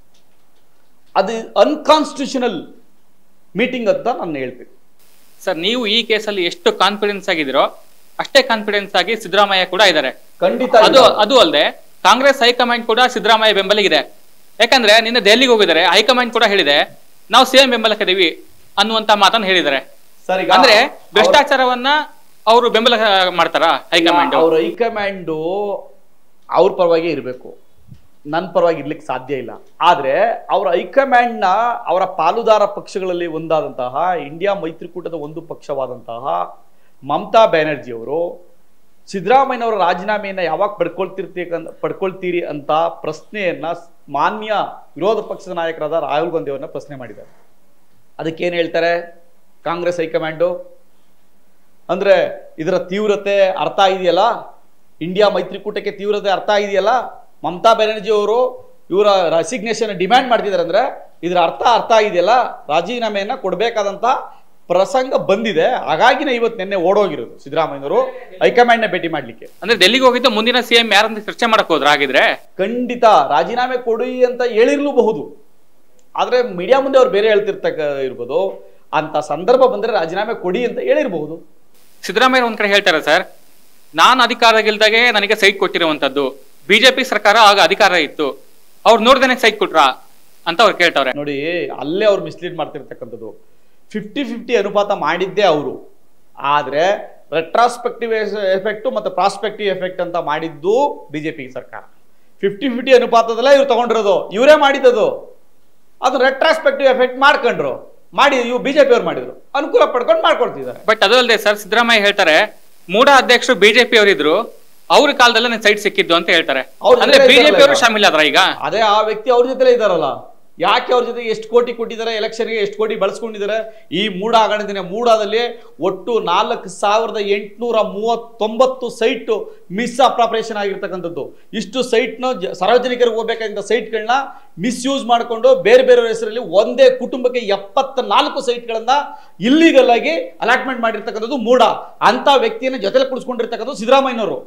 Speaker 2: ಅದು ಅನ್ಕಾನ್ಸ್ಟಿಟ್ಯೂಷನಲ್ ಮೀಟಿಂಗ್ ಅಂತ ನಾನು ಹೇಳ್ತೀನಿ
Speaker 3: ಸರ್ ನೀವು ಈ ಕೇಸಲ್ಲಿ ಎಷ್ಟು ಕಾನ್ಫಿಡೆನ್ಸ್ ಆಗಿದ್ದೀರೋ ಅಷ್ಟೇ ಕಾನ್ಫಿಡೆನ್ಸ್ ಆಗಿ ಸಿದ್ದರಾಮಯ್ಯ ಕೂಡ ಇದ್ದಾರೆ
Speaker 2: ಖಂಡಿತ
Speaker 3: ಅದು ಅದು ಅಲ್ಲದೆ ಕಾಂಗ್ರೆಸ್ ಹೈಕಮಾಂಡ್ ಕೂಡ ಸಿದ್ದರಾಮಯ್ಯ ಬೆಂಬಲಿಗಿದೆ ಯಾಕಂದ್ರೆ ನಿನ್ನೆ ದೆಹಲಿಗೆ ಹೋಗಿದ್ದಾರೆ ಹೈಕಮಾಂಡ್ ಕೂಡ ಹೇಳಿದೆ ನಾವು ಸೇಮ್ ಬೆಂಬಲಕ್ಕಿದೀವಿ ಅನ್ನುವಂತ ಮಾತನ್ನು ಹೇಳಿದ್ದಾರೆ
Speaker 2: ಸರ್ ಈಗ
Speaker 3: ಅಂದ್ರೆ ಭ್ರಷ್ಟಾಚಾರವನ್ನ ಅವರು ಬೆಂಬಲ ಮಾಡ್ತಾರ ಹೈಕಮಾಂಡ್
Speaker 2: ಅವ್ರ ಹೈಕಮಾಂಡು ಅವ್ರ ಪರವಾಗಿ ಇರಬೇಕು ನನ್ನ ಪರವಾಗಿ ಇರ್ಲಿಕ್ಕೆ ಸಾಧ್ಯ ಇಲ್ಲ ಆದ್ರೆ ಅವರ ಹೈಕಮಾಂಡ್ನ ಅವರ ಪಾಲುದಾರ ಪಕ್ಷಗಳಲ್ಲಿ ಒಂದಾದಂತಹ ಇಂಡಿಯಾ ಮೈತ್ರಿಕೂಟದ ಒಂದು ಪಕ್ಷವಾದಂತಹ ಮಮತಾ ಬ್ಯಾನರ್ಜಿ ಅವರು ಸಿದ್ದರಾಮಯ್ಯನವರ ರಾಜೀನಾಮೆಯನ್ನ ಯಾವಾಗ ಪಡ್ಕೊಳ್ತಿರ್ತೀಕಂತ ಪಡ್ಕೊಳ್ತೀರಿ ಅಂತ ಪ್ರಶ್ನೆಯನ್ನ ಮಾನ್ಯ ವಿರೋಧ ಪಕ್ಷದ ನಾಯಕರಾದ ರಾಹುಲ್ ಗಾಂಧಿ ಅವರನ್ನ ಪ್ರಶ್ನೆ ಮಾಡಿದ್ದಾರೆ ಅದಕ್ಕೇನು ಹೇಳ್ತಾರೆ ಕಾಂಗ್ರೆಸ್ ಹೈಕಮಾಂಡು ಅಂದ್ರೆ ಇದರ ತೀವ್ರತೆ ಅರ್ಥ ಇದೆಯಲ್ಲ ಇಂಡಿಯಾ ಮೈತ್ರಿಕೂಟಕ್ಕೆ ತೀವ್ರತೆ ಅರ್ಥ ಇದೆಯಲ್ಲ ಮಮತಾ ಬ್ಯಾನರ್ಜಿ ಅವರು ಇವರ ರೆಸಿಗ್ನೇಷನ್ ಡಿಮ್ಯಾಂಡ್ ಮಾಡ್ತಿದ್ದಾರೆ ಅಂದ್ರೆ ಇದರ ಅರ್ಥ ಅರ್ಥ ಇದೆಯಲ್ಲ ರಾಜೀನಾಮೆಯನ್ನ ಕೊಡಬೇಕಾದಂತ ಪ್ರಸಂಗ ಬಂದಿದೆ ಹಾಗಾಗಿನೇ ಇವತ್ತು ನಿನ್ನೆ ಓಡೋಗಿರೋದು ಸಿದ್ದರಾಮಯ್ಯನವರು ಹೈಕಮಾಂಡ್ನ ಭೇಟಿ ಮಾಡ್ಲಿಕ್ಕೆ
Speaker 3: ಅಂದ್ರೆ ಡೆಲ್ಲಿಗೆ ಹೋಗಿದ್ದು ಮುಂದಿನ ಸಿಎಂ ಯಾರಂತ ಚರ್ಚೆ ಮಾಡಕ್ ಹೋದ್ರ ಹಾಗಿದ್ರೆ
Speaker 2: ಖಂಡಿತ ರಾಜೀನಾಮೆ ಕೊಡಿ ಅಂತ ಹೇಳಿರ್ಲೂಬಹುದು ಆದ್ರೆ ಮೀಡಿಯಾ ಮುಂದೆ ಅವ್ರು ಬೇರೆ ಹೇಳ್ತಿರ್ತಕ್ಕ ಇರ್ಬೋದು ಅಂತ ಸಂದರ್ಭ ಬಂದ್ರೆ ರಾಜೀನಾಮೆ ಕೊಡಿ ಅಂತ ಹೇಳಿರಬಹುದು
Speaker 3: ಸಿದ್ದರಾಮಯ್ಯ ಒಂದ್ ಕಡೆ ಹೇಳ್ತಾರೆ ಸರ್ ನಾನು ಅಧಿಕಾರದಲ್ಲಿದ್ದಾಗೆ ನನಗೆ ಸೈಟ್ ಕೊಟ್ಟಿರುವಂತದ್ದು ಬಿಜೆಪಿ ಸರ್ಕಾರ ಆಗ ಅಧಿಕಾರ ಇತ್ತು ಅವ್ರು ನೋಡ್ದೇನೆ ಸೈಟ್ ಕೊಟ್ರಾ ಅಂತ ಅವ್ರು ಕೇಳ್ತವ್ರೆ
Speaker 2: ನೋಡಿ ಅಲ್ಲೇ ಅವ್ರು ಮಿಸ್ಲೀಡ್ ಮಾಡ್ತಿರ್ತಕ್ಕಂಥದ್ದು ಫಿಫ್ಟಿ ಫಿಫ್ಟಿ ಅನುಪಾತ ಮಾಡಿದ್ದೇ ಅವರು ಆದ್ರೆ ರೆಟ್ರಾಸ್ಪೆಕ್ಟಿವ್ ಎಫೆಕ್ಟ್ ಮತ್ತು ಪ್ರಾಸ್ಪೆಕ್ಟಿವ್ ಎಫೆಕ್ಟ್ ಅಂತ ಮಾಡಿದ್ದು ಬಿಜೆಪಿ ಸರ್ಕಾರ ಫಿಫ್ಟಿ ಫಿಫ್ಟಿ ಅನುಪಾತದಲ್ಲೇ ಇವ್ರು ತಗೊಂಡಿರೋದು ಇವರೇ ಮಾಡಿದ್ದದು ಅದು ರೆಟ್ರಾಸ್ಪೆಕ್ಟಿವ್ ಎಫೆಕ್ಟ್ ಮಾಡ್ಕೊಂಡ್ರು ಮಾಡಿ ಇವು ಬಿಜೆಪಿ ಅವ್ರು ಮಾಡಿದ್ರು ಅನುಕೂಲ ಪಡ್ಕೊಂಡು ಮಾಡ್ಕೊಳ್ತಿದ್ದಾರೆ
Speaker 3: ಬಟ್ ಅದು ಅಲ್ಲದೆ ಸರ್ ಸಿದ್ದರಾಮಯ್ಯ ಹೇಳ್ತಾರೆ ಮೂಡ ಅಧ್ಯಕ್ಷರು ಬಿಜೆಪಿ ಅವರಿದ್ರು ಅವ್ರ ಕಾಲದಲ್ಲೇ ನನಗೆ ಸೈಟ್ ಸಿಕ್ಕಿದ್ದು ಅಂತ ಹೇಳ್ತಾರೆ
Speaker 2: ಅವ್ರ
Speaker 3: ಅಂದ್ರೆ
Speaker 2: ಜೊತೆ
Speaker 3: ಬಿಜೆಪಿ ಅವರು
Speaker 2: ಇದ್ದಾರಲ್ಲ
Speaker 3: ಶಾಮಿಲ್ ಆದ್ರ ಈಗ
Speaker 2: ಅದೇ ಆ ವ್ಯಕ್ತಿ ಅವ್ರ ಜೊತೆಲೇ ಇದಾರಲ್ಲ ಯಾಕೆ ಅವ್ರ ಜೊತೆ ಎಷ್ಟು ಕೋಟಿ ಕೊಟ್ಟಿದ್ದಾರೆ ಎಲೆಕ್ಷನ್ಗೆ ಎಷ್ಟು ಕೋಟಿ ಬಳಸ್ಕೊಂಡಿದ್ದಾರೆ ಈ ಮೂಡ ಹಗರಣದಿನ ಮೂಡಾದಲ್ಲಿ ಒಟ್ಟು ನಾಲ್ಕು ಸಾವಿರದ ಎಂಟುನೂರ ಮೂವತ್ತೊಂಬತ್ತು ಸೈಟ್ ಮಿಸ್ ಅಪ್ರಾಪರೇಷನ್ ಆಗಿರ್ತಕ್ಕಂಥದ್ದು ಇಷ್ಟು ಸೈಟ್ನ ಸಾರ್ವಜನಿಕರಿಗೆ ಹೋಗ್ಬೇಕಾಗಿದ್ದ ಸೈಟ್ಗಳನ್ನ ಮಿಸ್ಯೂಸ್ ಮಾಡಿಕೊಂಡು ಬೇರೆ ಬೇರೆ ಹೆಸರಲ್ಲಿ ಒಂದೇ ಕುಟುಂಬಕ್ಕೆ ಎಪ್ಪತ್ತ ನಾಲ್ಕು ಸೈಟ್ಗಳನ್ನ ಇಲ್ಲಿಗಲ್ ಆಗಿ ಅಲಾಟ್ಮೆಂಟ್ ಮಾಡಿರ್ತಕ್ಕಂಥದ್ದು ಮೂಡ ಅಂತ ವ್ಯಕ್ತಿಯನ್ನ ಜೊತೆಲಿ ಕುಡಿಸ್ಕೊಂಡಿರ್ತಕ್ಕಂಥದ್ದು ಸಿದ್ದರಾಮಯ್ಯನವರು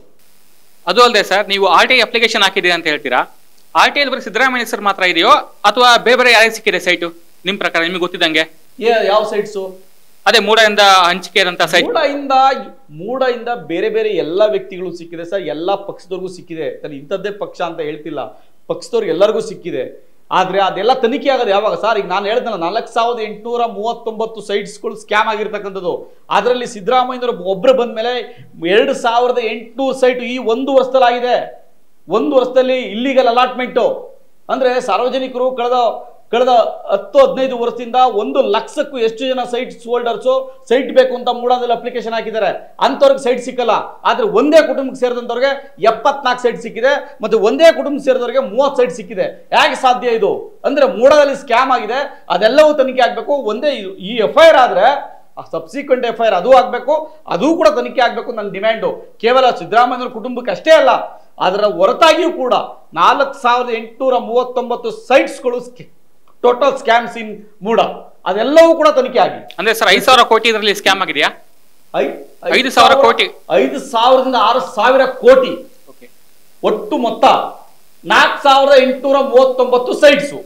Speaker 3: ಅದು ಅಲ್ಲದೆ ಸರ್ ನೀವು ಆರ್ ಟಿ ಐ ಅಪ್ಲಿಕೇಶನ್ ಹಾಕಿದ್ದೀರಿ ಅಂತ ಹೇಳ್ತೀರಾ ಆರ್ ಟಿ ಐ ಬರೀ ಸಿದ್ದರಾಮಯ್ಯ ಹೆಸರು ಮಾತ್ರ ಇದೆಯೋ ಅಥವಾ ಬೇರೆ ಬೇರೆ ಯಾರಿಗೆ ಸಿಕ್ಕಿದೆ ಸೈಟು ನಿಮ್ ಪ್ರಕಾರ ನಿಮ್ಗೆ ಗೊತ್ತಿದ್ದಂಗೆ
Speaker 2: ಏ- ಯಾವ ಸೈಟ್ಸು
Speaker 3: ಅದೇ ಮೂಡದಿಂದ ಹಂಚಿಕೆ ಇರೋಂಥ ಸೈಟ್
Speaker 2: ಮೂಡಯಿಂದ ಮೂಡಯಿಂದ ಬೇರೆ ಬೇರೆ ಎಲ್ಲ ವ್ಯಕ್ತಿಗಳು ಸಿಕ್ಕಿದೆ ಸರ್ ಎಲ್ಲ ಪಕ್ಷದವ್ರಿಗೂ ಸಿಕ್ಕಿದೆ ನಾನು ಇಂಥದ್ದೇ ಪಕ್ಷ ಅಂತ ಹೇಳ್ತಿಲ್ಲ ಪಕ್ಷದವ್ರಿಗೆ ಎಲ್ಲರಿಗೂ ಸಿಕ್ಕಿದೆ ಆದ್ರೆ ಅದೆಲ್ಲ ತನಿಖೆ ಆಗೋದು ಯಾವಾಗ ಸರ್ ಈಗ ನಾನು ಹೇಳ್ದಲ್ಲ ನಾಲ್ಕು ಸಾವಿರದ ಎಂಟುನೂರ ಮೂವತ್ತೊಂಬತ್ತು ಸೈಟ್ಸ್ಗಳು ಸ್ಕ್ಯಾಮ್ ಆಗಿರ್ತಕ್ಕಂಥದ್ದು ಅದರಲ್ಲಿ ಸಿದ್ದರಾಮಯ್ಯನವರು ಒಬ್ಬರು ಬಂದ ಮೇಲೆ ಎರಡು ಸಾವಿರದ ಎಂಟುನೂರು ಸೈಟ್ ಈ ಒಂದು ವರ್ಷದಲ್ಲಿ ಆಗಿದೆ ಒಂದು ವರ್ಷದಲ್ಲಿ ಇಲ್ಲಿಗಲ್ ಅಲಾಟ್ಮೆಂಟು ಅಂದ್ರೆ ಸಾರ್ವಜನಿಕರು ಕಳೆದ ಕಳೆದ ಹತ್ತು ಹದಿನೈದು ವರ್ಷದಿಂದ ಒಂದು ಲಕ್ಷಕ್ಕೂ ಎಷ್ಟು ಜನ ಸೈಟ್ ಹೋಲ್ಡರ್ಸು ಸೈಟ್ ಬೇಕು ಅಂತ ಮೂಡಾದಲ್ಲಿ ಅಪ್ಲಿಕೇಶನ್ ಹಾಕಿದ್ದಾರೆ ಅಂಥವ್ರಿಗೆ ಸೈಟ್ ಸಿಕ್ಕಲ್ಲ ಆದ್ರೆ ಒಂದೇ ಕುಟುಂಬಕ್ಕೆ ಸೇರಿದಂಥವ್ರಿಗೆ ಎಪ್ಪತ್ನಾಲ್ಕು ಸೈಟ್ ಸಿಕ್ಕಿದೆ ಮತ್ತೆ ಒಂದೇ ಕುಟುಂಬಕ್ಕೆ ಸೇರಿದವರಿಗೆ ಮೂವತ್ತು ಸೈಟ್ ಸಿಕ್ಕಿದೆ ಹೇಗೆ ಸಾಧ್ಯ ಇದು ಅಂದ್ರೆ ಮೂಡಾದಲ್ಲಿ ಸ್ಕ್ಯಾಮ್ ಆಗಿದೆ ಅದೆಲ್ಲವೂ ತನಿಖೆ ಆಗಬೇಕು ಒಂದೇ ಇದು- ಈ ಎಫ್ ಐ ಆರ್ ಆದ್ರೆ ಸಬ್ಸಿಕ್ವೆಂಟ್ ಎಫ್ ಐ ಆರ್ ಅದು ಆಗಬೇಕು ಅದು ಕೂಡ ತನಿಖೆ ಆಗಬೇಕು ನನ್ನ ಡಿಮ್ಯಾಂಡು ಕೇವಲ ಸಿದ್ದರಾಮಯ್ಯನವ್ರ ಕುಟುಂಬಕ್ಕೆ ಅಷ್ಟೇ ಅಲ್ಲ ಅದರ ಹೊರತಾಗಿಯೂ ಕೂಡ ನಾಲ್ಕು ಸಾವಿರದ ಎಂಟುನೂರ ಮೂವತ್ತೊಂಬತ್ತು ಸೈಟ್ಸ್ಗಳು ಟೋಟಲ್ ಸ್ಕ್ಯಾಮ್ಸ್ ಇನ್ ಮೂಡ ಅದೆಲ್ಲವೂ ಕೂಡ ತನಿಖೆ ಆಗಿ
Speaker 3: ಅಂದ್ರೆ ಸರ್ ಐದು ಸಾವಿರ ಕೋಟಿ ಇದರಲ್ಲಿ ಸ್ಕ್ಯಾಮ್ ಆಗಿದೆಯಾ
Speaker 2: ಐ-
Speaker 3: ಐದು ಸಾವಿರ ಕೋಟಿ.
Speaker 2: ಐದು ಸಾವಿರದಿಂದ ಆರು ಸಾವಿರ ಕೋಟಿ
Speaker 3: ಓಕೆ
Speaker 2: ಒಟ್ಟು ಮೊತ್ತ ನಾಲ್ಕು ಸಾವಿರದ ಎಂಟುನೂರ ಮೂವತ್ತೊಂಬತ್ತು ಸೈಟ್ಸು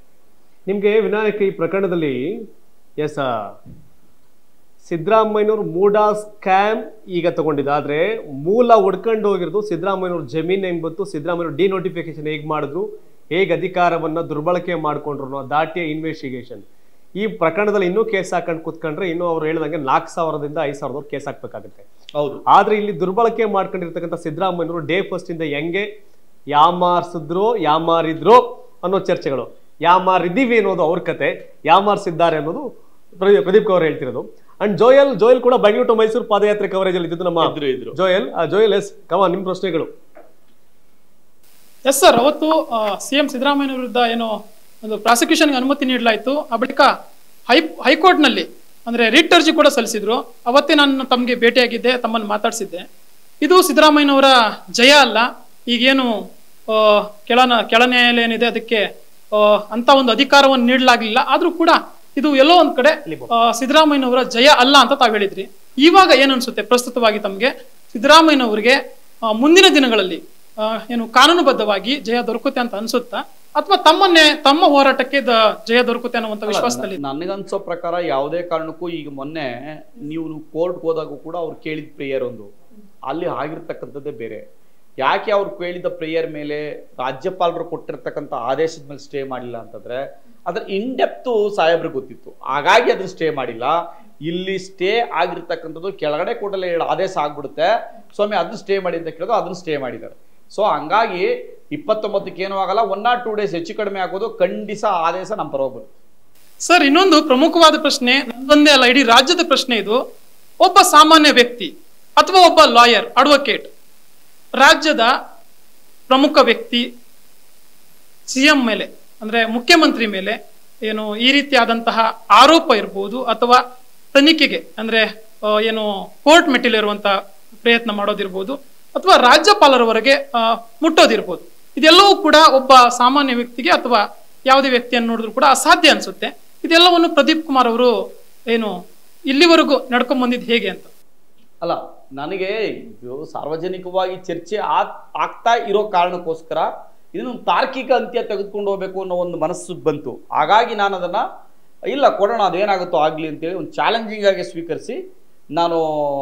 Speaker 1: ನಿಮಗೆ ವಿನಾಯಕ್ ಈ ಪ್ರಕರಣದಲ್ಲಿ ಎಸ್ ಸಿದ್ದರಾಮಯ್ಯನವ್ರು ಮೂಡ ಸ್ಕ್ಯಾಮ್ ಈಗ ತಗೊಂಡಿದ್ದ ಆದ್ರೆ ಮೂಲ ಹುಡ್ಕೊಂಡು ಹೋಗಿರೋದು ಸಿದ್ದರಾಮಯ್ಯನವ್ರ ಜಮೀನ್ ಎಂಬತ್ತು ಸಿದ್ದರಾಮಯ್ಯವ್ರು ಡಿನೋಟಿಫಿಕೇಶನ್ ಹೇಗೆ ಮಾಡಿದ್ರು ಹೇಗೆ ಅಧಿಕಾರವನ್ನ ದುರ್ಬಳಕೆ ಮಾಡ್ಕೊಂಡ್ರು ಅನ್ನೋ ದಾಟಿಯ ಇನ್ವೆಸ್ಟಿಗೇಷನ್ ಈ ಪ್ರಕರಣದಲ್ಲಿ ಇನ್ನೂ ಕೇಸ್ ಹಾಕೊಂಡು ಕುತ್ಕೊಂಡ್ರೆ ಇನ್ನೂ ಅವ್ರು ಹೇಳ್ದಂಗೆ ನಾಲ್ಕು ಸಾವಿರದಿಂದ ಐದು ಸಾವಿರದವ್ರು ಕೇಸ್ ಹಾಕ್ಬೇಕಾಗುತ್ತೆ
Speaker 2: ಹೌದು
Speaker 1: ಆದ್ರೆ ಇಲ್ಲಿ ದುರ್ಬಳಕೆ ಮಾಡ್ಕೊಂಡಿರ್ತಕ್ಕಂಥ ಸಿದ್ದರಾಮಯ್ಯನವರು ಡೇ ಫಸ್ಟ್ ಇಂದ ಹೆಂಗೆ ಯಾಮಾರ್ಸಿದ್ರು ಯಾಮಾರಿದ್ರು ಅನ್ನೋ ಚರ್ಚೆಗಳು ಯಾಮಾರಿದ್ದೀವಿ ಅನ್ನೋದು ಅವ್ರ ಕತೆ ಯಾಮಾರ್ಸಿದ್ದಾರೆ ಅನ್ನೋದು ಪ್ರದೀಪ್ ಪ್ರದೀಪ್ ಕವರ್ ಹೇಳ್ತಿರೋದು ಅಂಡ್ ಜೋಯಲ್ ಜೋಯಲ್ ಕೂಡ ಬೆಂಗಳೂರು ಟು ಮೈಸೂರು ಪಾದಯಾತ್ರೆ ಕವರೇಜ್ ಅಲ್ಲಿ ಇದ್ದಿದ್ದು ನಮ್ಮ
Speaker 2: ಇದ್ರು ಇದ್ರು
Speaker 1: ಜೋಯಲ್ ಆ ಜೋಯಲ್ ಎಸ್ ಕಮ ನಿಮ್ ಪ್ರಶ್ನೆಗಳು
Speaker 4: ಎಸ್ ಸರ್ ಅವತ್ತು ಸಿ ಎಂ ಸಿದ್ದರಾಮಯ್ಯ ವಿರುದ್ಧ ಏನೋ ಒಂದು ಪ್ರಾಸಿಕ್ಯೂಷನ್ಗೆ ಅನುಮತಿ ನೀಡಲಾಯಿತು ಆ ಬಳಿಕ ಹೈ ಹೈಕೋರ್ಟ್ನಲ್ಲಿ ಅಂದ್ರೆ ರಿಟ್ ಅರ್ಜಿ ಕೂಡ ಸಲ್ಲಿಸಿದ್ರು ಅವತ್ತೇ ನಾನು ತಮಗೆ ಭೇಟಿಯಾಗಿದ್ದೆ ತಮ್ಮನ್ನು ಮಾತಾಡಿಸಿದ್ದೆ ಇದು ಸಿದ್ದರಾಮಯ್ಯನವರ ಜಯ ಅಲ್ಲ ಈಗೇನು ಆ, ಕೆಳ ಕೆಳ ನ್ಯಾಯಾಲಯ ಏನಿದೆ ಅದಕ್ಕೆ ಆ, ಅಂತ ಒಂದು ಅಧಿಕಾರವನ್ನು ನೀಡಲಾಗಲಿಲ್ಲ ಆದ್ರೂ ಕೂಡ ಇದು ಎಲ್ಲೋ ಒಂದ್ ಕಡೆ ಆ, ಸಿದ್ದರಾಮಯ್ಯನವರ ಜಯ ಅಲ್ಲ ಅಂತ ತಾವ್ ಹೇಳಿದ್ರಿ ಇವಾಗ ಏನ್ ಅನ್ಸುತ್ತೆ ಪ್ರಸ್ತುತವಾಗಿ ತಮಗೆ ಸಿದ್ದರಾಮಯ್ಯನವರಿಗೆ ಆ, ಮುಂದಿನ ದಿನಗಳಲ್ಲಿ ಆ, ಏನು ಕಾನೂನುಬದ್ಧವಾಗಿ ಜಯ ದೊರಕುತ್ತೆ ಅಂತ ಅನ್ಸುತ್ತಾ ಅಥವಾ ತಮ್ಮನ್ನೇ ತಮ್ಮ ಹೋರಾಟಕ್ಕೆ ದ- ಜಯ ದೊರಕುತ್ತೆ ಅನ್ನುವಂತ ವಿಶ್ವಾಸದಲ್ಲಿ
Speaker 2: ನನಗನ್ಸೋ ಪ್ರಕಾರ ಯಾವುದೇ ಕಾರಣಕ್ಕೂ ಈಗ ಮೊನ್ನೆ ನೀವು ಕೋರ್ಟ್ ಹೋದಾಗೂ ಕೂಡ ಅವ್ರು ಕೇಳಿದ ಪ್ರೇಯರ್ ಒಂದು ಅಲ್ಲಿ ಆಗಿರ್ತಕ್ಕಂಥದ್ದೇ ಬೇರೆ ಯಾಕೆ ಅವ್ರು ಕೇಳಿದ ಪ್ರೇಯರ್ ಮೇಲೆ ರಾಜ್ಯಪಾಲರು ಕೊಟ್ಟಿರ್ತಕ್ಕಂಥ ಆದೇಶದ ಮೇಲೆ ಸ್ಟೇ ಮಾಡಿಲ್ಲ ಅಂತಂದ್ರೆ ಅದ್ರ ಇನ್ಡೆಪ್ತು ಸಾಹೇಬ್ರಿಗೆ ಗೊತ್ತಿತ್ತು ಹಾಗಾಗಿ ಅದ್ರ ಸ್ಟೇ ಮಾಡಿಲ್ಲ ಇಲ್ಲಿ ಸ್ಟೇ ಆಗಿರ್ತಕ್ಕಂಥದ್ದು ಕೆಳಗಡೆ ಕೂಡಲೇ ಹೇಳು ಆದೇಶ ಆಗ್ಬಿಡುತ್ತೆ ಸ್ವಾಮಿ ಅದನ್ನ ಸ್ಟೇ ಮಾಡಿ ಅಂತ ಕೇಳಿದ್ರು ಅದನ್ನ ಸ್ಟೇ ಮಾಡಿದ್ದಾರೆ ಸೊ ಹಂಗಾಗಿ ಇಪ್ಪತ್ತೊಂಬತ್ತಕ್ಕೆ ಏನೂ ಆಗಲ್ಲ ಒನ್ ಆರ್ ಟೂ ಡೇಸ್ ಹೆಚ್ಚು ಕಡಿಮೆ ಆಗೋದು ಖಂಡಿತ ಆದೇಶ ನಮ್ಮ ಪರವಾಗಿ ಬರುತ್ತೆ
Speaker 4: ಸರ್ ಇನ್ನೊಂದು ಪ್ರಮುಖವಾದ ಪ್ರಶ್ನೆ ನಂದೊಂದೇ ಅಲ್ಲ ಇಡೀ ರಾಜ್ಯದ ಪ್ರಶ್ನೆ ಇದು ಒಬ್ಬ ಸಾಮಾನ್ಯ ವ್ಯಕ್ತಿ ಅಥವಾ ಒಬ್ಬ ಲಾಯರ್ ಅಡ್ವೊಕೇಟ್ ರಾಜ್ಯದ ಪ್ರಮುಖ ವ್ಯಕ್ತಿ ಸಿಎಂ ಮೇಲೆ ಅಂದ್ರೆ ಮುಖ್ಯಮಂತ್ರಿ ಮೇಲೆ ಏನು ಈ ರೀತಿಯಾದಂತಹ ಆರೋಪ ಇರ್ಬೋದು ಅಥವಾ ತನಿಖೆಗೆ ಅಂದ್ರೆ ಆ, ಏನು ಕೋರ್ಟ್ ಮೆಟ್ಟಿಲಿರುವಂತಹ ಪ್ರಯತ್ನ ಮಾಡೋದಿರ್ಬೋದು ಅಥವಾ ರಾಜ್ಯಪಾಲರವರೆಗೆ ಆ, ಮುಟ್ಟೋದಿರ್ಬೋದು ಇದೆಲ್ಲವೂ ಕೂಡ ಒಬ್ಬ ಸಾಮಾನ್ಯ ವ್ಯಕ್ತಿಗೆ ಅಥವಾ ಯಾವುದೇ ವ್ಯಕ್ತಿಯನ್ನು ನೋಡಿದ್ರು ಕೂಡ ಅಸಾಧ್ಯ ಅನ್ಸುತ್ತೆ ಇದೆಲ್ಲವನ್ನು ಪ್ರದೀಪ್ ಕುಮಾರ್ ಅವರು ಏನು ಇಲ್ಲಿವರೆಗೂ ನಡ್ಕೊಂಡ್ ಬಂದಿದ್ದು ಹೇಗೆ ಅಂತ
Speaker 2: ಅಲ್ಲ ನನಗೆ ಇದು ಸಾರ್ವಜನಿಕವಾಗಿ ಚರ್ಚೆ ಆಗ್- ಆಗ್ತಾ ಇರೋ ಕಾರಣಕ್ಕೋಸ್ಕರ ಇದನ್ನು ತಾರ್ಕಿಕ ಅಂತ್ಯ ತೆಗೆದುಕೊಂಡು ಹೋಗ್ಬೇಕು ಅನ್ನೋ ಒಂದು ಮನಸ್ಸು ಬಂತು ಹಾಗಾಗಿ ನಾನು ಅದನ್ನ ಇಲ್ಲ ಕೊಡೋಣ ಅದೇನಾಗುತ್ತೋ ಆಗ್ಲಿ ಅಂತೇಳಿ ಒಂದು ಚಾಲೆಂಜಿಂಗ್ ಆಗಿ ಸ್ವೀಕರಿಸಿ ನಾನು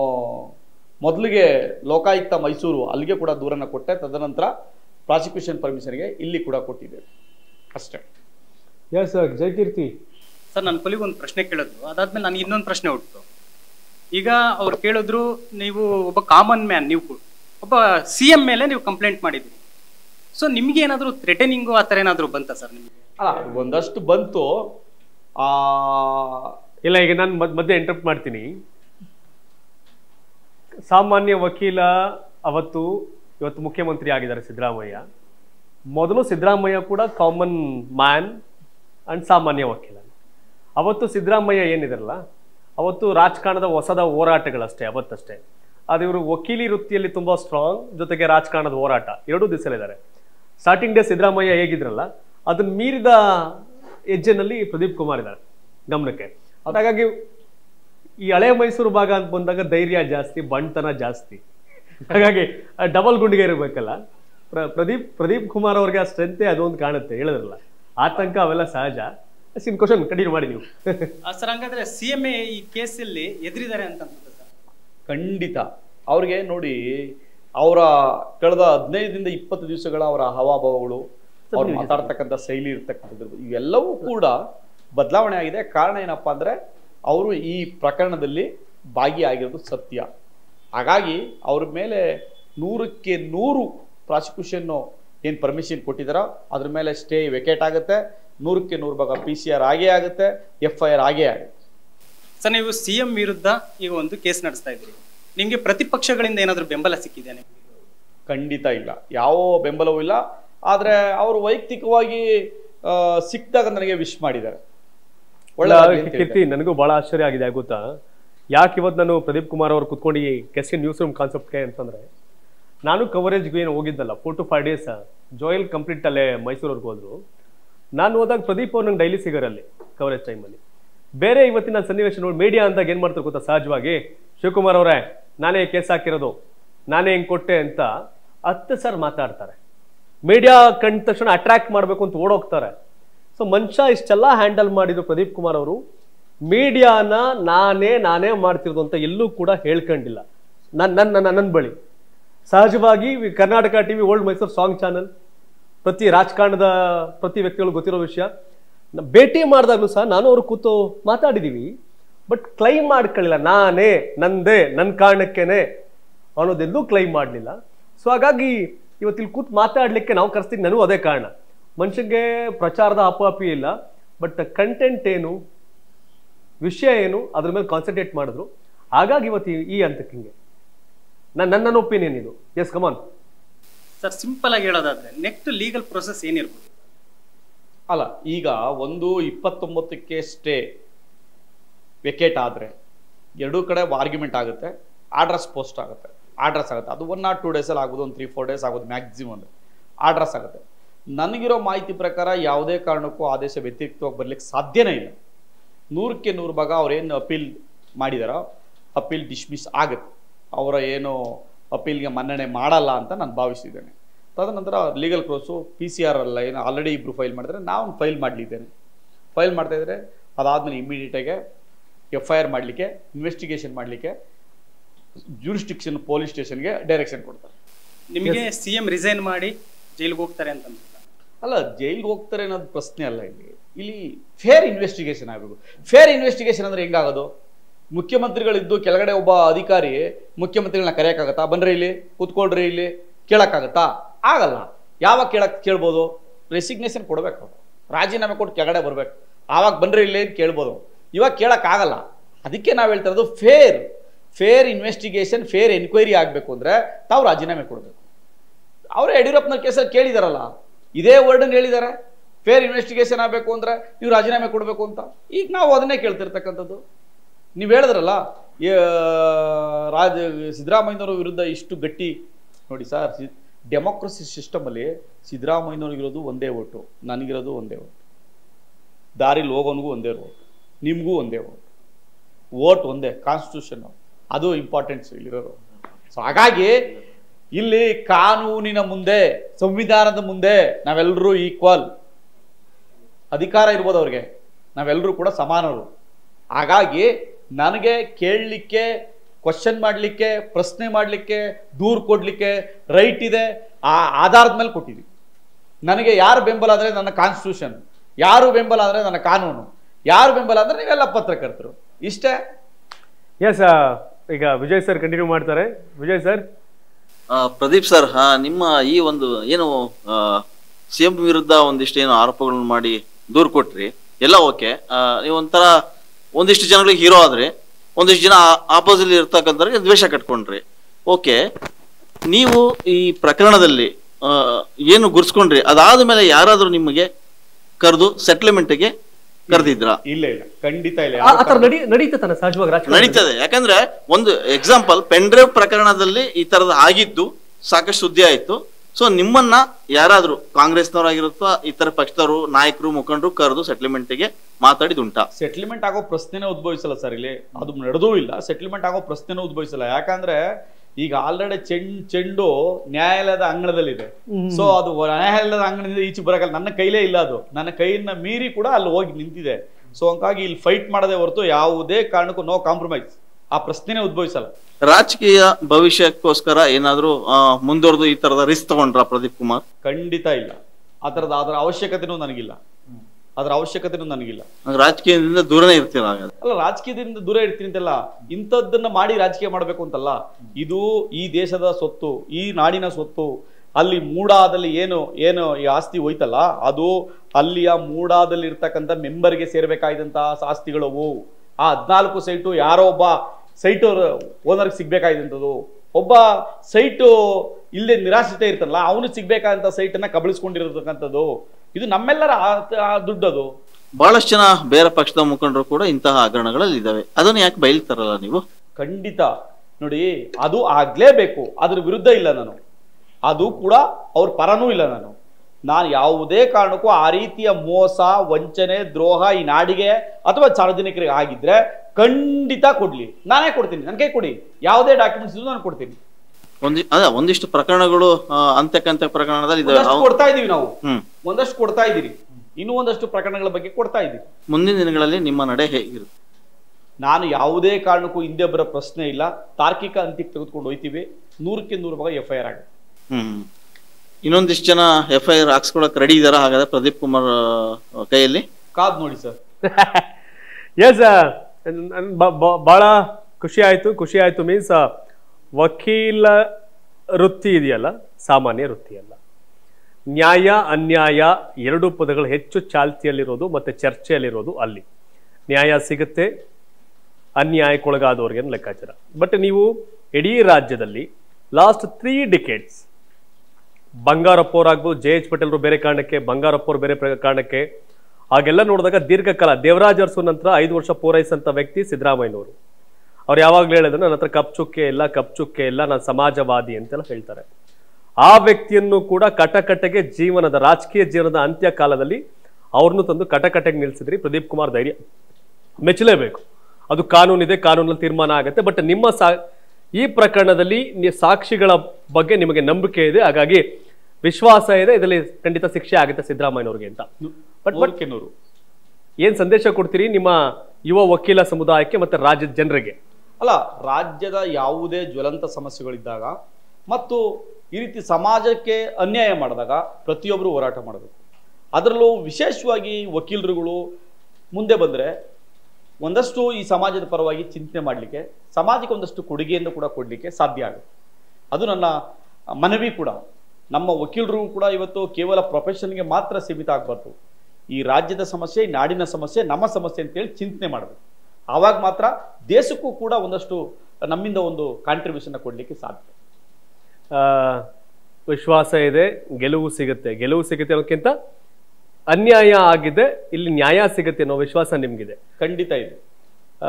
Speaker 2: ಮೊದಲಿಗೆ ಲೋಕಾಯುಕ್ತ ಮೈಸೂರು ಅಲ್ಲಿಗೆ ಕೂಡ ದೂರನ ಕೊಟ್ಟೆ ತದನಂತರ ಪ್ರಾಸಿಕ್ಯೂಷನ್ ಪರ್ಮಿಷನ್ಗೆ ಇಲ್ಲಿ ಕೂಡ ಕೊಟ್ಟಿದ್ದೇವೆ ಅಷ್ಟೇ
Speaker 1: ಎಸ್ ಜಯಕೀರ್ತಿ
Speaker 5: ಸರ್ ನನ್ನ ಕೊಲಿಗೆ ಒಂದು ಪ್ರಶ್ನೆ ಕೇಳಿದ್ರು ಅದಾದ್ಮೇಲೆ ನನಗೆ ಇನ್ನೊಂದು ಪ್ರಶ್ನೆ ಹುಟ್ಟಿತು ಈಗ ಅವ್ರು ಕೇಳಿದ್ರು ನೀವು ಒಬ್ಬ ಕಾಮನ್ ಮ್ಯಾನ್ ನೀವು ಕೂಡ ಒಬ್ಬ ಸಿ ಎಂ ಮೇಲೆ ನೀವು ಕಂಪ್ಲೇಂಟ್ ಮಾಡಿದ್ರಿ ಸೊ ನಿಮ್ಗೆ ಏನಾದರೂ ಥ್ರೆಟನಿಂಗು ಆ ಥರ ಏನಾದರೂ ಬಂತಾ ಸರ್ ನಿಮಗೆ
Speaker 2: ಅಲ್ಲ ಅದು ಒಂದಷ್ಟು ಬಂತು ಆ
Speaker 1: ಇಲ್ಲ ಈಗ ನಾನು ಮದ್ ಮಧ್ಯೆ ಇಂಟರಪ್ಟ್ ಮಾಡ್ತೀನಿ ಸಾಮಾನ್ಯ ವಕೀಲ ಅವತ್ತು ಇವತ್ತು ಮುಖ್ಯಮಂತ್ರಿ ಆಗಿದ್ದಾರೆ ಸಿದ್ದರಾಮಯ್ಯ ಮೊದಲು ಸಿದ್ದರಾಮಯ್ಯ ಕೂಡ ಕಾಮನ್ ಮ್ಯಾನ್ ಅಂಡ್ ಸಾಮಾನ್ಯ ವಕೀಲ ಅವತ್ತು ಸಿದ್ದರಾಮಯ್ಯ ಏನಿದಾರಲ್ಲ ಅವತ್ತು ರಾಜಕಾರಣದ ಹೊಸದ ಹೋರಾಟಗಳಷ್ಟೇ ಅವತ್ತಷ್ಟೇ ಅದು ಇವರು ವಕೀಲಿ ವೃತ್ತಿಯಲ್ಲಿ ತುಂಬಾ ಸ್ಟ್ರಾಂಗ್ ಜೊತೆಗೆ ರಾಜಕಾರಣದ ಹೋರಾಟ ಎರಡೂ ದಿವಸಲಿದ್ದಾರೆ ಸ್ಟಾರ್ಟಿಂಗ್ ಡೇ ಸಿದ್ದರಾಮಯ್ಯ ಹೇಗಿದ್ರಲ್ಲ ಅದನ್ನ ಮೀರಿದ ಹೆಜ್ಜೆನಲ್ಲಿ ಪ್ರದೀಪ್ ಕುಮಾರ್ ಇದ್ದಾರೆ ಗಮನಕ್ಕೆ ಹಾಗಾಗಿ ಈ ಹಳೆ ಮೈಸೂರು ಭಾಗ ಅಂತ ಬಂದಾಗ ಧೈರ್ಯ ಜಾಸ್ತಿ ಬಂಟತನ ಜಾಸ್ತಿ ಹಾಗಾಗಿ ಡಬಲ್ ಗುಂಡಿಗೆ ಇರಬೇಕಲ್ಲ ಪ್ರ- ಪ್ರದೀಪ್ ಪ್ರದೀಪ್ ಕುಮಾರ್ ಅವ್ರಿಗೆ ಆ ಸ್ಟ್ರೆಂತೆ ಅದೊಂದು ಕಾಣುತ್ತೆ ಹೇಳಿದ್ರಲ್ಲ ಆತಂಕ ಅವೆಲ್ಲ ಸಹಜ ಸಿಮ್ ಕ್ವಶನ್ ಕಂಟಿನ್ಯೂ ಮಾಡಿ ನೀವು
Speaker 5: ಸರ್ ಹಂಗಾದ್ರೆ ಸಿ ಎಂ ಎ ಈ ಕೇಸಲ್ಲಿ ಎದುರಿದ್ದಾರೆ ಅಂತ ಅನ್ಸುತ್ತೆ ಸರ್
Speaker 2: ಖಂಡಿತ ಅವ್ರಿಗೆ ನೋಡಿ ಅವರ ಕಳೆದ ಹದಿನೈದರಿಂದ ಇಪ್ಪತ್ತು ದಿವಸಗಳ ಅವರ ಹವಾಭಾವಗಳು ಅವ್ರು ಮಾತಾಡ್ತಕ್ಕಂಥ ಶೈಲಿ ಇರ್ತಕ್ಕಂಥದ್ದು ಇವೆಲ್ಲವೂ ಕೂಡ ಬದಲಾವಣೆ ಆಗಿದೆ ಕಾರಣ ಏನಪ್ಪಾ ಅಂದ್ರೆ ಅವರು ಈ ಪ್ರಕರಣದಲ್ಲಿ ಭಾಗಿಯಾಗಿರೋದು ಸತ್ಯ ಹಾಗಾಗಿ ಅವ್ರ ಮೇಲೆ ನೂರಕ್ಕೆ ನೂರು ಪ್ರಾಸಿಕ್ಯೂಷನ್ ಏನು ಪರ್ಮಿಷನ್ ಕೊಟ್ಟಿದಾರೋ ಅದ್ರ ಮೇಲೆ ಸ್ಟೇ ವೆಕೇಟ್ ಆಗುತ್ತೆ ನೂರಕ್ಕೆ ನೂರು ಭಾಗ ಪಿ ಸಿ ಆರ್ ಆಗೇ ಆಗುತ್ತೆ ಎಫ್ ಐ ಆರ್ ಆಗೇ ಆಗುತ್ತೆ
Speaker 5: ಸರ್ ನೀವು ಸಿ ಎಂ ವಿರುದ್ಧ ಈಗ ಒಂದು ಕೇಸ್ ನಡೆಸ್ತಾ ಇದ್ದೀರಿ ನಿಮ್ಗೆ ಪ್ರತಿಪಕ್ಷಗಳಿಂದ ಏನಾದ್ರು ಬೆಂಬಲ ಸಿಕ್ಕಿದೆ ನಿಮ್ಗೆ
Speaker 2: ಖಂಡಿತ ಇಲ್ಲ ಯಾವ ಬೆಂಬಲವೂ ಇಲ್ಲ ಆದರೆ ಅವರು ವೈಯಕ್ತಿಕವಾಗಿ ಆ, ಸಿಕ್ಕಿದಾಗ ನನಗೆ ವಿಶ್ ಮಾಡಿದ್ದಾರೆ ಒಳ್ಳೆದಾಗ್ಲಿ ಅಂತ
Speaker 1: ಕೀರ್ತಿ ನನಗೂ ಬಹಳ ಆಶ್ಚರ್ಯ ಆಗಿದೆ ಗೊತ್ತಾ ಯಾಕೆ ಇವತ್ತು ನಾನು ಪ್ರದೀಪ್ ಕುಮಾರ್ ಅವರು ಕುತ್ಕೊಂಡು ಈ ಕೆಸ್ಟಿನ್ ನ್ಯೂಸ್ ರೂಮ್ ಕಾನ್ಸೆಪ್ಟ್ಗೆ ಅಂತಂದ್ರೆ ನಾನು ಕವರೇಜ್ಗೆ ಏನು ಹೋಗಿದ್ದಲ್ಲ four to five days Joel complete ಅಲ್ಲೇ ಮೈಸೂರವ್ರಿಗೆ ಹೋದ್ರು ನಾನು ಹೋದಾಗ ಪ್ರದೀಪ್ ಅವ್ರು ನಂಗೆ ಡೈಲಿ ಸಿಗರಲ್ಲಿ ಕವರೇಜ್ ಟೈಮಲ್ಲಿ ಬೇರೆ ಇವತ್ತಿನ ಸನ್ನಿವೇಶ ನೋಡಿ ಮೀಡಿಯಾ ಅಂದಾಗ ಏನು ಮಾಡ್ತಾರೆ ಗೊತ್ತಾ ಸಹಜವಾಗಿ ಶಿವಕುಮಾರ್ ಅವರೇ ನಾನೇ ಕೇಸ್ ಹಾಕಿರೋದು ನಾನೇ ಹಿಂಗೆ ಕೊಟ್ಟೆ ಅಂತ ಹತ್ತು ಸರ್ ಮಾತಾಡ್ತಾರೆ ಮೀಡಿಯಾ ಕಂಡ ತಕ್ಷಣ ಅಟ್ರಾಕ್ಟ್ ಮಾಡಬೇಕು ಅಂತ ಓಡೋಗ್ತಾರೆ ಸೊ ಮನುಷ್ಯ ಇಷ್ಟೆಲ್ಲ ಹ್ಯಾಂಡಲ್ ಮಾಡಿದ್ರು ಪ್ರದೀಪ್ ಕುಮಾರ್ ಅವರು ಮೀಡಿಯಾನ ನಾನೇ ನಾನೇ ಮಾಡ್ತಿರೋದು ಅಂತ ಎಲ್ಲೂ ಕೂಡ ಹೇಳ್ಕೊಂಡಿಲ್ಲ ನನ್ನ ನನ್ನ ನನ್ನ ಬಳಿ ಸಹಜವಾಗಿ ಈ Karnataka TV old Mysuru song channel ಪ್ರತಿ ರಾಜಕಾರಣದ ಪ್ರತಿ ವ್ಯಕ್ತಿಗಳು ಗೊತ್ತಿರೋ ವಿಷಯ ನ- ಭೇಟಿ ಮಾಡಿದಾಗಲೂ ಸಹ ನಾನು ಅವ್ರು ಕೂತು ಮಾತಾಡಿದೀವಿ ಬಟ್ ಕ್ಲೈಮ್ ಮಾಡ್ಕೊಳ್ಳಿಲ್ಲ ನಾನೇ ನಂದೇ ನನ್ನ ಕಾರಣಕ್ಕೇನೆ ಅನ್ನೋದೆಲ್ಲೂ ಕ್ಲೈಮ್ ಮಾಡಲಿಲ್ಲ ಸೊ ಹಾಗಾಗಿ ಇವತ್ತಿಲ್ಲಿ ಕೂತ್ ಮಾತಾಡ್ಲಿಕ್ಕೆ ನಾವು ಕರೆಸ್ತೀವಿ ನನಗೂ ಅದೇ ಕಾರಣ ಮನುಷ್ಯಗೆ ಪ್ರಚಾರದ ಅಪಾಪಿ ಇಲ್ಲ ಬಟ್ ಕಂಟೆಂಟ್ ಏನು ವಿಷಯ ಏನು ಅದ್ರ ಮೇಲೆ ಕಾನ್ಸಂಟ್ರೇಟ್ ಮಾಡಿದ್ರು ಹಾಗಾಗಿ ಇವತ್ತು ಈ- ಈ ಹಂತಕ್ಕೆ ಹಿಂಗೆ ನನ್ನ ನನ್ನ ಒಪಿನಿಯನ್ ಇದು ಎಸ್ ಕಮಾನ್
Speaker 5: ಸರ್ ಸಿಂಪಲ್ ಆಗಿ ಹೇಳೋದಾದ್ರೆ ನೆಕ್ಸ್ಟ್ ಲೀಗಲ್ ಪ್ರೊಸೆಸ್ ಏನಿರ್ಬೋದು
Speaker 2: ಅಲ್ಲ ಈಗ ಒಂದು ಇಪ್ಪತ್ತೊಂಬತ್ತಕ್ಕೆ ಸ್ಟೇ ವೆಕೇಟ್ ಆದರೆ ಎರಡೂ ಕಡೆ ಆರ್ಗ್ಯುಮೆಂಟ್ ಆಗುತ್ತೆ ಆರ್ಡ್ರಸ್ ಪೋಸ್ಟ್ ಆಗುತ್ತೆ ಆರ್ಡ್ರಸ್ ಆಗುತ್ತೆ ಅದು ಒನ್ ನಾಟ್ ಟೂ ಡೇಸಲ್ಲಿ ಆಗೋದು ಒಂದು ತ್ರೀ ಫೋರ್ ಡೇಸ್ ಆಗೋದು ಮ್ಯಾಕ್ಸಿಮಮ್ ಆರ್ಡ್ರಸ್ ಆಗುತ್ತೆ ನನಗಿರೋ ಮಾಹಿತಿ ಪ್ರಕಾರ ಯಾವುದೇ ಕಾರಣಕ್ಕೂ ಆದೇಶ ವ್ಯತಿರಿಕ್ತವಾಗಿ ಬರ್ಲಿಕ್ಕೆ ಸಾಧ್ಯನೇ ಇಲ್ಲ ನೂರಕ್ಕೆ ನೂರು ಭಾಗ ಅವ್ರೇನು ಅಪೀಲ್ ಮಾಡಿದಾರೋ ಅಪೀಲ್ ಡಿಸ್ಮಿಸ್ ಆಗುತ್ತೆ ಅವರ ಏನು ಅಪೀಲ್ಗೆ ಮನ್ನಣೆ ಮಾಡಲ್ಲ ಅಂತ ನಾನು ಭಾವಿಸಿದ್ದೇನೆ ತದನಂತರ legal course P C R ಅಲ್ಲ ಏನು ಆಲ್ರೆಡಿ ಇಬ್ಬರು ಫೈಲ್ ಮಾಡಿದ್ರೆ ನಾವು ಫೈಲ್ ಮಾಡಲಿದ್ದೇನೆ ಫೈಲ್ ಮಾಡ್ತಾ ಇದ್ರೆ ಅದಾದಮೇಲೆ ಇಮಿಡಿಯೇಟಾಗೆ ಎಫ್ ಐ ಆರ್ ಮಾಡಲಿಕ್ಕೆ ಇನ್ವೆಸ್ಟಿಗೇಷನ್ ಮಾಡಲಿಕ್ಕೆ ಜೂರಿಸ್ಟಿಕ್ಷನ್ ಪೊಲೀಸ್ ಸ್ಟೇಷನ್ಗೆ ಡೈರೆಕ್ಷನ್ ಕೊಡ್ತಾರೆ
Speaker 5: ನಿಮಗೆ ಸಿ ಎಂ ರಿಸೈನ್ ಮಾಡಿ ಜೈಲಿಗೆ ಹೋಗ್ತಾರೆ ಅಂತ ಅನ್ಸುತ್ತೆ
Speaker 2: ಅಲ್ಲ ಜೈಲ್ಗೆ ಹೋಗ್ತಾರೆ ಅನ್ನೋದು ಪ್ರಶ್ನೆ ಅಲ್ಲ ಇಲ್ಲಿ ಇಲ್ಲಿ ಫೇರ್ ಇನ್ವೆಸ್ಟಿಗೇಷನ್ ಆಗಬೇಕು ಫೇರ್ ಇನ್ವೆಸ್ಟಿಗೇಷನ್ ಅಂದ್ರೆ ಹೆಂಗಾಗೋದು ಮುಖ್ಯಮಂತ್ರಿಗಳಿದ್ದು ಕೆಳಗಡೆ ಒಬ್ಬ ಅಧಿಕಾರಿ ಮುಖ್ಯಮಂತ್ರಿಗಳನ್ನ ಕರೆಯೋಕ್ಕಾಗತ್ತಾ ಬನ್ರಿ ಇಲ್ಲಿ ಕೂತ್ಕೊಳ್ರಿ ಇಲ್ಲಿ ಕೇಳಕ್ಕಾಗತ್ತಾ ಆಗಲ್ಲ ಯಾವಾಗ ಕೇಳಕ್ ಕೇಳ್ಬೋದು ರೆಸಿಗ್ನೇಷನ್ ಕೊಡ್ಬೇಕು ಅವ್ರು. ರಾಜೀನಾಮೆ ಕೊಟ್ಟು ಕೆಳಗಡೆ ಬರ್ಬೇಕು ಆವಾಗ ಬನ್ರಿ ಇಲ್ಲಿ ಅಂತ ಕೇಳ್ಬೋದು ಇವಾಗ ಕೇಳಕ್ಕಾಗಲ್ಲ ಅದಕ್ಕೆ ನಾವು ಹೇಳ್ತಾ ಇರೋದು fair fair investigation fair enquiry ಆಗಬೇಕು ಅಂದ್ರೆ ತಾವು ರಾಜೀನಾಮೆ ಕೊಡಬೇಕು ಅವರೇ ಯಡಿಯೂರಪ್ಪನ ಕೇಸಲ್ಲಿ ಕೇಳಿದಾರಲ್ಲ ಇದೇ ವರ್ಡನ್ ಹೇಳಿದ್ದಾರೆ ಫೇರ್ ಇನ್ವೆಸ್ಟಿಗೇಷನ್ ಆಗಬೇಕು ಅಂದ್ರೆ ನೀವು ರಾಜೀನಾಮೆ ಕೊಡಬೇಕು ಅಂತ ಈಗ ನಾವು ಅದನ್ನೇ ಕೇಳ್ತಿರ್ತಕ್ಕಂಥದ್ದು ನೀವು ಹೇಳಿದ್ರಲ್ಲ ಏ, ರಾಜ ಸಿದ್ದರಾಮಯ್ಯನವರ ವಿರುದ್ಧ ಇಷ್ಟು ಗಟ್ಟಿ ನೋಡಿ ಸರ್ ಡೆಮೋಕ್ರಸಿ ಸಿಸ್ಟಮಲ್ಲಿ ಸಿದ್ದರಾಮಯ್ಯನವ್ರಿಗಿರೋದು ಒಂದೇ ಓಟು ನನಗಿರೋದು ಒಂದೇ ಓಟು ದಾರಿಲಿ ಹೋಗೋನಿಗೂ ಒಂದೇ ಓಟು ನಿಮಗೂ ಒಂದೇ ಓಟು ಓಟ್ ಒಂದೇ ಕಾನ್ಸ್ಟಿಟ್ಯೂಷನ್ ಅದು ಇಂಪಾರ್ಟೆನ್ಸ್ ಇಲ್ಲಿರೋದು ಸೊ ಹಾಗಾಗಿ ಇಲ್ಲಿ ಕಾನೂನಿನ ಮುಂದೆ ಸಂವಿಧಾನದ ಮುಂದೆ ನಾವೆಲ್ಲರೂ ಈಕ್ವಲ್ ಅಧಿಕಾರ ಇರ್ಬೋದು ಅವ್ರಿಗೆ ನಾವೆಲ್ಲರೂ ಕೂಡ ಸಮಾನರು ಹಾಗಾಗಿ ನನಗೆ ಕೇಳಲಿಕ್ಕೆ ಕ್ವಶನ್ ಮಾಡಲಿಕ್ಕೆ ಪ್ರಶ್ನೆ ಮಾಡಲಿಕ್ಕೆ ದೂರು ಕೊಡಲಿಕ್ಕೆ ರೈಟ್ ಇದೆ ಆ ಆಧಾರದ ಮೇಲೆ ಕೊಟ್ಟಿದ್ದೀವಿ ನನಗೆ ಯಾರು ಬೆಂಬಲ ಅಂದರೆ ನನ್ನ ಕಾನ್ಸ್ಟಿಟ್ಯೂಷನ್ ಯಾರು ಬೆಂಬಲ ಅಂದರೆ ನನ್ನ ಕಾನೂನು ಯಾರು ಬೆಂಬಲ ಅಂದರೆ ನೀವೆಲ್ಲ ಪತ್ರಕರ್ತರು ಇಷ್ಟೇ
Speaker 1: ಎಸ್ ಈಗ ವಿಜಯ್ ಸರ್ ಕಂಟಿನ್ಯೂ ಮಾಡ್ತಾರೆ ವಿಜಯ್ ಸರ್
Speaker 6: ಆ, ಪ್ರದೀಪ್ ಸರ್ ಆ, ನಿಮ್ಮ ಈ ಒಂದು ಏನು ಸಿ ಎಂ ವಿರುದ್ಧ ಒಂದಿಷ್ಟು ಏನು ಆರೋಪಗಳನ್ನು ಮಾಡಿ ದೂರು ಕೊಟ್ರಿ ಎಲ್ಲ ಓಕೆ ನೀವು ಒಂಥರ ಒಂದಿಷ್ಟು ಜನಗಳಿಗೆ ಹೀರೋ ಆದ್ರಿ ಒಂದಿಷ್ಟು ಜನ ಆಪೋಸಿಟ್ ಇರ್ತಕ್ಕಂಥವ್ರಿಗೆ ದ್ವೇಷ ಕಟ್ಕೊಂಡ್ರಿ ಓಕೆ ನೀವು ಈ ಪ್ರಕರಣದಲ್ಲಿ ಆ, ಏನು ಗುರ್ಸ್ಕೊಂಡ್ರಿ ಅದಾದ ಮೇಲೆ ಯಾರಾದ್ರೂ ನಿಮಗೆ ಕರೆದು ಸೆಟ್ಲ್ಮೆಂಟ್ಗೆ ಕರೆದಿದ್ರಾ
Speaker 2: ಇಲ್ಲ ಇಲ್ಲ ಖಂಡಿತ ಇಲ್ಲ
Speaker 1: ಆ- ಆ ಥರ ನಡಿ ನಡೀತಾ ತಾನೆ ಸಹಜವಾಗಿ ರಾಜಕಾರಣ
Speaker 6: ನಡೀತದೆ ಯಾಕಂದ್ರೆ ಒಂದು ಎಕ್ಸಾಂಪಲ್ ಪೆನ್ಡ್ರೈವ್ ಪ್ರಕರಣದಲ್ಲಿ ಈ ತರದ ಆಗಿದ್ದು ಸಾಕಷ್ಟು ಸುದ್ದಿ ಆಯ್ತು ಸೊ ನಿಮ್ಮನ್ನ ಯಾರಾದ್ರೂ ಕಾಂಗ್ರೆಸ್ನವರಾಗಿರುತ್ತೋ ಇತರ ಪಕ್ಷದವರು ನಾಯಕರು ಮುಖಂಡರು ಕರೆದು ಸೆಟ್ಲ್ಮೆಂಟ್ಗೆ ಮಾತಾಡಿದುಂಟಾ
Speaker 2: ಸೆಟ್ಲ್ಮೆಂಟ್ ಆಗೋ ಪ್ರಶ್ನೆನೇ ಉದ್ಭವಿಸಲ್ಲ ಸರ್ ಇಲ್ಲಿ ಅದು ನಡೆದೂ ಇಲ್ಲ ಸೆಟ್ಲ್ಮೆಂಟ್ ಆಗೋ ಪ್ರಶ್ನೆನೇ ಉದ್ಭವಿಸಲ್ಲ ಯಾಕಂದ್ರೆ ಈಗ ಆಲ್ರೆಡಿ ಚೆಂಡ್ ಚೆಂಡು ನ್ಯಾಯಾಲಯದ ಅಂಗಳದಲ್ಲಿದೆ ಸೊ ಅದು ನ್ಯಾಯಾಲಯದ ಅಂಗಣದಿಂದ ಈಚೆ ಬರಕಲ್ಲ ನನ್ನ ಕೈಲೇ ಇಲ್ಲ ಅದು ನನ್ನ ಕೈಯನ್ನ ಮೀರಿ ಕೂಡ ಅಲ್ಲಿ ಹೋಗಿ ನಿಂತಿದೆ ಸೊ ಹಂಗಾಗಿ ಇಲ್ಲಿ ಫೈಟ್ ಮಾಡದೆ ಹೊರತು ಯಾವುದೇ ಕಾರಣಕ್ಕೂ ನೋ ಕಾಂಪ್ರಮೈಸ್ ಆ ಪ್ರಶ್ನೆನೇ ಉದ್ಭವಿಸಲ್ಲ
Speaker 6: ರಾಜಕೀಯ ಭವಿಷ್ಯಕ್ಕೋಸ್ಕರ ಏನಾದ್ರೂ ಆ, ಮುಂದುವರೆದು ಈ ತರದ ರಿಸ್ಕ್ ತಗೊಂಡ್ರ ಪ್ರದೀಪ್ ಕುಮಾರ್
Speaker 2: ಖಂಡಿತ ಇಲ್ಲ ಆ ಥರದ ಅದರ ಅವಶ್ಯಕತೆನೂ ನನಗಿಲ್ಲ ಅದರ ಅವಶ್ಯಕತೆನೂ ನನಗಿಲ್ಲ
Speaker 6: ಹಂಗ್ ರಾಜಕೀಯದಿಂದ ದೂರನೇ ಇರ್ತೀರ ಹಾಗಾದ್ರೆ
Speaker 2: ಅಲ್ಲ ರಾಜಕೀಯದಿಂದ ದೂರ ಇರ್ತೀನಿ ಅಂತಲ್ಲ ಇಂಥದ್ದನ್ನ ಮಾಡಿ ರಾಜಕೀಯ ಮಾಡಬೇಕು ಅಂತಲ್ಲ ಇದು ಈ ದೇಶದ ಸ್ವತ್ತು ಈ ನಾಡಿನ ಸ್ವತ್ತು ಅಲ್ಲಿ ಮೂಡಾದಲ್ಲಿ ಏನು ಏನು ಈ ಆಸ್ತಿ ಹೋಯ್ತಲ್ಲ ಅದು ಅಲ್ಲಿಯ ಮೂಡಾದಲ್ಲಿ ಇರ್ತಕ್ಕಂಥ ಮೆಂಬರ್ಗೆ ಸೇರ್ಬೇಕಾದಂತಹ ಆಸ್ತಿಗಳು ಅವು ಆ ಹದ್ನಾಲ್ಕು ಸೈಟು ಯಾರೋ ಒಬ್ಬ ಸೈಟ್ ಓನರ್ಗೆ ಸಿಗ್ಬೇಕಾದಂಥದ್ದು ಒಬ್ಬ ಸೈಟು ಇಲ್ಲೇ ನಿರಾಶ್ರಿತ ಇರ್ತಲ್ಲ ಅವನು ಸಿಗ್ಬೇಕಾದಂಥ ಸೈಟನ್ನ ಕಬಳಿಸ್ಕೊಂಡಿರತಕ್ಕಂಥದ್ದು ಇದು ನಮ್ಮೆಲ್ಲರ ಆ- ಆ ದುಡ್ಡದು
Speaker 6: ಬಹಳಷ್ಟು ಜನ ಬೇರೆ ಪಕ್ಷದ ಮುಖಂಡರು ಕೂಡ ಇಂತಹ ಹಗರಣಗಳಲ್ಲಿ ಇದಾವೆ ಅದನ್ನ ಯಾಕೆ ಬಯಲ್ತಾರಲ್ಲ ನೀವು
Speaker 2: ಖಂಡಿತ ನೋಡಿ ಅದು ಆಗ್ಲೇಬೇಕು ಅದ್ರ ವಿರುದ್ಧ ಇಲ್ಲ ನಾನು ಅದು ಕೂಡ ಅವ್ರ ಪರನೂ ಇಲ್ಲ ನಾನು ನಾನು ಯಾವುದೇ ಕಾರಣಕ್ಕೂ ಆ ರೀತಿಯ ಮೋಸ ವಂಚನೆ ದ್ರೋಹ ಈ ನಾಡಿಗೆ ಅಥವಾ ಸಾರ್ವಜನಿಕರಿಗೆ ಆಗಿದ್ರೆ ಖಂಡಿತ ಕೊಡ್ಲಿ ನಾನೇ ಕೊಡ್ತೀನಿ ನನ್ನ ಕೈ ಕೊಡಿ ಯಾವುದೇ ಡಾಕ್ಯುಮೆಂಟ್ಸ್ ಇದ್ದು ನಾನು ಕೊಡ್ತೀನಿ
Speaker 6: ಒಂದಿ ಅದ ಒಂದಿಷ್ಟು ಪ್ರಕರಣಗಳು ಆ, ಅಂತ್ಯಕ್ಕಂತ್ಯ ಪ್ರಕರಣದಲ್ಲಿ ಇದಾವೆ
Speaker 2: ಒಂದಷ್ಟು
Speaker 6: ಅವು-
Speaker 2: ಕೊಡ್ತಾ ಇದೀವಿ ನಾವು
Speaker 6: ಹ್ಮ್
Speaker 2: ಒಂದಷ್ಟು ಕೊಡ್ತಾ ಇದೀರಿ ಇನ್ನೂ ಒಂದಷ್ಟು ಪ್ರಕರಣಗಳ ಬಗ್ಗೆ ಕೊಡ್ತಾ ಇದೀವಿ
Speaker 6: ಮುಂದಿನ ದಿನಗಳಲ್ಲಿ ನಿಮ್ಮ ನಡೆ ಹೇಗಿರುತ್ತೆ
Speaker 2: ನಾನು ಯಾವುದೇ ಕಾರಣಕ್ಕೂ ಹಿಂದೆ ಬರೋ ಪ್ರಶ್ನೆ ಇಲ್ಲ ತಾರ್ಕಿಕ ಅಂತ್ಯಕ್ಕೆ ತೆಗೆದುಕೊಂಡು ಹೋಯ್ತೀವಿ ನೂರಕ್ಕೆ ನೂರು ಭಾಗ ಎಫ್ ಐ ಆರ್ ಆಗುತ್ತೆ
Speaker 6: ಹ್ಮ್ ಇನ್ನೊಂದಿಷ್ಟು ಜನ ಎಫ್ ಐ ಆರ್ ಹಾಕ್ಸ್ಕೊಳಕ್ ರೆಡಿ ಇದಾರ ಹಾಗಾದ್ರೆ ಪ್ರದೀಪ್ ಕುಮಾರ್ ಆ, ಕೈಯಲ್ಲಿ
Speaker 2: ಕಾದ್ ನೋಡಿ ಸರ್
Speaker 1: ಎಸ್ ಬಹಳ ಖುಷಿ ಆಯ್ತು ಖುಷಿ ಆಯ್ತು ಮೀನ್ಸ್ ವಕೀಲ ವೃತ್ತಿ ಇದೆಯಲ್ಲ ಸಾಮಾನ್ಯ ವೃತ್ತಿ ಅಲ್ಲ ನ್ಯಾಯ ಅನ್ಯಾಯ ಎರಡು ಪದಗಳು ಹೆಚ್ಚು ಚಾಲ್ತಿಯಲ್ಲಿರೋದು ಮತ್ತೆ ಚರ್ಚೆಯಲ್ಲಿರೋದು ಅಲ್ಲಿ ನ್ಯಾಯ ಸಿಗುತ್ತೆ ಅನ್ಯಾಯಕ್ಕೊಳಗಾದವ್ರಿಗೆ ಲೆಕ್ಕಾಚಾರ ಬಟ್ ನೀವು ಇಡೀ ರಾಜ್ಯದಲ್ಲಿ ಲಾಸ್ಟ್ ತ್ರೀ ಡಿಕೇಡ್ಸ್ ಬಂಗಾರಪ್ಪವ್ರಾಗ್ಬೋದು ಜೆ ಎಚ್ ಪಟೇಲ್ರು ಬೇರೆ ಕಾರಣಕ್ಕೆ ಬಂಗಾರಪ್ಪವ್ರು ಬೇರೆ ಪ್ರ- ಕಾರಣಕ್ಕೆ ಹಾಗೆಲ್ಲ ನೋಡಿದಾಗ ದೀರ್ಘಕಾಲ ದೇವರಾಜ್ ಅರಸು ನಂತರ ಐದು ವರ್ಷ ಪೂರೈಸಂತ ವ್ಯಕ್ತಿ ಸಿದ್ದರಾಮಯ್ಯನವರು ಅವ್ರು ಯಾವಾಗಲೂ ಹೇಳಿದ್ರು ನನ್ನ ಹತ್ರ ಕಪ್ ಚುಕ್ಕೆ ಇಲ್ಲ ಕಪ್ ಚುಕ್ಕೆ ಇಲ್ಲ ನಾನು ಸಮಾಜವಾದಿ ಅಂತೆಲ್ಲ ಹೇಳ್ತಾರೆ ಆ ವ್ಯಕ್ತಿಯನ್ನು ಕೂಡ ಕಟಕಟೆಗೆ ಜೀವನದ ರಾಜಕೀಯ ಜೀವನದ ಅಂತ್ಯ ಕಾಲದಲ್ಲಿ ಅವ್ರನ್ನು ತಂದು ಕಟಕಟೆಗೆ ನಿಲ್ಸಿದ್ರಿ ಪ್ರದೀಪ್ ಕುಮಾರ್ ಧೈರ್ಯ ಮೆಚ್ಚಲೇಬೇಕು ಅದು ಕಾನೂನಿದೆ ಕಾನೂನಲ್ಲಿ ತೀರ್ಮಾನ ಆಗುತ್ತೆ ಬಟ್ ನಿಮ್ಮ ಸಾ ಈ ಪ್ರಕರಣದಲ್ಲಿ ನಿ- ಸಾಕ್ಷಿಗಳ ಬಗ್ಗೆ ನಿಮಗೆ ನಂಬಿಕೆ ಇದೆ ಹಾಗಾಗಿ ವಿಶ್ವಾಸ ಇದೆ ಇದರಲ್ಲಿ ಖಂಡಿತ ಶಿಕ್ಷೆ ಆಗುತ್ತೆ ಸಿದ್ದರಾಮಯ್ಯನವ್ರಿಗೆ ಅಂತ ಬಟ್ ಬಟ್
Speaker 2: ನೂರಕ್ಕೆ ನೂರು
Speaker 1: ಏನ್ ಸಂದೇಶ ಕೊಡ್ತೀರಿ ನಿಮ್ಮ ಯುವ ವಕೀಲ ಸಮುದಾಯಕ್ಕೆ ಮತ್ತೆ ರಾಜ್ಯದ ಜನರಿಗೆ
Speaker 2: ಅಲ್ಲ ರಾಜ್ಯದ ಯಾವುದೇ ಜ್ವಲಂತ ಸಮಸ್ಯೆಗಳಿದ್ದಾಗ ಮತ್ತು ಈ ರೀತಿ ಸಮಾಜಕ್ಕೆ ಅನ್ಯಾಯ ಮಾಡಿದಾಗ ಪ್ರತಿಯೊಬ್ಬರು ಹೋರಾಟ ಮಾಡಬೇಕು ಅದರಲ್ಲೂ ವಿಶೇಷವಾಗಿ ವಕೀಲರುಗಳು ಮುಂದೆ ಬಂದರೆ ಒಂದಷ್ಟು ಈ ಸಮಾಜದ ಪರವಾಗಿ ಚಿಂತನೆ ಮಾಡಲಿಕ್ಕೆ ಸಮಾಜಕ್ಕೆ ಒಂದಷ್ಟು ಕೊಡುಗೆಯನ್ನು ಕೂಡ ಕೊಡಲಿಕ್ಕೆ ಸಾಧ್ಯ ಆಗುತ್ತೆ ಅದು ನನ್ನ ಮನವಿ ಕೂಡ ನಮ್ಮ ವಕೀಲರು ಕೂಡ ಇವತ್ತು ಕೇವಲ ಪ್ರೊಫೆಷನ್ಗೆ ಮಾತ್ರ ಸೀಮಿತ ಆಗಬಾರ್ದು ಈ ರಾಜ್ಯದ ಸಮಸ್ಯೆ ಈ ನಾಡಿನ ಸಮಸ್ಯೆ ನಮ್ಮ ಸಮಸ್ಯೆ ಅಂತೇಳಿ ಚಿಂತನೆ ಮಾಡಬೇಕು ಆವಾಗ ಮಾತ್ರ ದೇಶಕ್ಕೂ ಕೂಡ ಒಂದಷ್ಟು ನಮ್ಮಿಂದ ಒಂದು ಕಾಂಟ್ರಿಬ್ಯೂಷನ್ ಕೊಡಲಿಕ್ಕೆ ಸಾಧ್ಯ
Speaker 1: ಆ, ವಿಶ್ವಾಸ ಇದೆ ಗೆಲುವು ಸಿಗುತ್ತೆ ಗೆಲುವು ಸಿಗುತ್ತೆ ಅನ್ನೋಕ್ಕಿಂತ ಅನ್ಯಾಯ ಆಗಿದೆ ಇಲ್ಲಿ ನ್ಯಾಯ ಸಿಗುತ್ತೆ ಅನ್ನೋ ವಿಶ್ವಾಸ ನಿಮ್ಗಿದೆ
Speaker 2: ಖಂಡಿತ ಇದೆ
Speaker 1: ಆ,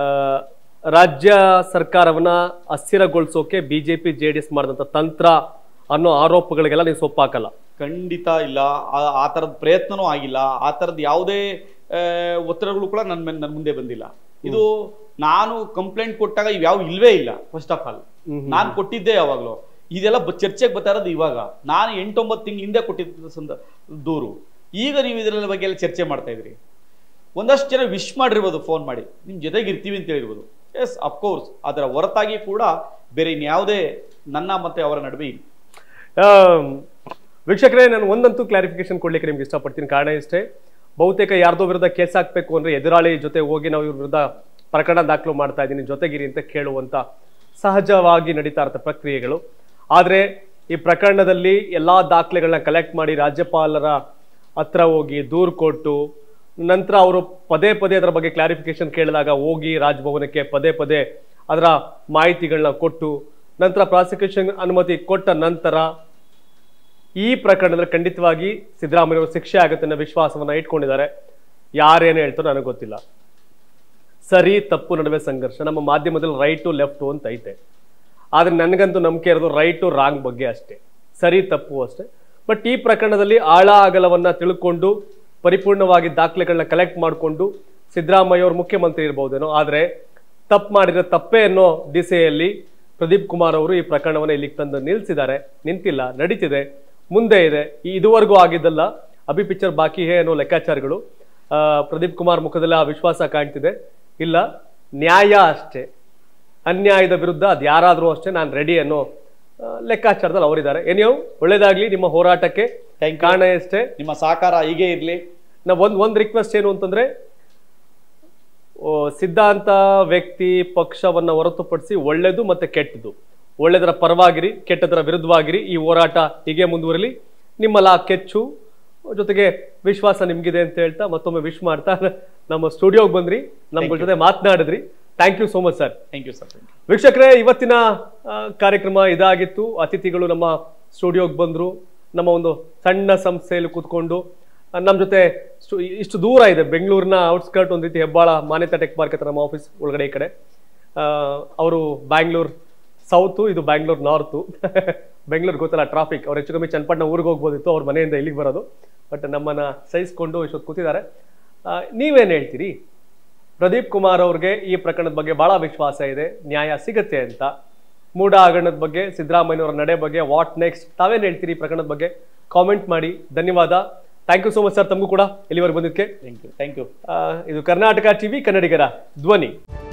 Speaker 1: ರಾಜ್ಯ ಸರ್ಕಾರವನ್ನ ಅಸ್ಥಿರಗೊಳಿಸೋಕೆ ಬಿಜೆಪಿ ಜೆ ಡಿ ಎಸ್ ಮಾಡಿದಂಥ ತಂತ್ರ ಅನ್ನೋ ಆರೋಪಗಳಿಗೆಲ್ಲ ನೀವು ಸೊಪ್ಪಾಕಲ್ಲ
Speaker 2: ಖಂಡಿತ ಇಲ್ಲ ಆ- ಆ ಥರದ ಪ್ರಯತ್ನನೂ ಆಗಿಲ್ಲ ಆ ಥರದ್ದು ಯಾವುದೇ ಆ, ಒತ್ತಡಗಳು ಕೂಡ ನನ್ನ ಮೇಲೆ ನನ್ನ ಮುಂದೆ ಬಂದಿಲ್ಲ ಇದು ನಾನು ಕಂಪ್ಲೇಂಟ್ ಕೊಟ್ಟಾಗ ಇವ್ ಯಾವ ಇಲ್ವೇ ಇಲ್ಲ ಫಸ್ಟ್ ಆಫ್ ಆಲ್ ನಾನು ಕೊಟ್ಟಿದ್ದೆ ಯಾವಾಗಲೂ ಇದೆಲ್ಲ ಬ- ಚರ್ಚೆಗೆ ಬರ್ತಾ ಇರೋದು ಇವಾಗ ನಾನು ಎಂಟೊಂಬತ್ತು ತಿಂಗಳ ಹಿಂದೆ ಕೊಟ್ಟಿದ್ದ ಸಂದ ದೂರು ಈಗ ನೀವು ಇದರ ಬಗ್ಗೆ ಎಲ್ಲ ಚರ್ಚೆ ಮಾಡ್ತಾ ಇದ್ರಿ ಒಂದಷ್ಟು ಜನ ವಿಶ್ ಮಾಡಿರ್ಬೋದು ಫೋನ್ ಮಾಡಿ ನಿಮ್ಮ ಜೊತೆಗೆ ಇರ್ತೀವಿ ಅಂತ ಹೇಳಿರ್ಬೋದು ಎಸ್ ಅಫ್ಕೋರ್ಸ್ ಅದರ ಹೊರತಾಗಿ ಕೂಡ ಬೇರೆ ಇನ್ಯಾವುದೇ ನನ್ನ ಮತ್ತೆ ಅವರ ನಡುವೆ ಇಲ್ಲ
Speaker 1: ಆಮ್, ವೀಕ್ಷಕರೇ ನಾನು ಒಂದಂತೂ ಕ್ಲಾರಿಫಿಕೇಶನ್ ಕೊಡ್ಲಿಕ್ಕೆ ನಿಮ್ಗೆ ಇಷ್ಟಪಡ್ತೀನಿ ಕಾರಣ ಇಷ್ಟೇ ಬಹುತೇಕ ಯಾರ್ದೋ ವಿರುದ್ಧ ಕೇಸ್ ಹಾಕ್ಬೇಕು ಅಂದ್ರೆ ಎದುರಾಳಿ ಜೊತೆ ಹೋಗಿ ನಾವು ಇವ್ರ ವಿರುದ್ಧ ಪ್ರಕರಣ ದಾಖಲು ಮಾಡ್ತಾ ಇದ್ದೀನಿ ಜೊತೆಗಿರಿ ಅಂತ ಕೇಳುವಂತ ಸಹಜವಾಗಿ ನಡೀತಾ ಇರತ್ತೆ ಪ್ರಕ್ರಿಯೆಗಳು ಆದ್ರೆ ಈ ಪ್ರಕರಣದಲ್ಲಿ ಎಲ್ಲಾ ದಾಖಲೆಗಳನ್ನ ಕಲೆಕ್ಟ್ ಮಾಡಿ ರಾಜ್ಯಪಾಲರ ಹತ್ರ ಹೋಗಿ ದೂರು ಕೊಟ್ಟು ನಂತರ ಅವರು ಪದೇ ಪದೇ ಅದರ ಬಗ್ಗೆ ಕ್ಲಾರಿಫಿಕೇಶನ್ ಕೇಳಿದಾಗ ಹೋಗಿ ರಾಜಭವನಕ್ಕೆ ಪದೇ ಪದೇ ಅದರ ಮಾಹಿತಿಗಳನ್ನ ಕೊಟ್ಟು ನಂತರ ಪ್ರಾಸಿಕ್ಯೂಷನ್ ಅನುಮತಿ ಕೊಟ್ಟ ನಂತರ ಈ ಪ್ರಕರಣದಲ್ಲಿ ಖಂಡಿತವಾಗಿ ಸಿದ್ದರಾಮಯ್ಯ ಅವರು ಶಿಕ್ಷೆ ಆಗುತ್ತೆ ಅನ್ನೋ ವಿಶ್ವಾಸವನ್ನ ಇಟ್ಕೊಂಡಿದ್ದಾರೆ ಯಾರೇನು ಹೇಳ್ತಾರೋ ನನಗೆ ಗೊತ್ತಿಲ್ಲ ಸರಿ ತಪ್ಪು ನಡುವೆ ಸಂಘರ್ಷ ನಮ್ಮ ಮಾಧ್ಯಮದಲ್ಲಿ ರೈಟು ಲೆಫ್ಟು ಅಂತ ಐತೆ ಆದ್ರೆ ನನಗಂತೂ ನಂಬಿಕೆ ಇರೋದು ರೈಟು ರಾಂಗ್ ಬಗ್ಗೆ ಅಷ್ಟೇ ಸರಿ ತಪ್ಪು ಅಷ್ಟೇ ಬಟ್ ಈ ಪ್ರಕರಣದಲ್ಲಿ ಆಳ ಅಗಲವನ್ನ ತಿಳ್ಕೊಂಡು ಪರಿಪೂರ್ಣವಾಗಿ ದಾಖಲೆಗಳನ್ನ ಕಲೆಕ್ಟ್ ಮಾಡಿಕೊಂಡು ಸಿದ್ದರಾಮಯ್ಯ ಅವರು ಮುಖ್ಯಮಂತ್ರಿ ಇರ್ಬೋದೇನೋ ಆದ್ರೆ ತಪ್ಪು ಮಾಡಿದ್ರೆ ತಪ್ಪೇ ಅನ್ನೋ ದಿಸೆಯಲ್ಲಿ ಪ್ರದೀಪ್ ಕುಮಾರ್ ಅವರು ಈ ಪ್ರಕರಣವನ್ನು ಇಲ್ಲಿಗೆ ತಂದು ನಿಲ್ಸಿದ್ದಾರೆ ನಿಂತಿಲ್ಲ ನಡೀತಿದೆ ಮುಂದೆ ಇದೆ ಈ ಇದುವರೆಗೂ ಆಗಿದ್ದಲ್ಲ ಅಭಿ ಪಿಕ್ಚರ್ ಬಾಕಿ ಹೇ ಅನ್ನೋ ಲೆಕ್ಕಾಚಾರಗಳು ಆ, ಪ್ರದೀಪ್ ಕುಮಾರ್ ಮುಖದಲ್ಲಿ ಆ ವಿಶ್ವಾಸ ಕಾಣ್ತಿದೆ ಇಲ್ಲ ನ್ಯಾಯ ಅಷ್ಟೇ ಅನ್ಯಾಯದ ವಿರುದ್ಧ ಅದು ಯಾರಾದರೂ ಅಷ್ಟೇ ನಾನು ರೆಡಿ ಅನ್ನೋ ಆ, ಲೆಕ್ಕಾಚಾರದಲ್ಲಿ ಅವರಿದ್ದಾರೆ ಏನಿಯೋ ಒಳ್ಳೇದಾಗ್ಲಿ ನಿಮ್ಮ ಹೋರಾಟಕ್ಕೆ
Speaker 2: Thank you.
Speaker 1: ಕಾರಣ ಅಷ್ಟೇ
Speaker 2: ನಿಮ್ಮ ಸಹಕಾರ ಹೀಗೆ ಇರ್ಲಿ
Speaker 1: ನಾವು ಒಂದ್ ಒಂದ್ ರಿಕ್ವೆಸ್ಟ್ ಏನು ಅಂತಂದ್ರೆ ಓ, ಸಿದ್ಧಾಂತ ವ್ಯಕ್ತಿ ಪಕ್ಷವನ್ನ ಹೊರತುಪಡಿಸಿ ಒಳ್ಳೇದು ಮತ್ತೆ ಕೆಟ್ಟದು ಒಳ್ಳೆದರ ಪರವಾಗಿರಿ ಕೆಟ್ಟದರ ವಿರುದ್ಧವಾಗಿರಿ ಈ ಹೋರಾಟ ಹೀಗೆ ಮುಂದುವರಲಿ ನಿಮ್ಮಲ್ಲ ಆ ಕೆಚ್ಚು ಜೊತೆಗೆ ವಿಶ್ವಾಸ ನಿಮ್ಗಿದೆ ಅಂತ ಹೇಳ್ತಾ ಮತ್ತೊಮ್ಮೆ ವಿಶ್ ಮಾಡ್ತಾ ನಮ್ಮ ಸ್ಟುಡಿಯೋಗೆ ಬಂದ್ರಿ ನಮ್ಮ ಜೊತೆ ಮಾತನಾಡಿದ್ರಿ thank you so much sir
Speaker 2: thank you sir thank you
Speaker 1: ವೀಕ್ಷಕರೇ ಇವತ್ತಿನ ಆ, ಕಾರ್ಯಕ್ರಮ ಇದಾಗಿತ್ತು ಅತಿಥಿಗಳು ನಮ್ಮ ಸ್ಟುಡಿಯೋಗೆ ಬಂದರು ನಮ್ಮ ಒಂದು ಸಣ್ಣ ಸಂಸ್ಥೆಯಲ್ಲಿ ಕೂತ್ಕೊಂಡು ಆ, ನಮ್ಮ ಜೊತೆ ಸ್ಟು- ಇಷ್ಟು ದೂರ ಇದೆ ಬೆಂಗಳೂರಿನ ಔಟ್ಸ್ಕರ್ಟ್ ಒಂದು ರೀತಿ ಹೆಬ್ಬಾಳ ಮಾನ್ಯತಾ ಟೆಕ್ ಪಾರ್ಕ್ ಹತ್ರ ನಮ್ಮ ಆಫೀಸ್ ಒಳಗಡೆ ಈ ಕಡೆ ಅವರು ಬ್ಯಾಂಗ್ಳೂರ್ ಸೌತು ಇದು ಬ್ಯಾಂಗ್ಳೂರ್ ನಾರ್ತು ಬೆಂಗಳೂರು ಗೊತ್ತಲ್ಲ ಟ್ರಾಫಿಕ್ ಅವ್ರು ಹೆಚ್ಚು ಕಮ್ಮಿ ಚನ್ನಪಟ್ಟಣ ಊರಿಗೆ ಹೋಗ್ಬೋದಿತ್ತು ಅವ್ರ ಮನೆಯಿಂದ ಇಲ್ಲಿಗೆ ಬರೋದು ಬಟ್ ನಮ್ಮನ್ನ ಸಹಿಸ್ಕೊಂಡು ಇಷ್ಟೊತ್ತು ಕೂತಿದ್ದಾರೆ ಆ, ನೀವೇನ್ ಹೇಳ್ತೀರಿ ಪ್ರದೀಪ್ ಕುಮಾರ್ ಅವ್ರಿಗೆ ಈ ಪ್ರಕರಣದ ಬಗ್ಗೆ ಬಹಳ ವಿಶ್ವಾಸ ಇದೆ ನ್ಯಾಯ ಸಿಗತ್ತೆ ಅಂತ ಮೂಢ ಹಗರಣದ ಬಗ್ಗೆ ಸಿದ್ದರಾಮಯ್ಯನವರ ನಡೆ ಬಗ್ಗೆ ವಾಟ್ ನೆಕ್ಸ್ಟ್ ತಾವೇನ್ ಹೇಳ್ತೀರಿ ಈ ಪ್ರಕರಣದ ಬಗ್ಗೆ ಕಾಮೆಂಟ್ ಮಾಡಿ ಧನ್ಯವಾದ thank you so much sir ತಮಗೂ ಕೂಡ ಇಲ್ಲಿವರೆಗೆ ಬಂದಿದ್ದಕ್ಕೆ
Speaker 2: ಥ್ಯಾಂಕ್ ಯು ಥ್ಯಾಂಕ್ ಯು
Speaker 1: ಆ, ಇದು ಕರ್ನಾಟಕ ಟಿವಿ ಕನ್ನಡಿಗರ ಧ್ವನಿ